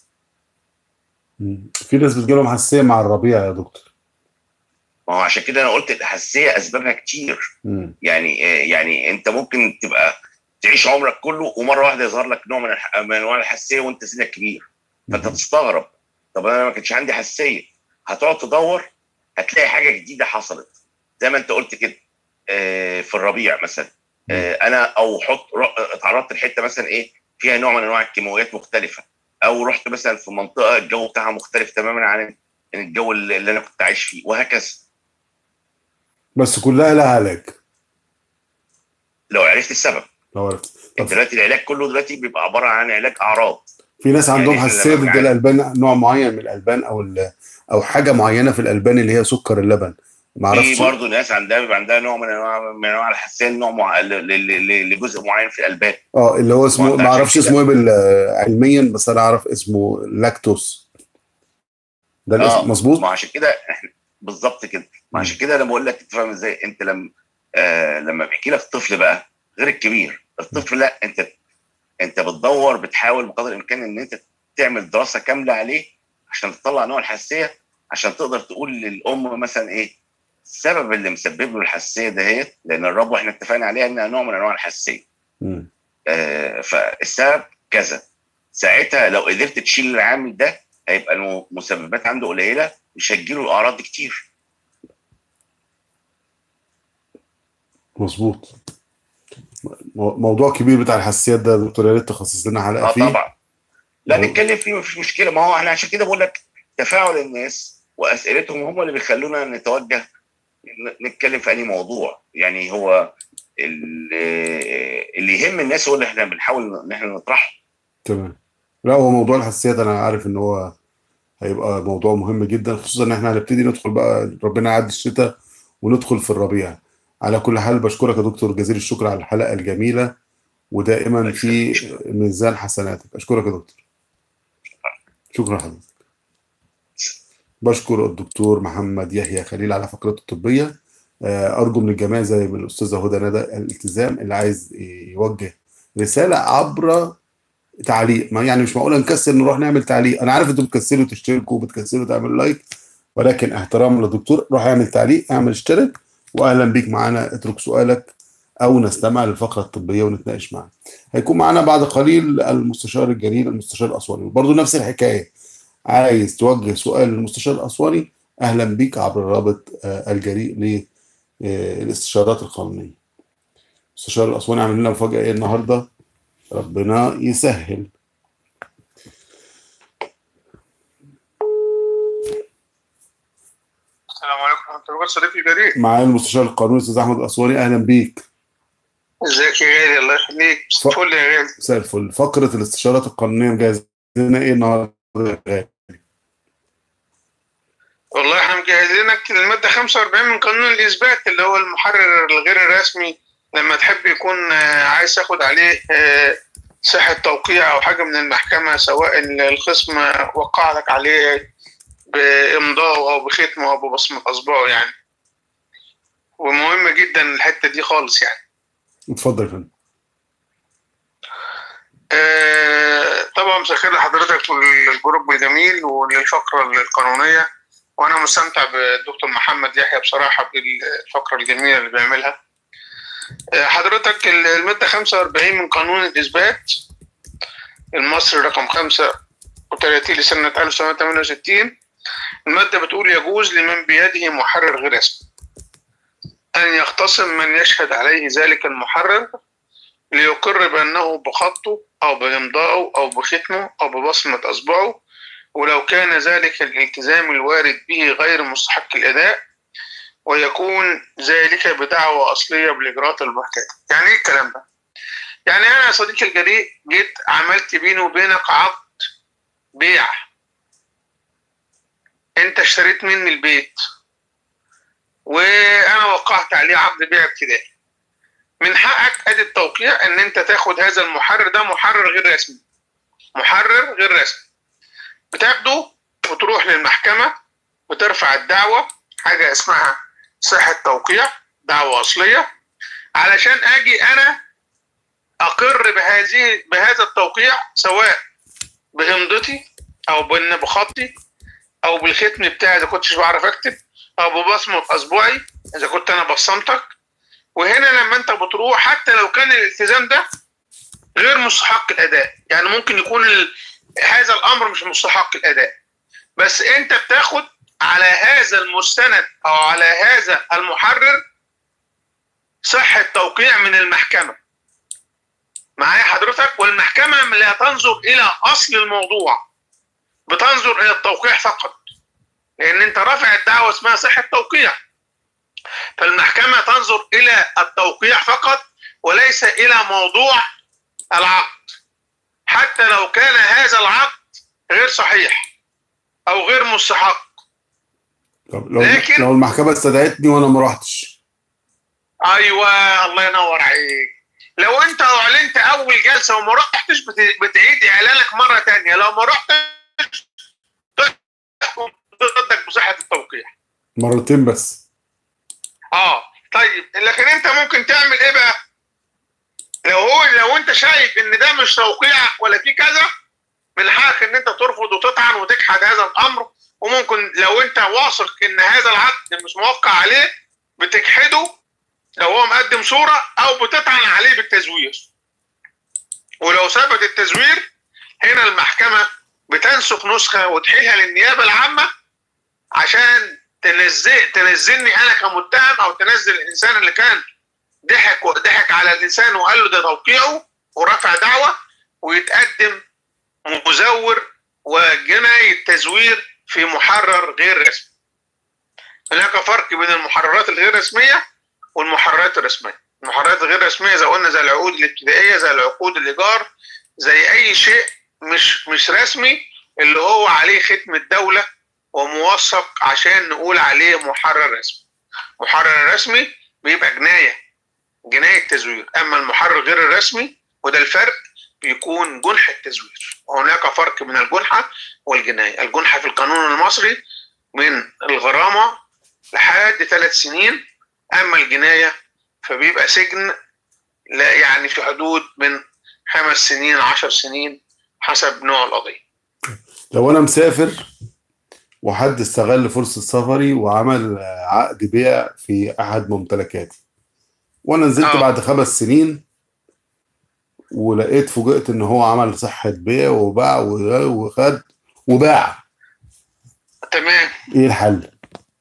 مم. في ناس بتجيلهم حساسية مع الربيع يا دكتور ما هو عشان كده انا قلت الحساسيه اسبابها كتير مم. يعني آه، يعني انت ممكن تبقى تعيش عمرك كله ومره واحده يظهر لك نوع من الح- من انواع الحساسيه وانت سنك كبير فانت مم. تستغرب طب انا ما كانش عندي حساسيه هتقعد تدور هتلاقي حاجه جديده حصلت زي ما انت قلت كده آه، في الربيع مثلا آه، انا او حط ر- اتعرضت لحته مثلا ايه فيها نوع من انواع الكيماويات مختلفه او رحت مثلا في منطقه الجو بتاعها مختلف تماما عن الجو اللي اللي انا كنت عايش فيه وهكذا بس كلها لها علاج لو عرفت السبب لو عرفت طب انت دلوقتي العلاج كله دلوقتي بيبقى عباره عن علاج اعراض في ناس عندهم يعني حساسيه لما ضد بنعالج- الالبان نوع معين من الالبان او ال- او حاجه معينه في الالبان اللي هي سكر اللبن ما في اعرفش برضه ناس عندها بيبقى عندها نوع من انواع من انواع الحساسيه لنوع مع... ل- ل- ل- لجزء معين في الالبان اه اللي هو اسمه وأنت ما اعرفش عشان كده- اسمه ايه بال- علميا بس انا اعرف اسمه لاكتوس ده الاسم اه مظبوط ما عشان كده احنا بالظبط كده ما عشان كده انا بقول لك انت فاهم ازاي انت لما آه لما بيجي لك طفل بقى غير الكبير الطفل لا انت انت بتدور بتحاول بقدر الامكان ان انت تعمل دراسه كامله عليه عشان تطلع نوع الحساسيه عشان تقدر تقول للام مثلا ايه السبب اللي مسبب له الحساسيه دهيت لان الربو احنا اتفقنا عليها انها نوع من انواع الحساسيه مم. آه فالسبب كذا ساعتها لو قدرت تشيل العامل ده هيبقى المسببات عنده قليله مش هتجيله الاعراض دي كتير مظبوط مو- موضوع كبير بتاع الحساسيات ده يا دكتور يا ريت تخصص لنا حلقه اه فيه طبعا لا هو- نتكلم فيه مفيش مشكله ما هو احنا عشان كده بقول لك تفاعل الناس واسئلتهم هم اللي بيخلونا نتوجه ن- نتكلم في اي موضوع يعني هو ال- اللي يهم الناس هو اللي احنا بنحاول ان احنا نطرحه تمام لا هو موضوع الحساسيات انا عارف ان هو هيبقى موضوع مهم جدا خصوصا ان احنا هنبتدي ندخل بقى ربنا يعدي الشتاء وندخل في الربيع على كل حال بشكرك يا دكتور جزيل الشكر على الحلقه الجميله ودائما في ميزان حسناتك اشكرك يا دكتور شكرا حضرتك بشكر الدكتور محمد يحيى خليل على فقرته الطبيه آه، ارجو من الجميع زي من الاستاذه هدى ندى الالتزام اللي عايز يوجه رساله عبر تعليق ما يعني مش معقول نكسل نروح نعمل تعليق انا عارف انتوا بتكسلوا تشتركوا وبتكسلوا تعملوا لايك ولكن احترام للدكتور روح اعمل تعليق اعمل اشترك واهلا بيك معانا اترك سؤالك او نستمع للفقره الطبيه ونتناقش معاك هيكون معانا بعد قليل المستشار الجليل المستشار الاسواني برضه نفس الحكايه عايز توجه سؤال للمستشار الاسواني اهلا بيك عبر الرابط آه، الجريء للاستشارات القانونيه المستشار الاسواني عامل لنا مفاجاه ايه النهارده ربنا يسهل السلام عليكم ورحمة الله صديقي الجريء معايا المستشار القانوني الاستاذ احمد الاسواني اهلا بيك ازيك يا غالي الله يخليك ف- فل يا غالي مساء الفل فقره الاستشارات القانونيه مجهز لنا ايه النهارده يا غالي؟ والله احنا مجهزينك المادة 45 من قانون الإثبات اللي هو المحرر الغير الرسمي لما تحب يكون آه، عايز تاخد عليه آه، صحة توقيع أو حاجة من المحكمة سواء الخصم وقع لك عليه بإمضاءه أو بختمه أو ببصمة أصبعه يعني ومهمة جدا الحتة دي خالص يعني اتفضل يا فندم آه، طبعا مساء الخير لحضرتك والجروب جميل وللفقرة القانونية وأنا مستمتع بالدكتور محمد يحيى بصراحة بالفقرة الجميلة اللي بيعملها آه، حضرتك المادة 45 من قانون الإثبات المصري رقم 35 لسنة 1968 المادة بتقول يجوز لمن بيده محرر غير رسمي أن يختصم من يشهد عليه ذلك المحرر ليقر بأنه بخطه أو بإمضائه أو بختمه أو ببصمة أصبعه ولو كان ذلك الالتزام الوارد به غير مستحق الأداء ويكون ذلك بدعوى أصلية بالإجراءات المحتاجة يعني إيه الكلام ده؟ يعني أنا يا صديقي الجريء جيت عملت بيني وبينك عقد بيع أنت اشتريت مني البيت وأنا وقعت عليه عقد بيع ابتدائي من حقك ادي التوقيع ان انت تاخد هذا المحرر ده محرر غير رسمي محرر غير رسمي بتاخده وتروح للمحكمة وترفع الدعوة حاجة اسمها صحة توقيع دعوة أصلية علشان أجي أنا أقر بهذه بهذا التوقيع سواء بإمضتي أو بإن بخطي أو بالختم بتاعي إذا كنتش بعرف أكتب أو ببصمة أصبعي إذا كنت أنا بصمتك وهنا لما انت بتروح حتى لو كان الالتزام ده غير مستحق الاداء يعني ممكن يكون ال... هذا الامر مش مستحق الاداء بس انت بتاخد على هذا المستند او على هذا المحرر صحة توقيع من المحكمة معايا حضرتك والمحكمة لا تنظر الى اصل الموضوع بتنظر الى التوقيع فقط لان انت رافع الدعوه اسمها صحه توقيع فالمحكمه تنظر الى التوقيع فقط وليس الى موضوع العقد حتى لو كان هذا العقد غير صحيح او غير مستحق طب لو لكن- لو المحكمه استدعتني وانا ما رحتش ايوه الله ينور عليك لو انت اعلنت اول جلسه وما رحتش بت- بتعيد اعلانك مره تانية لو ما رحتش تحكم ضدك بصحه التوقيع مرتين بس اه طيب لكن انت ممكن تعمل ايه بقى لو هو لو انت شايف ان ده مش توقيع ولا في كذا من حقك ان انت ترفض وتطعن وتجحد هذا الامر وممكن لو انت واثق ان هذا العقد مش موقع عليه بتجحده لو هو مقدم صوره او بتطعن عليه بالتزوير ولو ثبت التزوير هنا المحكمه بتنسخ نسخه وتحيلها للنيابه العامه عشان تنزل تنزلني انا كمتهم او تنزل الانسان اللي كان ضحك ضحك على الانسان وقال له ده توقيعه ورفع دعوه ويتقدم مزور وجناية تزوير في محرر غير رسمي. هناك فرق بين المحررات الغير رسميه والمحررات الرسميه. المحررات الغير رسميه زي قلنا زي العقود الابتدائيه زي العقود الايجار زي اي شيء مش مش رسمي اللي هو عليه ختم الدوله وموثق عشان نقول عليه محرر رسمي محرر رسمي بيبقى جناية جناية تزوير أما المحرر غير الرسمي وده الفرق بيكون جنحة تزوير وهناك فرق بين الجنحة والجناية الجنحة في القانون المصري من الغرامة لحد ثلاث سنين أما الجناية فبيبقى سجن لا يعني في حدود من خمس سنين عشر سنين حسب نوع القضية لو انا مسافر وحد استغل فرصه سفري وعمل آه، عقد بيع في احد ممتلكاتي وانا نزلت آه. بعد خمس سنين ولقيت فوجئت ان هو عمل صحه بيع وباع وخد وباع تمام ايه الحل؟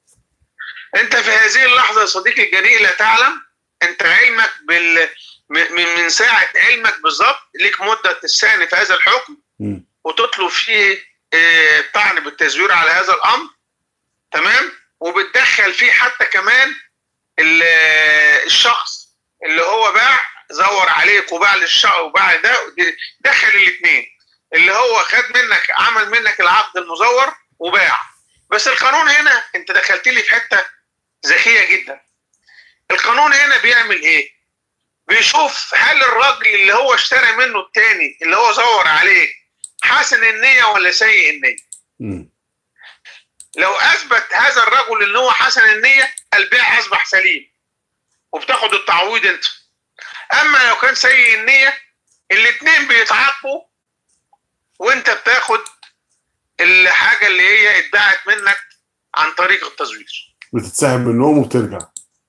انت في هذه اللحظه يا صديقي الجريء لا تعلم انت علمك بال من من ساعه علمك بالظبط ليك مده تستأنف هذا الحكم مم. وتطلب فيه اه، طعن بالتزوير على هذا الامر تمام وبتدخل فيه حتى كمان ال- الشخص اللي هو باع زور عليك وباع للشخص وباع ده دخل الاثنين اللي هو خد منك عمل منك العقد المزور وباع بس القانون هنا انت دخلت لي في حته ذكيه جدا القانون هنا بيعمل ايه بيشوف هل الراجل اللي هو اشترى منه التاني اللي هو زور عليه حسن النيه ولا سيء النيه مم. لو اثبت هذا الرجل ان هو حسن النيه البيع اصبح سليم وبتاخد التعويض انت اما لو كان سيء النيه الاثنين بيتعاقبوا وانت بتاخد الحاجه اللي هي اتباعت منك عن طريق التزوير بتتسحب منهم وبترجع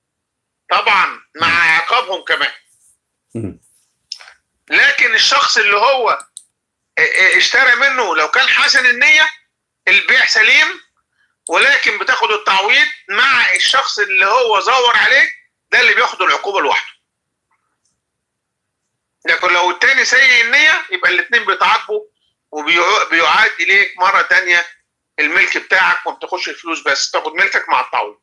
طبعا مع عقابهم كمان مم. لكن الشخص اللي هو ا- ا- اشترى منه لو كان حسن النية البيع سليم ولكن بتاخد التعويض مع الشخص اللي هو زور عليك ده اللي بياخد العقوبة لوحده لكن لو التاني سيء النية يبقى الاتنين بيتعاقبوا وبيعاد إليك مرة تانية الملك بتاعك وما بتاخدش الفلوس بس تاخد ملكك مع التعويض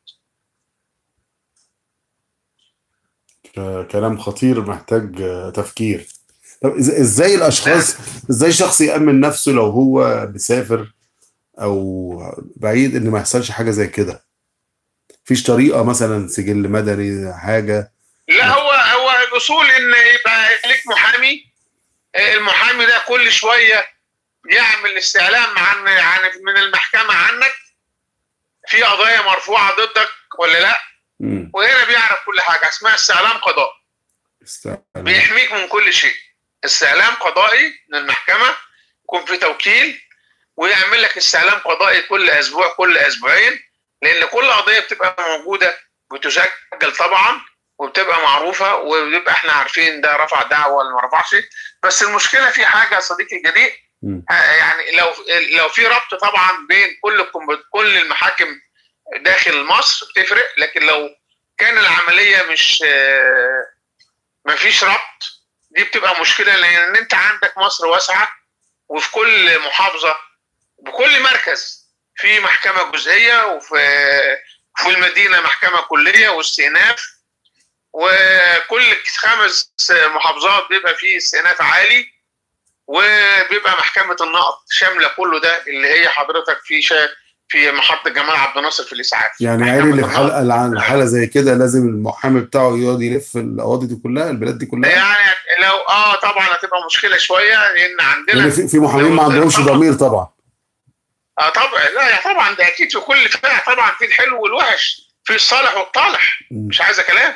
ك- كلام خطير محتاج آه، تفكير طب إز- ازاي الاشخاص ازاي شخص يامن نفسه لو هو مسافر او بعيد ان ما يحصلش حاجه زي كده فيش طريقه مثلا سجل مدني حاجه لا هو هو الاصول ان يبقى ليك محامي آه، المحامي ده كل شويه يعمل استعلام عن عن من المحكمه عنك في قضايا مرفوعه ضدك ولا لا مم. وهنا بيعرف كل حاجه اسمها استعلام قضائي استعلام. بيحميك من كل شيء استعلام قضائي من المحكمة يكون في توكيل ويعمل لك استعلام قضائي كل أسبوع كل أسبوعين لأن كل قضية بتبقى موجودة بتسجل طبعا وبتبقى معروفة وبيبقى احنا عارفين ده رفع دعوة ولا ما رفعش بس المشكلة في حاجة يا صديقي الجريء مم. آه، يعني لو لو في ربط طبعا بين كل الكم- كل المحاكم داخل مصر بتفرق لكن لو كان العملية مش آه، مفيش ربط دي بتبقى مشكله لان انت عندك مصر واسعه وفي كل محافظه بكل مركز في محكمه جزئيه وفي في المدينه محكمه كليه واستئناف وكل خمس محافظات بيبقى فيه استئناف عالي وبيبقى محكمه النقض شامله كله ده اللي هي حضرتك في شا في محطه جمال عبد الناصر في الاسعاف يعني محكمة عيني اللي في النقض. حلقه عن حاله زي كده لازم المحامي بتاعه يقعد يلف القواضي دي كلها البلاد دي كلها يعني لو اه طبعا هتبقى مشكله شويه لان عندنا لان في في محامين ما عندهمش ضمير طبعا اه طبعا لا يا طبعا ده اكيد في كل فئه طبعا في الحلو والوحش في الصالح والطالح مم. مش عايزه كلام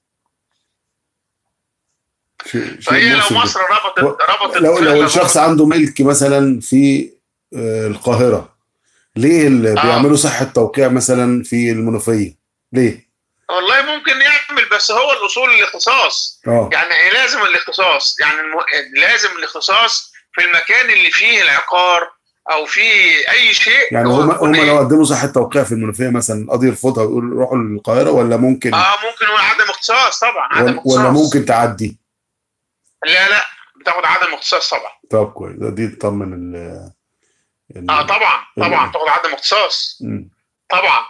شيء شيء فهي لو مؤسف مصر ربطت ربطت لو لو فعلا الشخص ربطت- عنده ملك مثلا في آه، القاهره ليه اللي آه. بيعملوا صحه توقيع مثلا في المنوفيه ليه؟ والله ممكن يعمل بس هو الاصول الاختصاص اه يعني لازم الاختصاص يعني الم... لازم الاختصاص في المكان اللي فيه العقار او فيه اي شيء يعني هو هم يكون هم إيه؟ لو قدموا صحه توقيع في المنوفيه مثلا قاضي يرفضها ويقول روحوا للقاهره ولا ممكن اه ممكن هو عدم اختصاص طبعا عدم ولا- اختصاص ولا ممكن تعدي؟ لا لا بتاخد عدم اختصاص طبعا طب كويس ده دي تطمن ال ال- اه طبعا طبعا مم. تاخد عدم اختصاص مم. طبعا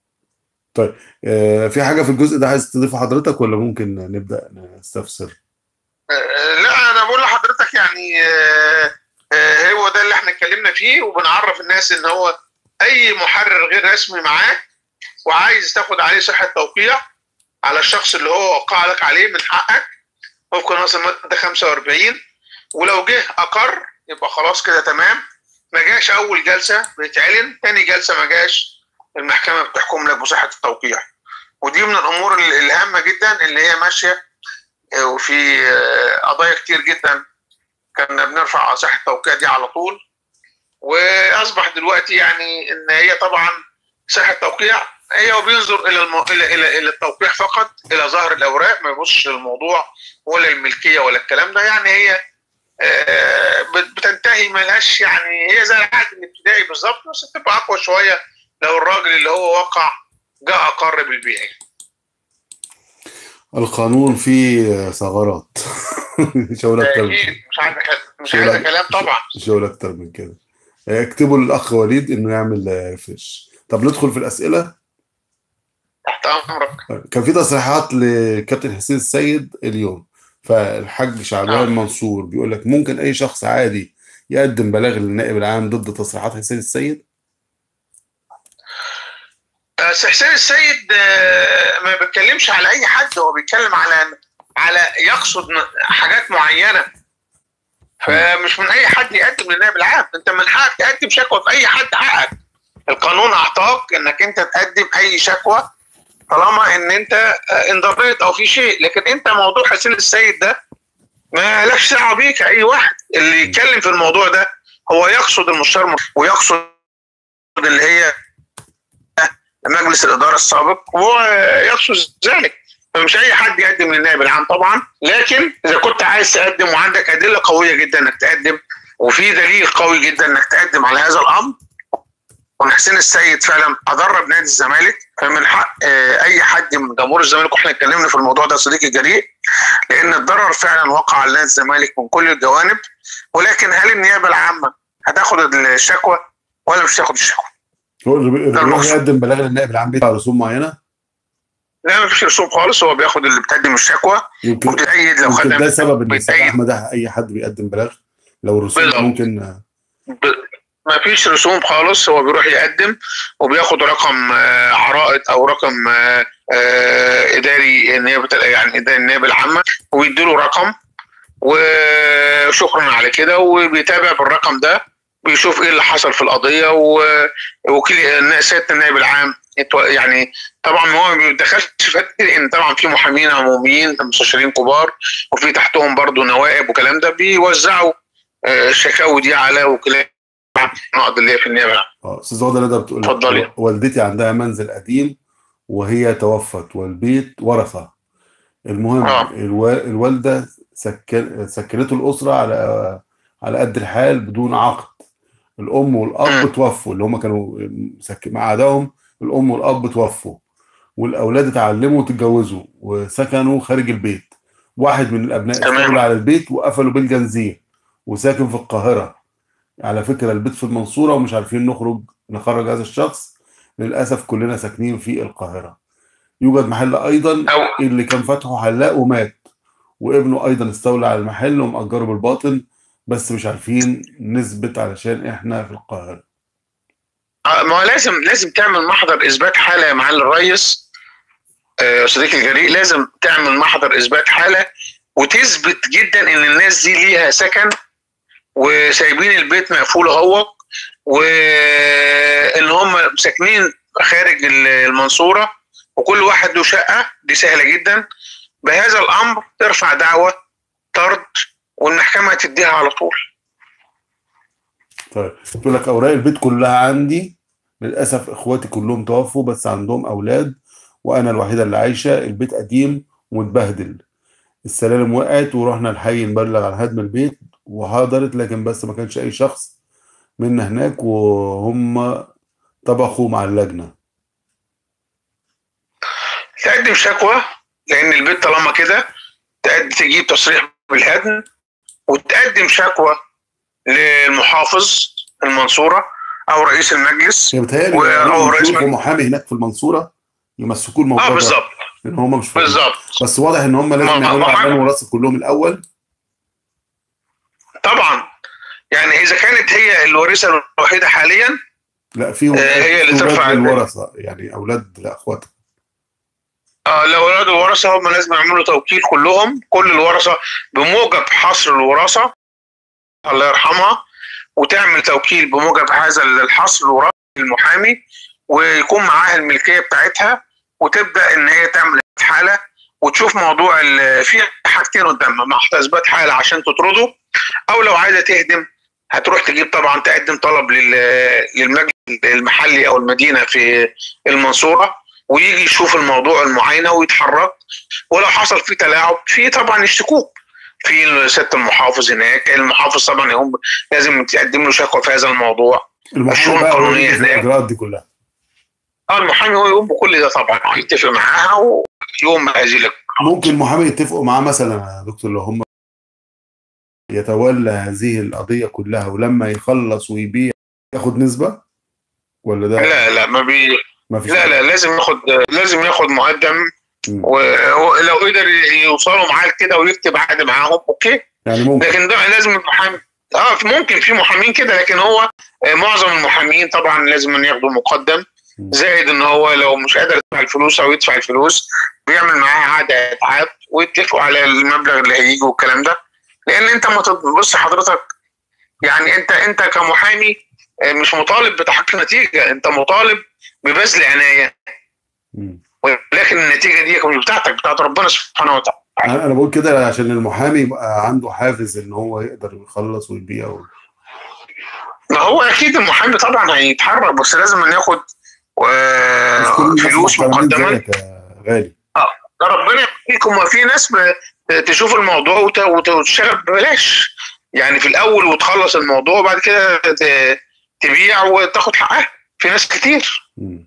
آه، في حاجه في الجزء ده عايز تضيفه حضرتك ولا ممكن نبدا نستفسر؟ آه، لا انا بقول لحضرتك يعني آه، آه، هو ده اللي احنا اتكلمنا فيه وبنعرف الناس ان هو اي محرر غير رسمي معاك وعايز تاخد عليه صحه توقيع على الشخص اللي هو وقع لك عليه من حقك وفق نص الماده 45 ولو جه اقر يبقى خلاص كده تمام ما جاش اول جلسه بيتعلن تاني جلسه ما جاش المحكمه بتحكم لك بصحه التوقيع ودي من الامور ال- الهامه جدا اللي هي ماشيه آه، وفي آه، قضايا كتير جدا كنا بنرفع صحه التوقيع دي على طول واصبح دلوقتي يعني ان هي طبعا صحه التوقيع هي وبينظر الى الم... الى الى الى التوقيع فقط الى ظهر الاوراق ما يبصش للموضوع ولا الملكيه ولا الكلام ده يعني هي آه، بت- بتنتهي ملهاش يعني هي زي العهد الابتدائي بالظبط بس بتبقى اقوى شويه لو الراجل اللي هو وقع جاء اقر بالبيع القانون فيه ثغرات مش هقول اكتر من اكيد مش عايزه كلام مش شو عايزه لا- كلام طبعا مش هقول اكتر من كده اكتبوا للاخ وليد انه يعمل ريفرش طب ندخل في الاسئله تحت امرك كان في تصريحات لكابتن حسين السيد اليوم فالحاج شعبان آه. منصور بيقول لك ممكن اي شخص عادي يقدم بلاغ للنائب العام ضد تصريحات حسين السيد بس حسين السيد آه، ما بيتكلمش على اي حد هو بيتكلم على على يقصد ن- حاجات معينه فمش من اي حد يقدم للنائب العام انت من حقك تقدم شكوى في اي حد حقك القانون اعطاك انك انت تقدم اي شكوى طالما ان انت آه، انضريت او في شيء لكن انت موضوع حسين السيد ده ما لكش دعوه بيك اي واحد اللي يتكلم في الموضوع ده هو يقصد المستشار ويقصد اللي هي مجلس الاداره السابق وهو يقصد ذلك فمش اي حد يقدم للنائب العام طبعا لكن اذا كنت عايز تقدم وعندك ادله قويه جدا انك تقدم وفي دليل قوي جدا انك تقدم على هذا الامر وان حسين السيد فعلا اضر بنادي الزمالك فمن حق آه، اي حد من جمهور الزمالك واحنا اتكلمنا في الموضوع ده صديقي الجريء لان الضرر فعلا وقع على نادي الزمالك من كل الجوانب ولكن هل النيابه العامه هتاخد الشكوى ولا مش هتاخد الشكوى؟ هو اللي بي- اللي بيروح المقصود. يقدم بلاغ للنائب العام بيدفع رسوم معينه لا ما فيش رسوم خالص هو بياخد اللي بتقدم الشكوى يمكن وبتأيد لو يمكن خدها ده سبب ان بيتأيد. السيد احمد ده اي حد بيقدم بلاغ لو الرسوم بالظبط. ممكن ما فيش رسوم خالص هو بيروح يقدم وبياخد رقم آه، عرائض او رقم آه، آه، اداري النيابه يعني اداري النيابه العامه ويديله رقم وشكرا على كده وبيتابع بالرقم ده بيشوف ايه اللي حصل في القضيه ووكيل سياده النائب العام اتو- يعني طبعا هو ما بيدخلش في حته لان طبعا في محامين عموميين مستشارين كبار وفي تحتهم برضو نوائب وكلام ده بيوزعوا آه، الشكاوي دي على وكلاء النقد اللي هي في النيابه العامه اه استاذ هدى ندى بتقول لك اتفضلي. والدتي عندها منزل قديم وهي توفت والبيت ورثه المهم آه. الو... الوالده سكن... سكنته الاسره على على قد الحال بدون عقد الام والاب مم. توفوا اللي هم كانوا مسك... مع عداهم الام والاب توفوا والاولاد اتعلموا وتتجوزوا وسكنوا خارج البيت واحد من الابناء تمام. استولى على البيت وقفلوا بالجنزير وساكن في القاهره على فكره البيت في المنصوره ومش عارفين نخرج نخرج هذا الشخص للاسف كلنا ساكنين في القاهره يوجد محل ايضا أو اللي كان فاتحه حلاق ومات وابنه ايضا استولى على المحل ومأجره بالباطل بس مش عارفين نثبت علشان احنا في القاهره آه، ما هو لازم لازم تعمل محضر اثبات حاله يا معالي الريس آه، صديقي الجريء لازم تعمل محضر اثبات حاله وتثبت جدا ان الناس دي ليها سكن وسايبين البيت مقفول اهو وان هم ساكنين خارج المنصوره وكل واحد له شقه دي سهله جدا بهذا الامر ترفع دعوه طرد والمحكمه تديها على طول طيب بتقول لك اوراق البيت كلها عندي للاسف اخواتي كلهم توفوا بس عندهم اولاد وانا الوحيده اللي عايشه البيت قديم ومتبهدل السلالم وقعت ورحنا الحي نبلغ عن هدم البيت وحضرت لكن بس ما كانش اي شخص منا هناك وهم طبخوا مع اللجنه تقدم شكوى لان البيت طالما كده تقدم تجيب تصريح بالهدم وتقدم شكوى للمحافظ المنصوره او رئيس المجلس هي بتهيألي و- لو أو رئيس يشوفوا مجلس. محامي هناك في المنصوره يمسكوه الموضوع اه ده بالظبط لان هم مش فاهمين بالظبط بس واضح ان هم ما- لازم ما- يعملوا ما- اعلان وراثه كلهم الاول طبعا يعني اذا كانت هي الوريثه الوحيده حاليا لا في آه، هي اللي في ترفع ولاد البيت. الورثه يعني اولاد لاخواتها آه لو اولاد الورثه هم لازم يعملوا توكيل كلهم كل الورثه بموجب حصر الوراثه الله يرحمها وتعمل توكيل بموجب هذا الحصر الوراثي المحامي ويكون معاها الملكيه بتاعتها وتبدا ان هي تعمل حاله وتشوف موضوع ال- في حاجتين قدامها محضر اثبات حاله عشان تطرده او لو عايزه تهدم هتروح تجيب طبعا تقدم طلب لل- للمجلس المحلي او المدينه في المنصوره ويجي يشوف الموضوع المعاينه ويتحرك ولو حصل فيه تلاعب في طبعا يشتكوه في سياده المحافظ هناك المحافظ طبعا يقوم لازم تقدم له شكوى في هذا الموضوع المحامي الشؤون بقى هو القانونية اللي في هناك. الاجراءات دي كلها اه المحامي هو يقوم بكل ده طبعا يتفق معاها ويقوم بهذه الإجراءات. ممكن المحامي يتفقوا معاه مثلا يا دكتور لو هم يتولى هذه القضيه كلها ولما يخلص ويبيع ياخد نسبه ولا ده لا لا ما بي ما فيش لا لا لازم ياخد لازم ياخد مقدم مم. ولو قدر يوصلوا معاه كده ويكتب عقد معاهم اوكي يعني ممكن لكن ده لازم المحامي اه في- ممكن في محامين كده لكن هو آه، معظم المحامين طبعا لازم أن ياخدوا مقدم م. زائد ان هو لو مش قادر يدفع الفلوس او يدفع الفلوس بيعمل معاه عقد اتعاب ويتفقوا على المبلغ اللي هيجي والكلام ده لان انت ما تبص حضرتك يعني انت انت كمحامي آه، مش مطالب بتحقيق نتيجه انت مطالب ببذل عنايه مم. ولكن النتيجه دي مش بتاعتك بتاعت ربنا سبحانه وتعالى انا أنا بقول كده عشان المحامي يبقى عنده حافز ان هو يقدر يخلص ويبيع و... ما هو اكيد المحامي طبعا هيتحرك بس لازم ان ياخد آه، مش كل الناس فلوس محترمين مقدما زيك يا غالي ده ربنا يحميكم وفي ناس ب- تشوف الموضوع وت- وت- وتشتغل ببلاش يعني في الاول وتخلص الموضوع وبعد كده ت- تبيع وتاخد حقها في ناس كتير مم.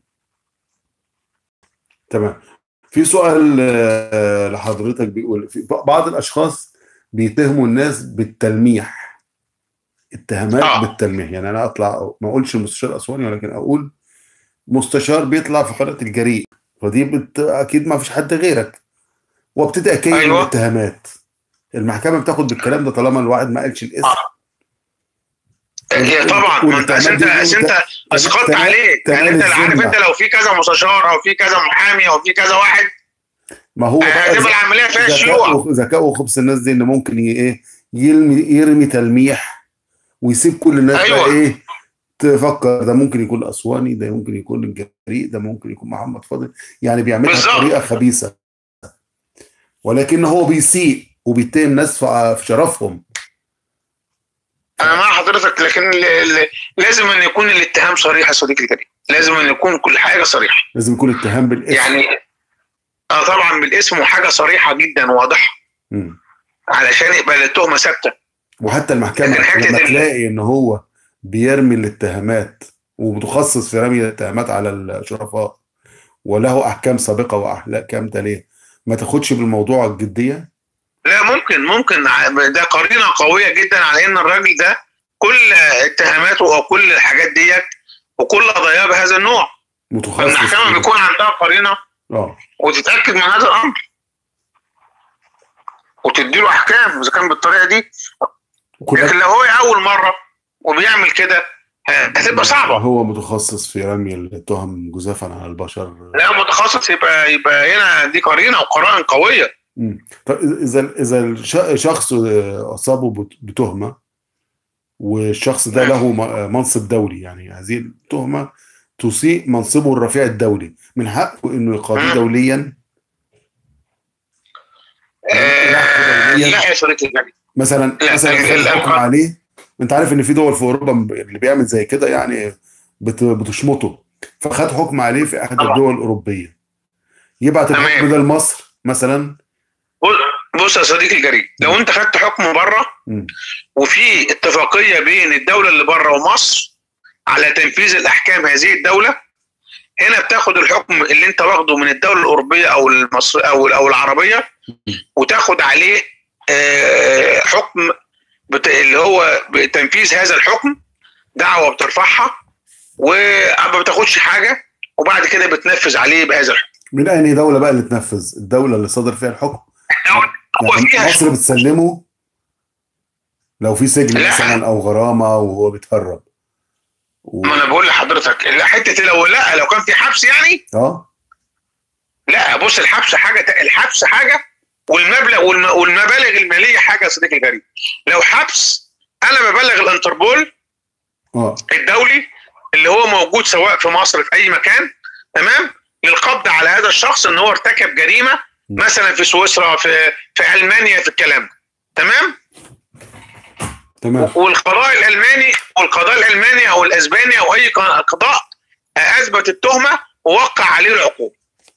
تمام في سؤال آه، لحضرتك بيقول في بعض الاشخاص بيتهموا الناس بالتلميح اتهامات آه. بالتلميح يعني انا اطلع ما اقولش المستشار اسواني ولكن اقول مستشار بيطلع في قناه الجريء فدي بت... اكيد ما فيش حد غيرك وابتدي اكيد أيوة. الاتهامات المحكمه بتاخد بالكلام ده طالما الواحد ما قالش الاسم آه. هي طبعا ما انت عشان انت عشان انت اسقطت تمام- عليك يعني تمام انت عارف الذمة. انت لو في كذا مستشار او في كذا محامي او في كذا واحد ما هو بقى هتبقى العمليه فيها ذكاء شيوع و- ذكاء وخبث الناس دي ان ممكن ي- ايه يرمي يرمي تلميح ويسيب كل الناس أيوة. بقى ايه تفكر ده ممكن يكون اسواني ده ممكن يكون الجريء ده ممكن يكون محمد فاضل يعني بيعملها بالظبط. بطريقه خبيثه ولكن هو بيسيء وبيتهم ناس في في شرفهم انا مع حضرتك لكن ال- ال- لازم ان يكون الاتهام صريح يا صديقي الكريم لازم ان يكون كل حاجه صريحه لازم يكون اتهام بالاسم يعني اه طبعا بالاسم وحاجه صريحه جدا واضحه مم. علشان يبقى التهمه ثابته وحتى المحكمه لكن حتة لما ال- تلاقي ان هو بيرمي الاتهامات ومتخصص في رمي الاتهامات على الشرفاء وله احكام سابقه واحكام تاليه ما تاخدش بالموضوع الجديه لا ممكن ممكن ع- ده قرينه قويه جدا على ان الراجل ده كل اتهاماته او كل الحاجات ديت وكل قضايا بهذا النوع متخصص فالمحكمه فيه. بيكون عندها قرينه اه وتتاكد من هذا الامر وتديله احكام اذا كان بالطريقه دي وكلها لكن لو هو اول مره وبيعمل كده آه، هتبقى صعبه هو متخصص في رمي التهم جزافا على البشر لا متخصص يبقى يبقى هنا دي قرينه وقرائن قويه مم. طب اذا اذا الش- شخص اصابه بت- بتهمه والشخص ده له م- منصب دولي يعني هذه التهمه تسيء منصبه الرفيع الدولي من حقه انه يقاضيه مم. دوليا آه، يحكم دوليا لا يا صديقي الغالي مثلا لا، مثلا ال- خد ال- حكم عليه انت عارف ان في دول في اوروبا اللي بيعمل زي كده يعني بت- بتشمطه فخد حكم عليه في احد طبعا. الدول الاوروبيه يبعت تمام. الحكم ده لمصر مثلا بص- بص يا صديقي الجريء لو انت خدت حكم بره مم. وفي اتفاقيه بين الدوله اللي بره ومصر على تنفيذ الاحكام هذه الدوله هنا بتاخد الحكم اللي انت واخده من الدوله الاوروبيه او المصر او او العربيه وتاخد عليه آه، حكم بت- اللي هو بتنفيذ هذا الحكم دعوه بترفعها وما بتاخدش حاجه وبعد كده بتنفذ عليه بهذا الحكم من اي دوله بقى اللي تنفذ الدوله اللي صدر فيها الحكم هو يعني فيها مصر بتسلمه لو في سجن لا. مثلا او غرامه وهو بيتهرب و... ما انا بقول لحضرتك لا، حته لو لا لو كان في حبس يعني اه لا بص الحبس حاجه الحبس حاجه والمبلغ والم- والمبالغ الماليه حاجه يا صديقي الغريب لو حبس انا ببلغ الانتربول اه الدولي اللي هو موجود سواء في مصر في اي مكان تمام للقبض على هذا الشخص ان هو ارتكب جريمه مثلا في سويسرا في في المانيا في الكلام ده. تمام تمام والقضاء الالماني والقضاء الالماني او الاسباني او اي قضاء اثبت التهمه ووقع عليه العقوبه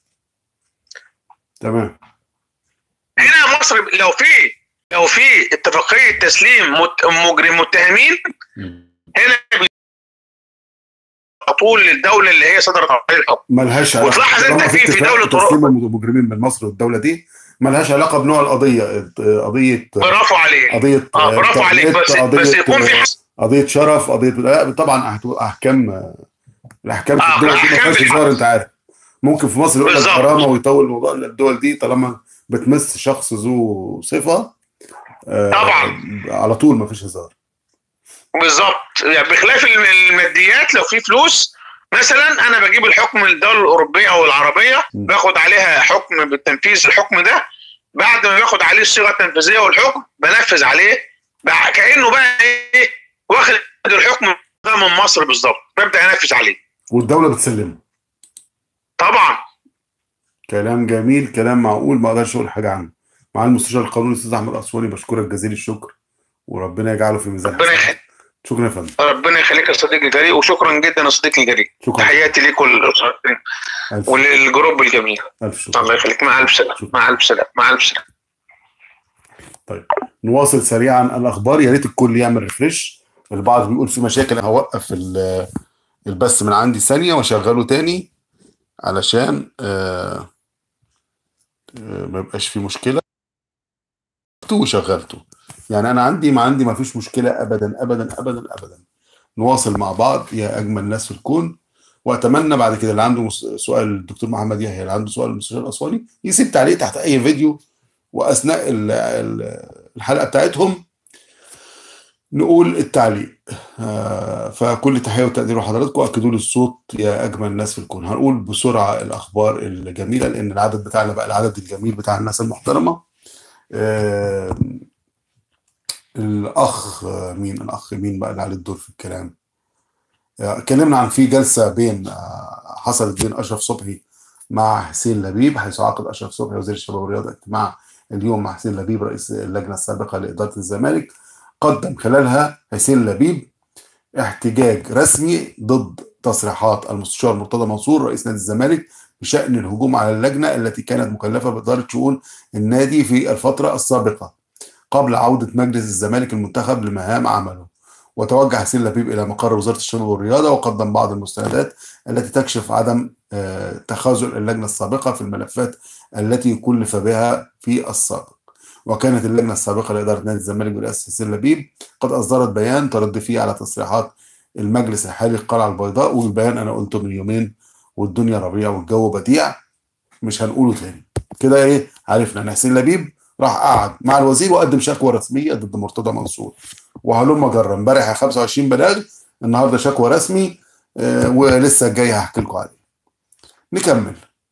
تمام هنا مصر لو في لو في اتفاقيه تسليم مت- مجرم متهمين مم. هنا بي- على طول للدوله اللي هي صدرت عليها الحكم ملهاش علاقه وتلاحظ انت طالما في- في اتفاق دولة تسليم المجرمين من مصر والدوله دي ملهاش علاقه بنوع القضيه قضيه برافو عليك قضيه اه برافو عليك بس قضيه بس يكون في حق قضيه شرف قضيه لا طبعا أحت- احكام الاحكام في آه، الدول دي ما أحكام فيهاش بالحق. هزار انت عارف ممكن في مصر يقول لك بالظبط. غرامه ويطول الموضوع لا، الدول دي طالما بتمس شخص ذو صفه آه، طبعا. على طول ما فيش هزار بالظبط يعني بخلاف الم- الماديات لو في فلوس مثلا انا بجيب الحكم من الدوله الاوروبيه او العربيه م. باخد عليها حكم بالتنفيذ الحكم ده بعد ما باخد عليه الصيغه التنفيذيه والحكم بنفذ عليه بقى كانه بقى ايه واخد الحكم ده من مصر بالظبط ببدا انفذ عليه والدوله بتسلمه طبعا كلام جميل كلام معقول ما اقدرش اقول حاجه عنه مع المستشار القانوني الاستاذ احمد اسواني بشكرك جزيل الشكر وربنا يجعله في ميزان ربنا حسناتك. يخليك شكرا يا فندم ربنا يخليك يا صديقي الجريء وشكرا جدا يا صديقي الجريء شكرا تحياتي ليكم الاسرتين الف, وللجروب الجميل ألف شكر الله يخليك مع الف سلامه مع الف سلامه مع الف سلامه نواصل سريعا الاخبار يا ريت الكل يعمل ريفرش البعض بيقول في مشاكل هوقف ال- البث من عندي ثانيه واشغله تاني علشان آه، آه، ما يبقاش في مشكله وشغلته يعني انا عندي ما عندي ما فيش مشكله ابدا ابدا ابدا ابدا نواصل مع بعض يا اجمل ناس في الكون واتمنى بعد كده اللي عنده مس- سؤال الدكتور محمد يحيى اللي عنده سؤال المستشار الاسواني يسيب تعليق تحت اي فيديو واثناء ال- ال- الحلقه بتاعتهم نقول التعليق آه، فكل تحيه وتقدير لحضراتكم اكدوا لي الصوت يا اجمل ناس في الكون هنقول بسرعه الاخبار الجميله لان العدد بتاعنا بقى العدد الجميل بتاع الناس المحترمه آه، الاخ آه، مين الاخ مين بقى اللي عليه الدور في الكلام آه، اتكلمنا عن في جلسه بين آه، حصلت بين اشرف صبحي مع حسين لبيب حيث عقد اشرف صبحي وزير الشباب والرياضه اجتماع اليوم مع حسين لبيب رئيس اللجنه السابقه لاداره الزمالك قدم خلالها حسين لبيب احتجاج رسمي ضد تصريحات المستشار مرتضى منصور رئيس نادي الزمالك بشان الهجوم على اللجنه التي كانت مكلفه باداره شؤون النادي في الفتره السابقه قبل عوده مجلس الزمالك المنتخب لمهام عمله وتوجه حسين لبيب الى مقر وزاره الشباب والرياضه وقدم بعض المستندات التي تكشف عدم آه، تخاذل اللجنه السابقه في الملفات التي كلف بها في السابق وكانت اللجنه السابقه لاداره نادي الزمالك برئاسه حسين لبيب قد اصدرت بيان ترد فيه على تصريحات المجلس الحالي القلعه البيضاء والبيان انا قلته من يومين والدنيا ربيع والجو بديع مش هنقوله تاني كده ايه عرفنا ان حسين لبيب راح قعد مع الوزير وقدم شكوى رسميه ضد مرتضى منصور وهلم جرى امبارح 25 بلاغ النهارده شكوى رسمي آه ولسه الجاي هحكي لكم عليه نكمل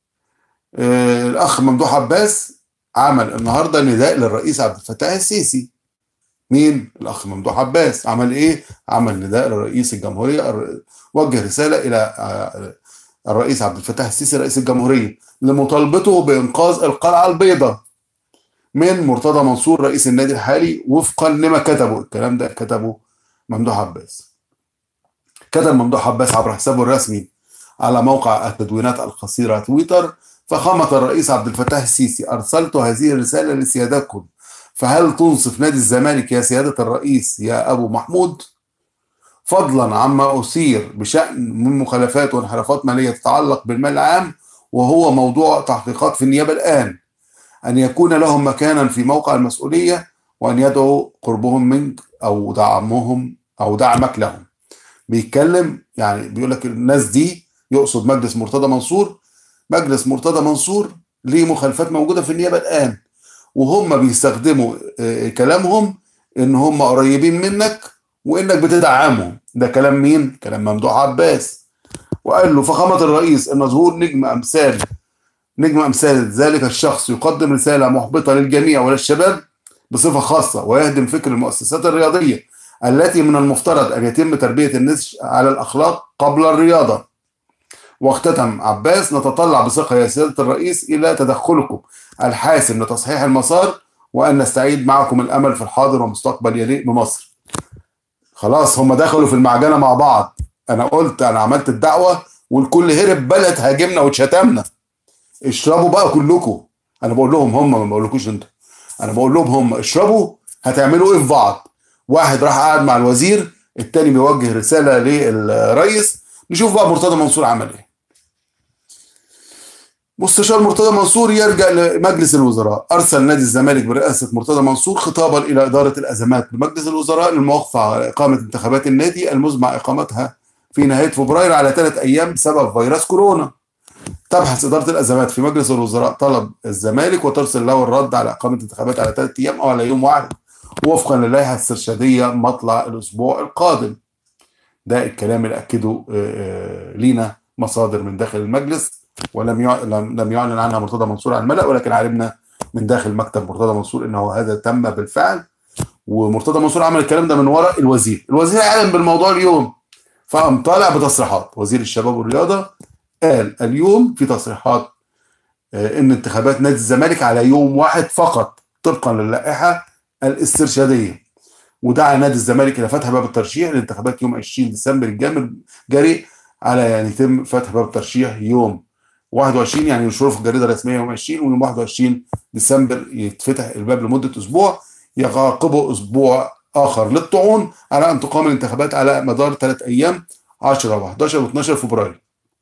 آه الاخ ممدوح عباس عمل النهارده نداء للرئيس عبد الفتاح السيسي مين الاخ ممدوح عباس عمل ايه عمل نداء لرئيس الجمهوريه وجه رساله الى آه الرئيس عبد الفتاح السيسي رئيس الجمهوريه لمطالبته بانقاذ القلعه البيضاء من مرتضى منصور رئيس النادي الحالي وفقا لما كتبه الكلام ده كتبه ممدوح عباس كتب ممدوح عباس عبر حسابه الرسمي على موقع التدوينات القصيرة تويتر فخامة الرئيس عبد الفتاح السيسي أرسلت هذه الرسالة لسيادتكم فهل تنصف نادي الزمالك يا سيادة الرئيس يا أبو محمود فضلا عما أثير بشأن من مخالفات وانحرافات مالية تتعلق بالمال العام وهو موضوع تحقيقات في النيابة الآن أن يكون لهم مكانا في موقع المسؤولية وأن يدعوا قربهم منك أو دعمهم أو دعمك لهم بيتكلم يعني بيقول لك الناس دي يقصد مجلس مرتضى منصور مجلس مرتضى منصور ليه مخالفات موجودة في النيابة الآن وهم بيستخدموا كلامهم ان هم قريبين منك وانك بتدعمهم ده كلام مين كلام ممدوح عباس وقال له فخامة الرئيس ان ظهور نجم امثال نجم امثال ذلك الشخص يقدم رسالة محبطة للجميع وللشباب بصفة خاصة ويهدم فكر المؤسسات الرياضية التي من المفترض ان يتم تربية الناس على الاخلاق قبل الرياضة واختتم عباس نتطلع بثقة يا سيادة الرئيس إلى تدخلكم الحاسم لتصحيح المسار وأن نستعيد معكم الأمل في الحاضر ومستقبل يليق بمصر خلاص هم دخلوا في المعجنة مع بعض أنا قلت أنا عملت الدعوة والكل هرب بلد هاجمنا واتشتمنا اشربوا بقى كلكم أنا بقول لهم هم ما بقولكوش أنتوا أنا بقول لهم هم اشربوا هتعملوا إيه في بعض واحد راح قاعد مع الوزير التاني بيوجه رسالة للرئيس نشوف بقى مرتضى منصور عمل ايه مستشار مرتضى منصور يرجع لمجلس الوزراء ارسل نادي الزمالك برئاسه مرتضى منصور خطابا الى اداره الازمات بمجلس الوزراء للموافقه على اقامه انتخابات النادي المزمع اقامتها في نهايه فبراير على ثلاث ايام بسبب فيروس كورونا تبحث اداره الازمات في مجلس الوزراء طلب الزمالك وترسل له الرد على اقامه انتخابات على ثلاث ايام او على يوم واحد وفقا للائحه الاسترشاديه مطلع الاسبوع القادم ده الكلام اللي اكده لينا مصادر من داخل المجلس ولم لم يعلن عنها مرتضى منصور على الملأ ولكن علمنا من داخل مكتب مرتضى منصور انه هذا تم بالفعل ومرتضى منصور عمل الكلام ده من وراء الوزير الوزير اعلن بالموضوع اليوم فقام طالع بتصريحات وزير الشباب والرياضه قال اليوم في تصريحات ان انتخابات نادي الزمالك على يوم واحد فقط طبقا للائحه الاسترشاديه ودعا نادي الزمالك الى فتح باب الترشيح للانتخابات يوم 20 ديسمبر الجامد جاري على يعني يتم فتح باب الترشيح يوم 21 يعني ينشروا في الجريده الرسميه يوم 20 ويوم 21 ديسمبر يتفتح الباب لمده اسبوع يعقبه اسبوع اخر للطعون على ان تقام الانتخابات على مدار ثلاث ايام 10 و11 و12 فبراير.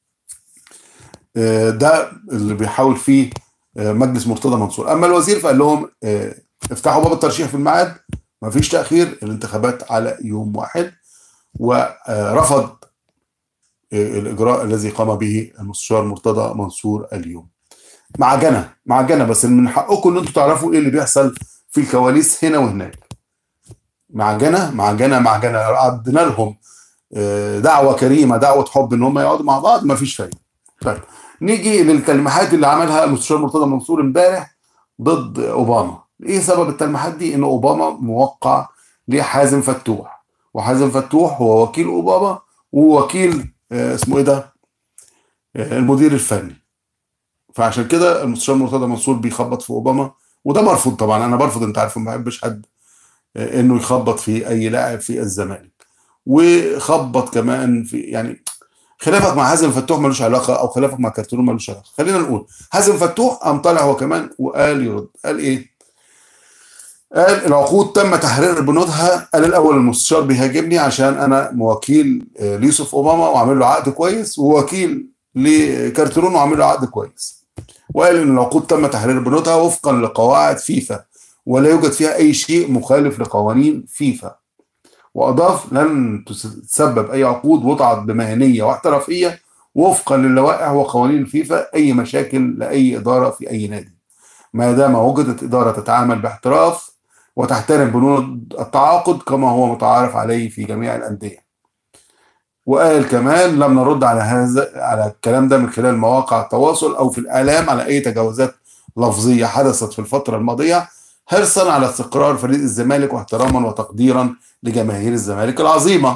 ده اللي بيحاول فيه مجلس مرتضى منصور، اما الوزير فقال لهم افتحوا باب الترشيح في الميعاد ما فيش تاخير الانتخابات على يوم واحد ورفض الاجراء الذي قام به المستشار مرتضى منصور اليوم معجنه معجنه بس من حقكم ان انتم تعرفوا ايه اللي بيحصل في الكواليس هنا وهناك معجنه معجنه معجنه عدنا لهم دعوه كريمه دعوه حب ان هم يقعدوا مع بعض ما فيش فايده طيب نيجي للتلميحات اللي عملها المستشار مرتضى منصور امبارح ضد اوباما ايه سبب التلميحات دي ان اوباما موقع لحازم فتوح وحازم فتوح هو وكيل اوباما ووكيل اسمه ايه ده المدير الفني فعشان كده المستشار مرتضى منصور بيخبط في اوباما وده مرفوض طبعا انا برفض انت عارف ما بحبش حد انه يخبط في اي لاعب في الزمالك وخبط كمان في يعني خلافك مع حازم فتوح ملوش علاقه او خلافك مع كارتون ملوش علاقه خلينا نقول حازم فتوح قام طالع هو كمان وقال يرد قال ايه قال العقود تم تحرير بنودها قال الاول المستشار بيهاجمني عشان انا موكيل ليوسف اوباما وعامل له عقد كويس ووكيل لكارترون وعامل له عقد كويس وقال ان العقود تم تحرير بنودها وفقا لقواعد فيفا ولا يوجد فيها اي شيء مخالف لقوانين فيفا وأضاف لن تسبب أي عقود وضعت بمهنية واحترافية وفقا للوائح وقوانين الفيفا أي مشاكل لأي إدارة في أي نادي ما دام وجدت إدارة تتعامل باحتراف وتحترم بنود التعاقد كما هو متعارف عليه في جميع الأندية وقال كمان لم نرد على هذا على الكلام ده من خلال مواقع التواصل أو في الإعلام على أي تجاوزات لفظية حدثت في الفترة الماضية حرصا على استقرار فريق الزمالك واحتراما وتقديرا لجماهير الزمالك العظيمة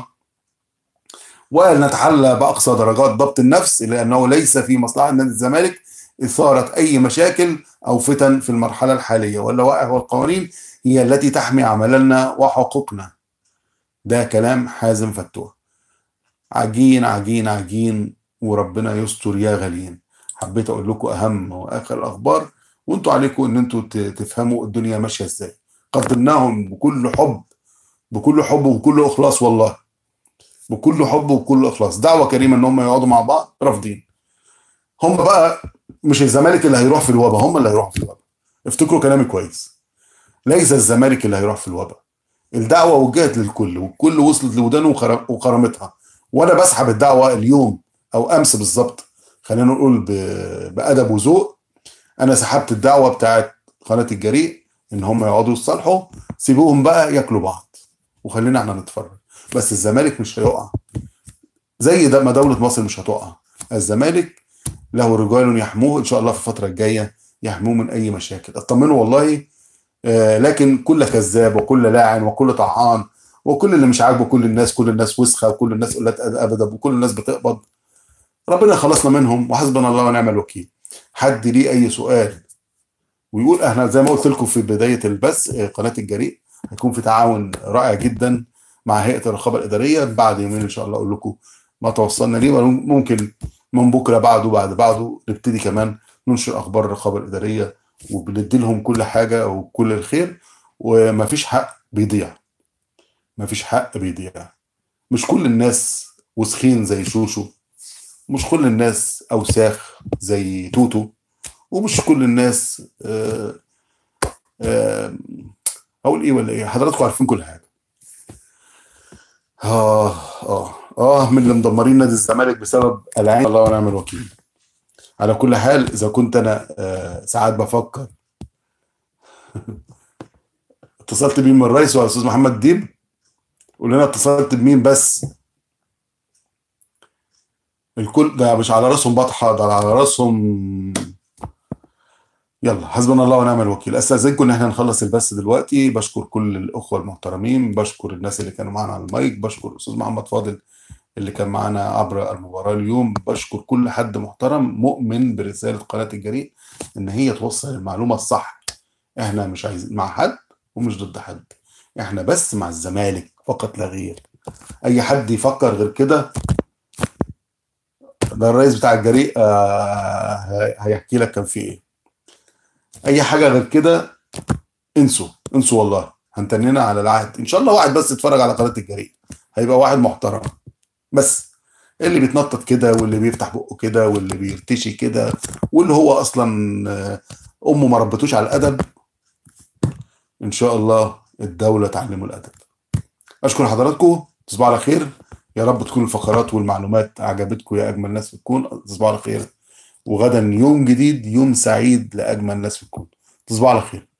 وقال نتحلى بأقصى درجات ضبط النفس لأنه ليس في مصلحة نادي الزمالك إثارة أي مشاكل أو فتن في المرحلة الحالية واللوائح والقوانين هي التي تحمي عملنا وحقوقنا ده كلام حازم فتوح عجين عجين عجين وربنا يستر يا غاليين حبيت اقول لكم اهم واخر الاخبار وانتوا عليكم ان انتوا تفهموا الدنيا ماشيه ازاي قدمناهم بكل حب بكل حب وبكل اخلاص والله بكل حب وبكل اخلاص دعوه كريمه ان هم يقعدوا مع بعض رافضين هم بقى مش الزمالك اللي هيروح في الوباء هم اللي هيروحوا في الوباء افتكروا كلامي كويس ليس الزمالك اللي هيروح في الوباء الدعوه وجهت للكل والكل وصلت لودانه وكرامتها وانا بسحب الدعوه اليوم او امس بالظبط خلينا نقول بادب وذوق انا سحبت الدعوه بتاعت قناه الجريء ان هم يقعدوا يصالحوا سيبوهم بقى ياكلوا بعض وخلينا احنا نتفرج بس الزمالك مش هيقع زي ده ما دوله مصر مش هتقع الزمالك له رجال يحموه ان شاء الله في الفتره الجايه يحموه من اي مشاكل اطمنوا والله آه لكن كل كذاب وكل لاعن وكل طعان وكل اللي مش عاجبه كل الناس كل الناس وسخه وكل الناس قلات ابدا وكل الناس بتقبض ربنا يخلصنا منهم وحسبنا الله ونعم الوكيل حد ليه اي سؤال ويقول احنا زي ما قلت لكم في بدايه البث قناه الجريء هيكون في تعاون رائع جدا مع هيئه الرقابه الاداريه بعد يومين ان شاء الله اقول لكم ما توصلنا ليه ممكن من بكره بعده بعد بعده نبتدي كمان ننشر اخبار الرقابه الاداريه وبندي لهم كل حاجه وكل الخير ومفيش حق بيضيع مفيش حق بيضيع مش كل الناس وسخين زي شوشو مش كل الناس اوساخ زي توتو ومش كل الناس آه آه اقول ايه ولا ايه حضراتكم عارفين كل حاجه اه اه اه من اللي مدمرين نادي الزمالك بسبب العين الله ونعم الوكيل على كل حال اذا كنت انا آه ساعات بفكر اتصلت بيه من الرئيس ولا استاذ محمد ديب قول لنا اتصلت بمين بس الكل ده مش على راسهم بطحه ده على راسهم يلا حسبنا الله ونعم الوكيل استاذنكم ان احنا نخلص البث دلوقتي بشكر كل الاخوه المحترمين بشكر الناس اللي كانوا معانا على المايك بشكر الاستاذ محمد فاضل اللي كان معانا عبر المباراه اليوم بشكر كل حد محترم مؤمن برساله قناه الجريء ان هي توصل المعلومه الصح احنا مش عايزين مع حد ومش ضد حد احنا بس مع الزمالك فقط لا غير اي حد يفكر غير كده ده الرئيس بتاع الجريء آه هيحكي لك كان في ايه اي حاجه غير كده انسوا انسوا والله هنتننا على العهد ان شاء الله واحد بس يتفرج على قناه الجريء هيبقى واحد محترم بس اللي بيتنطط كده واللي بيفتح بقه كده واللي بيرتشي كده واللي هو اصلا امه ما ربتوش على الادب ان شاء الله الدوله تعلمه الادب اشكر حضراتكم تصبحوا على خير يا رب تكون الفقرات والمعلومات عجبتكم يا اجمل ناس في الكون تصبحوا على خير وغدا يوم جديد يوم سعيد لاجمل ناس في الكون تصبحوا على خير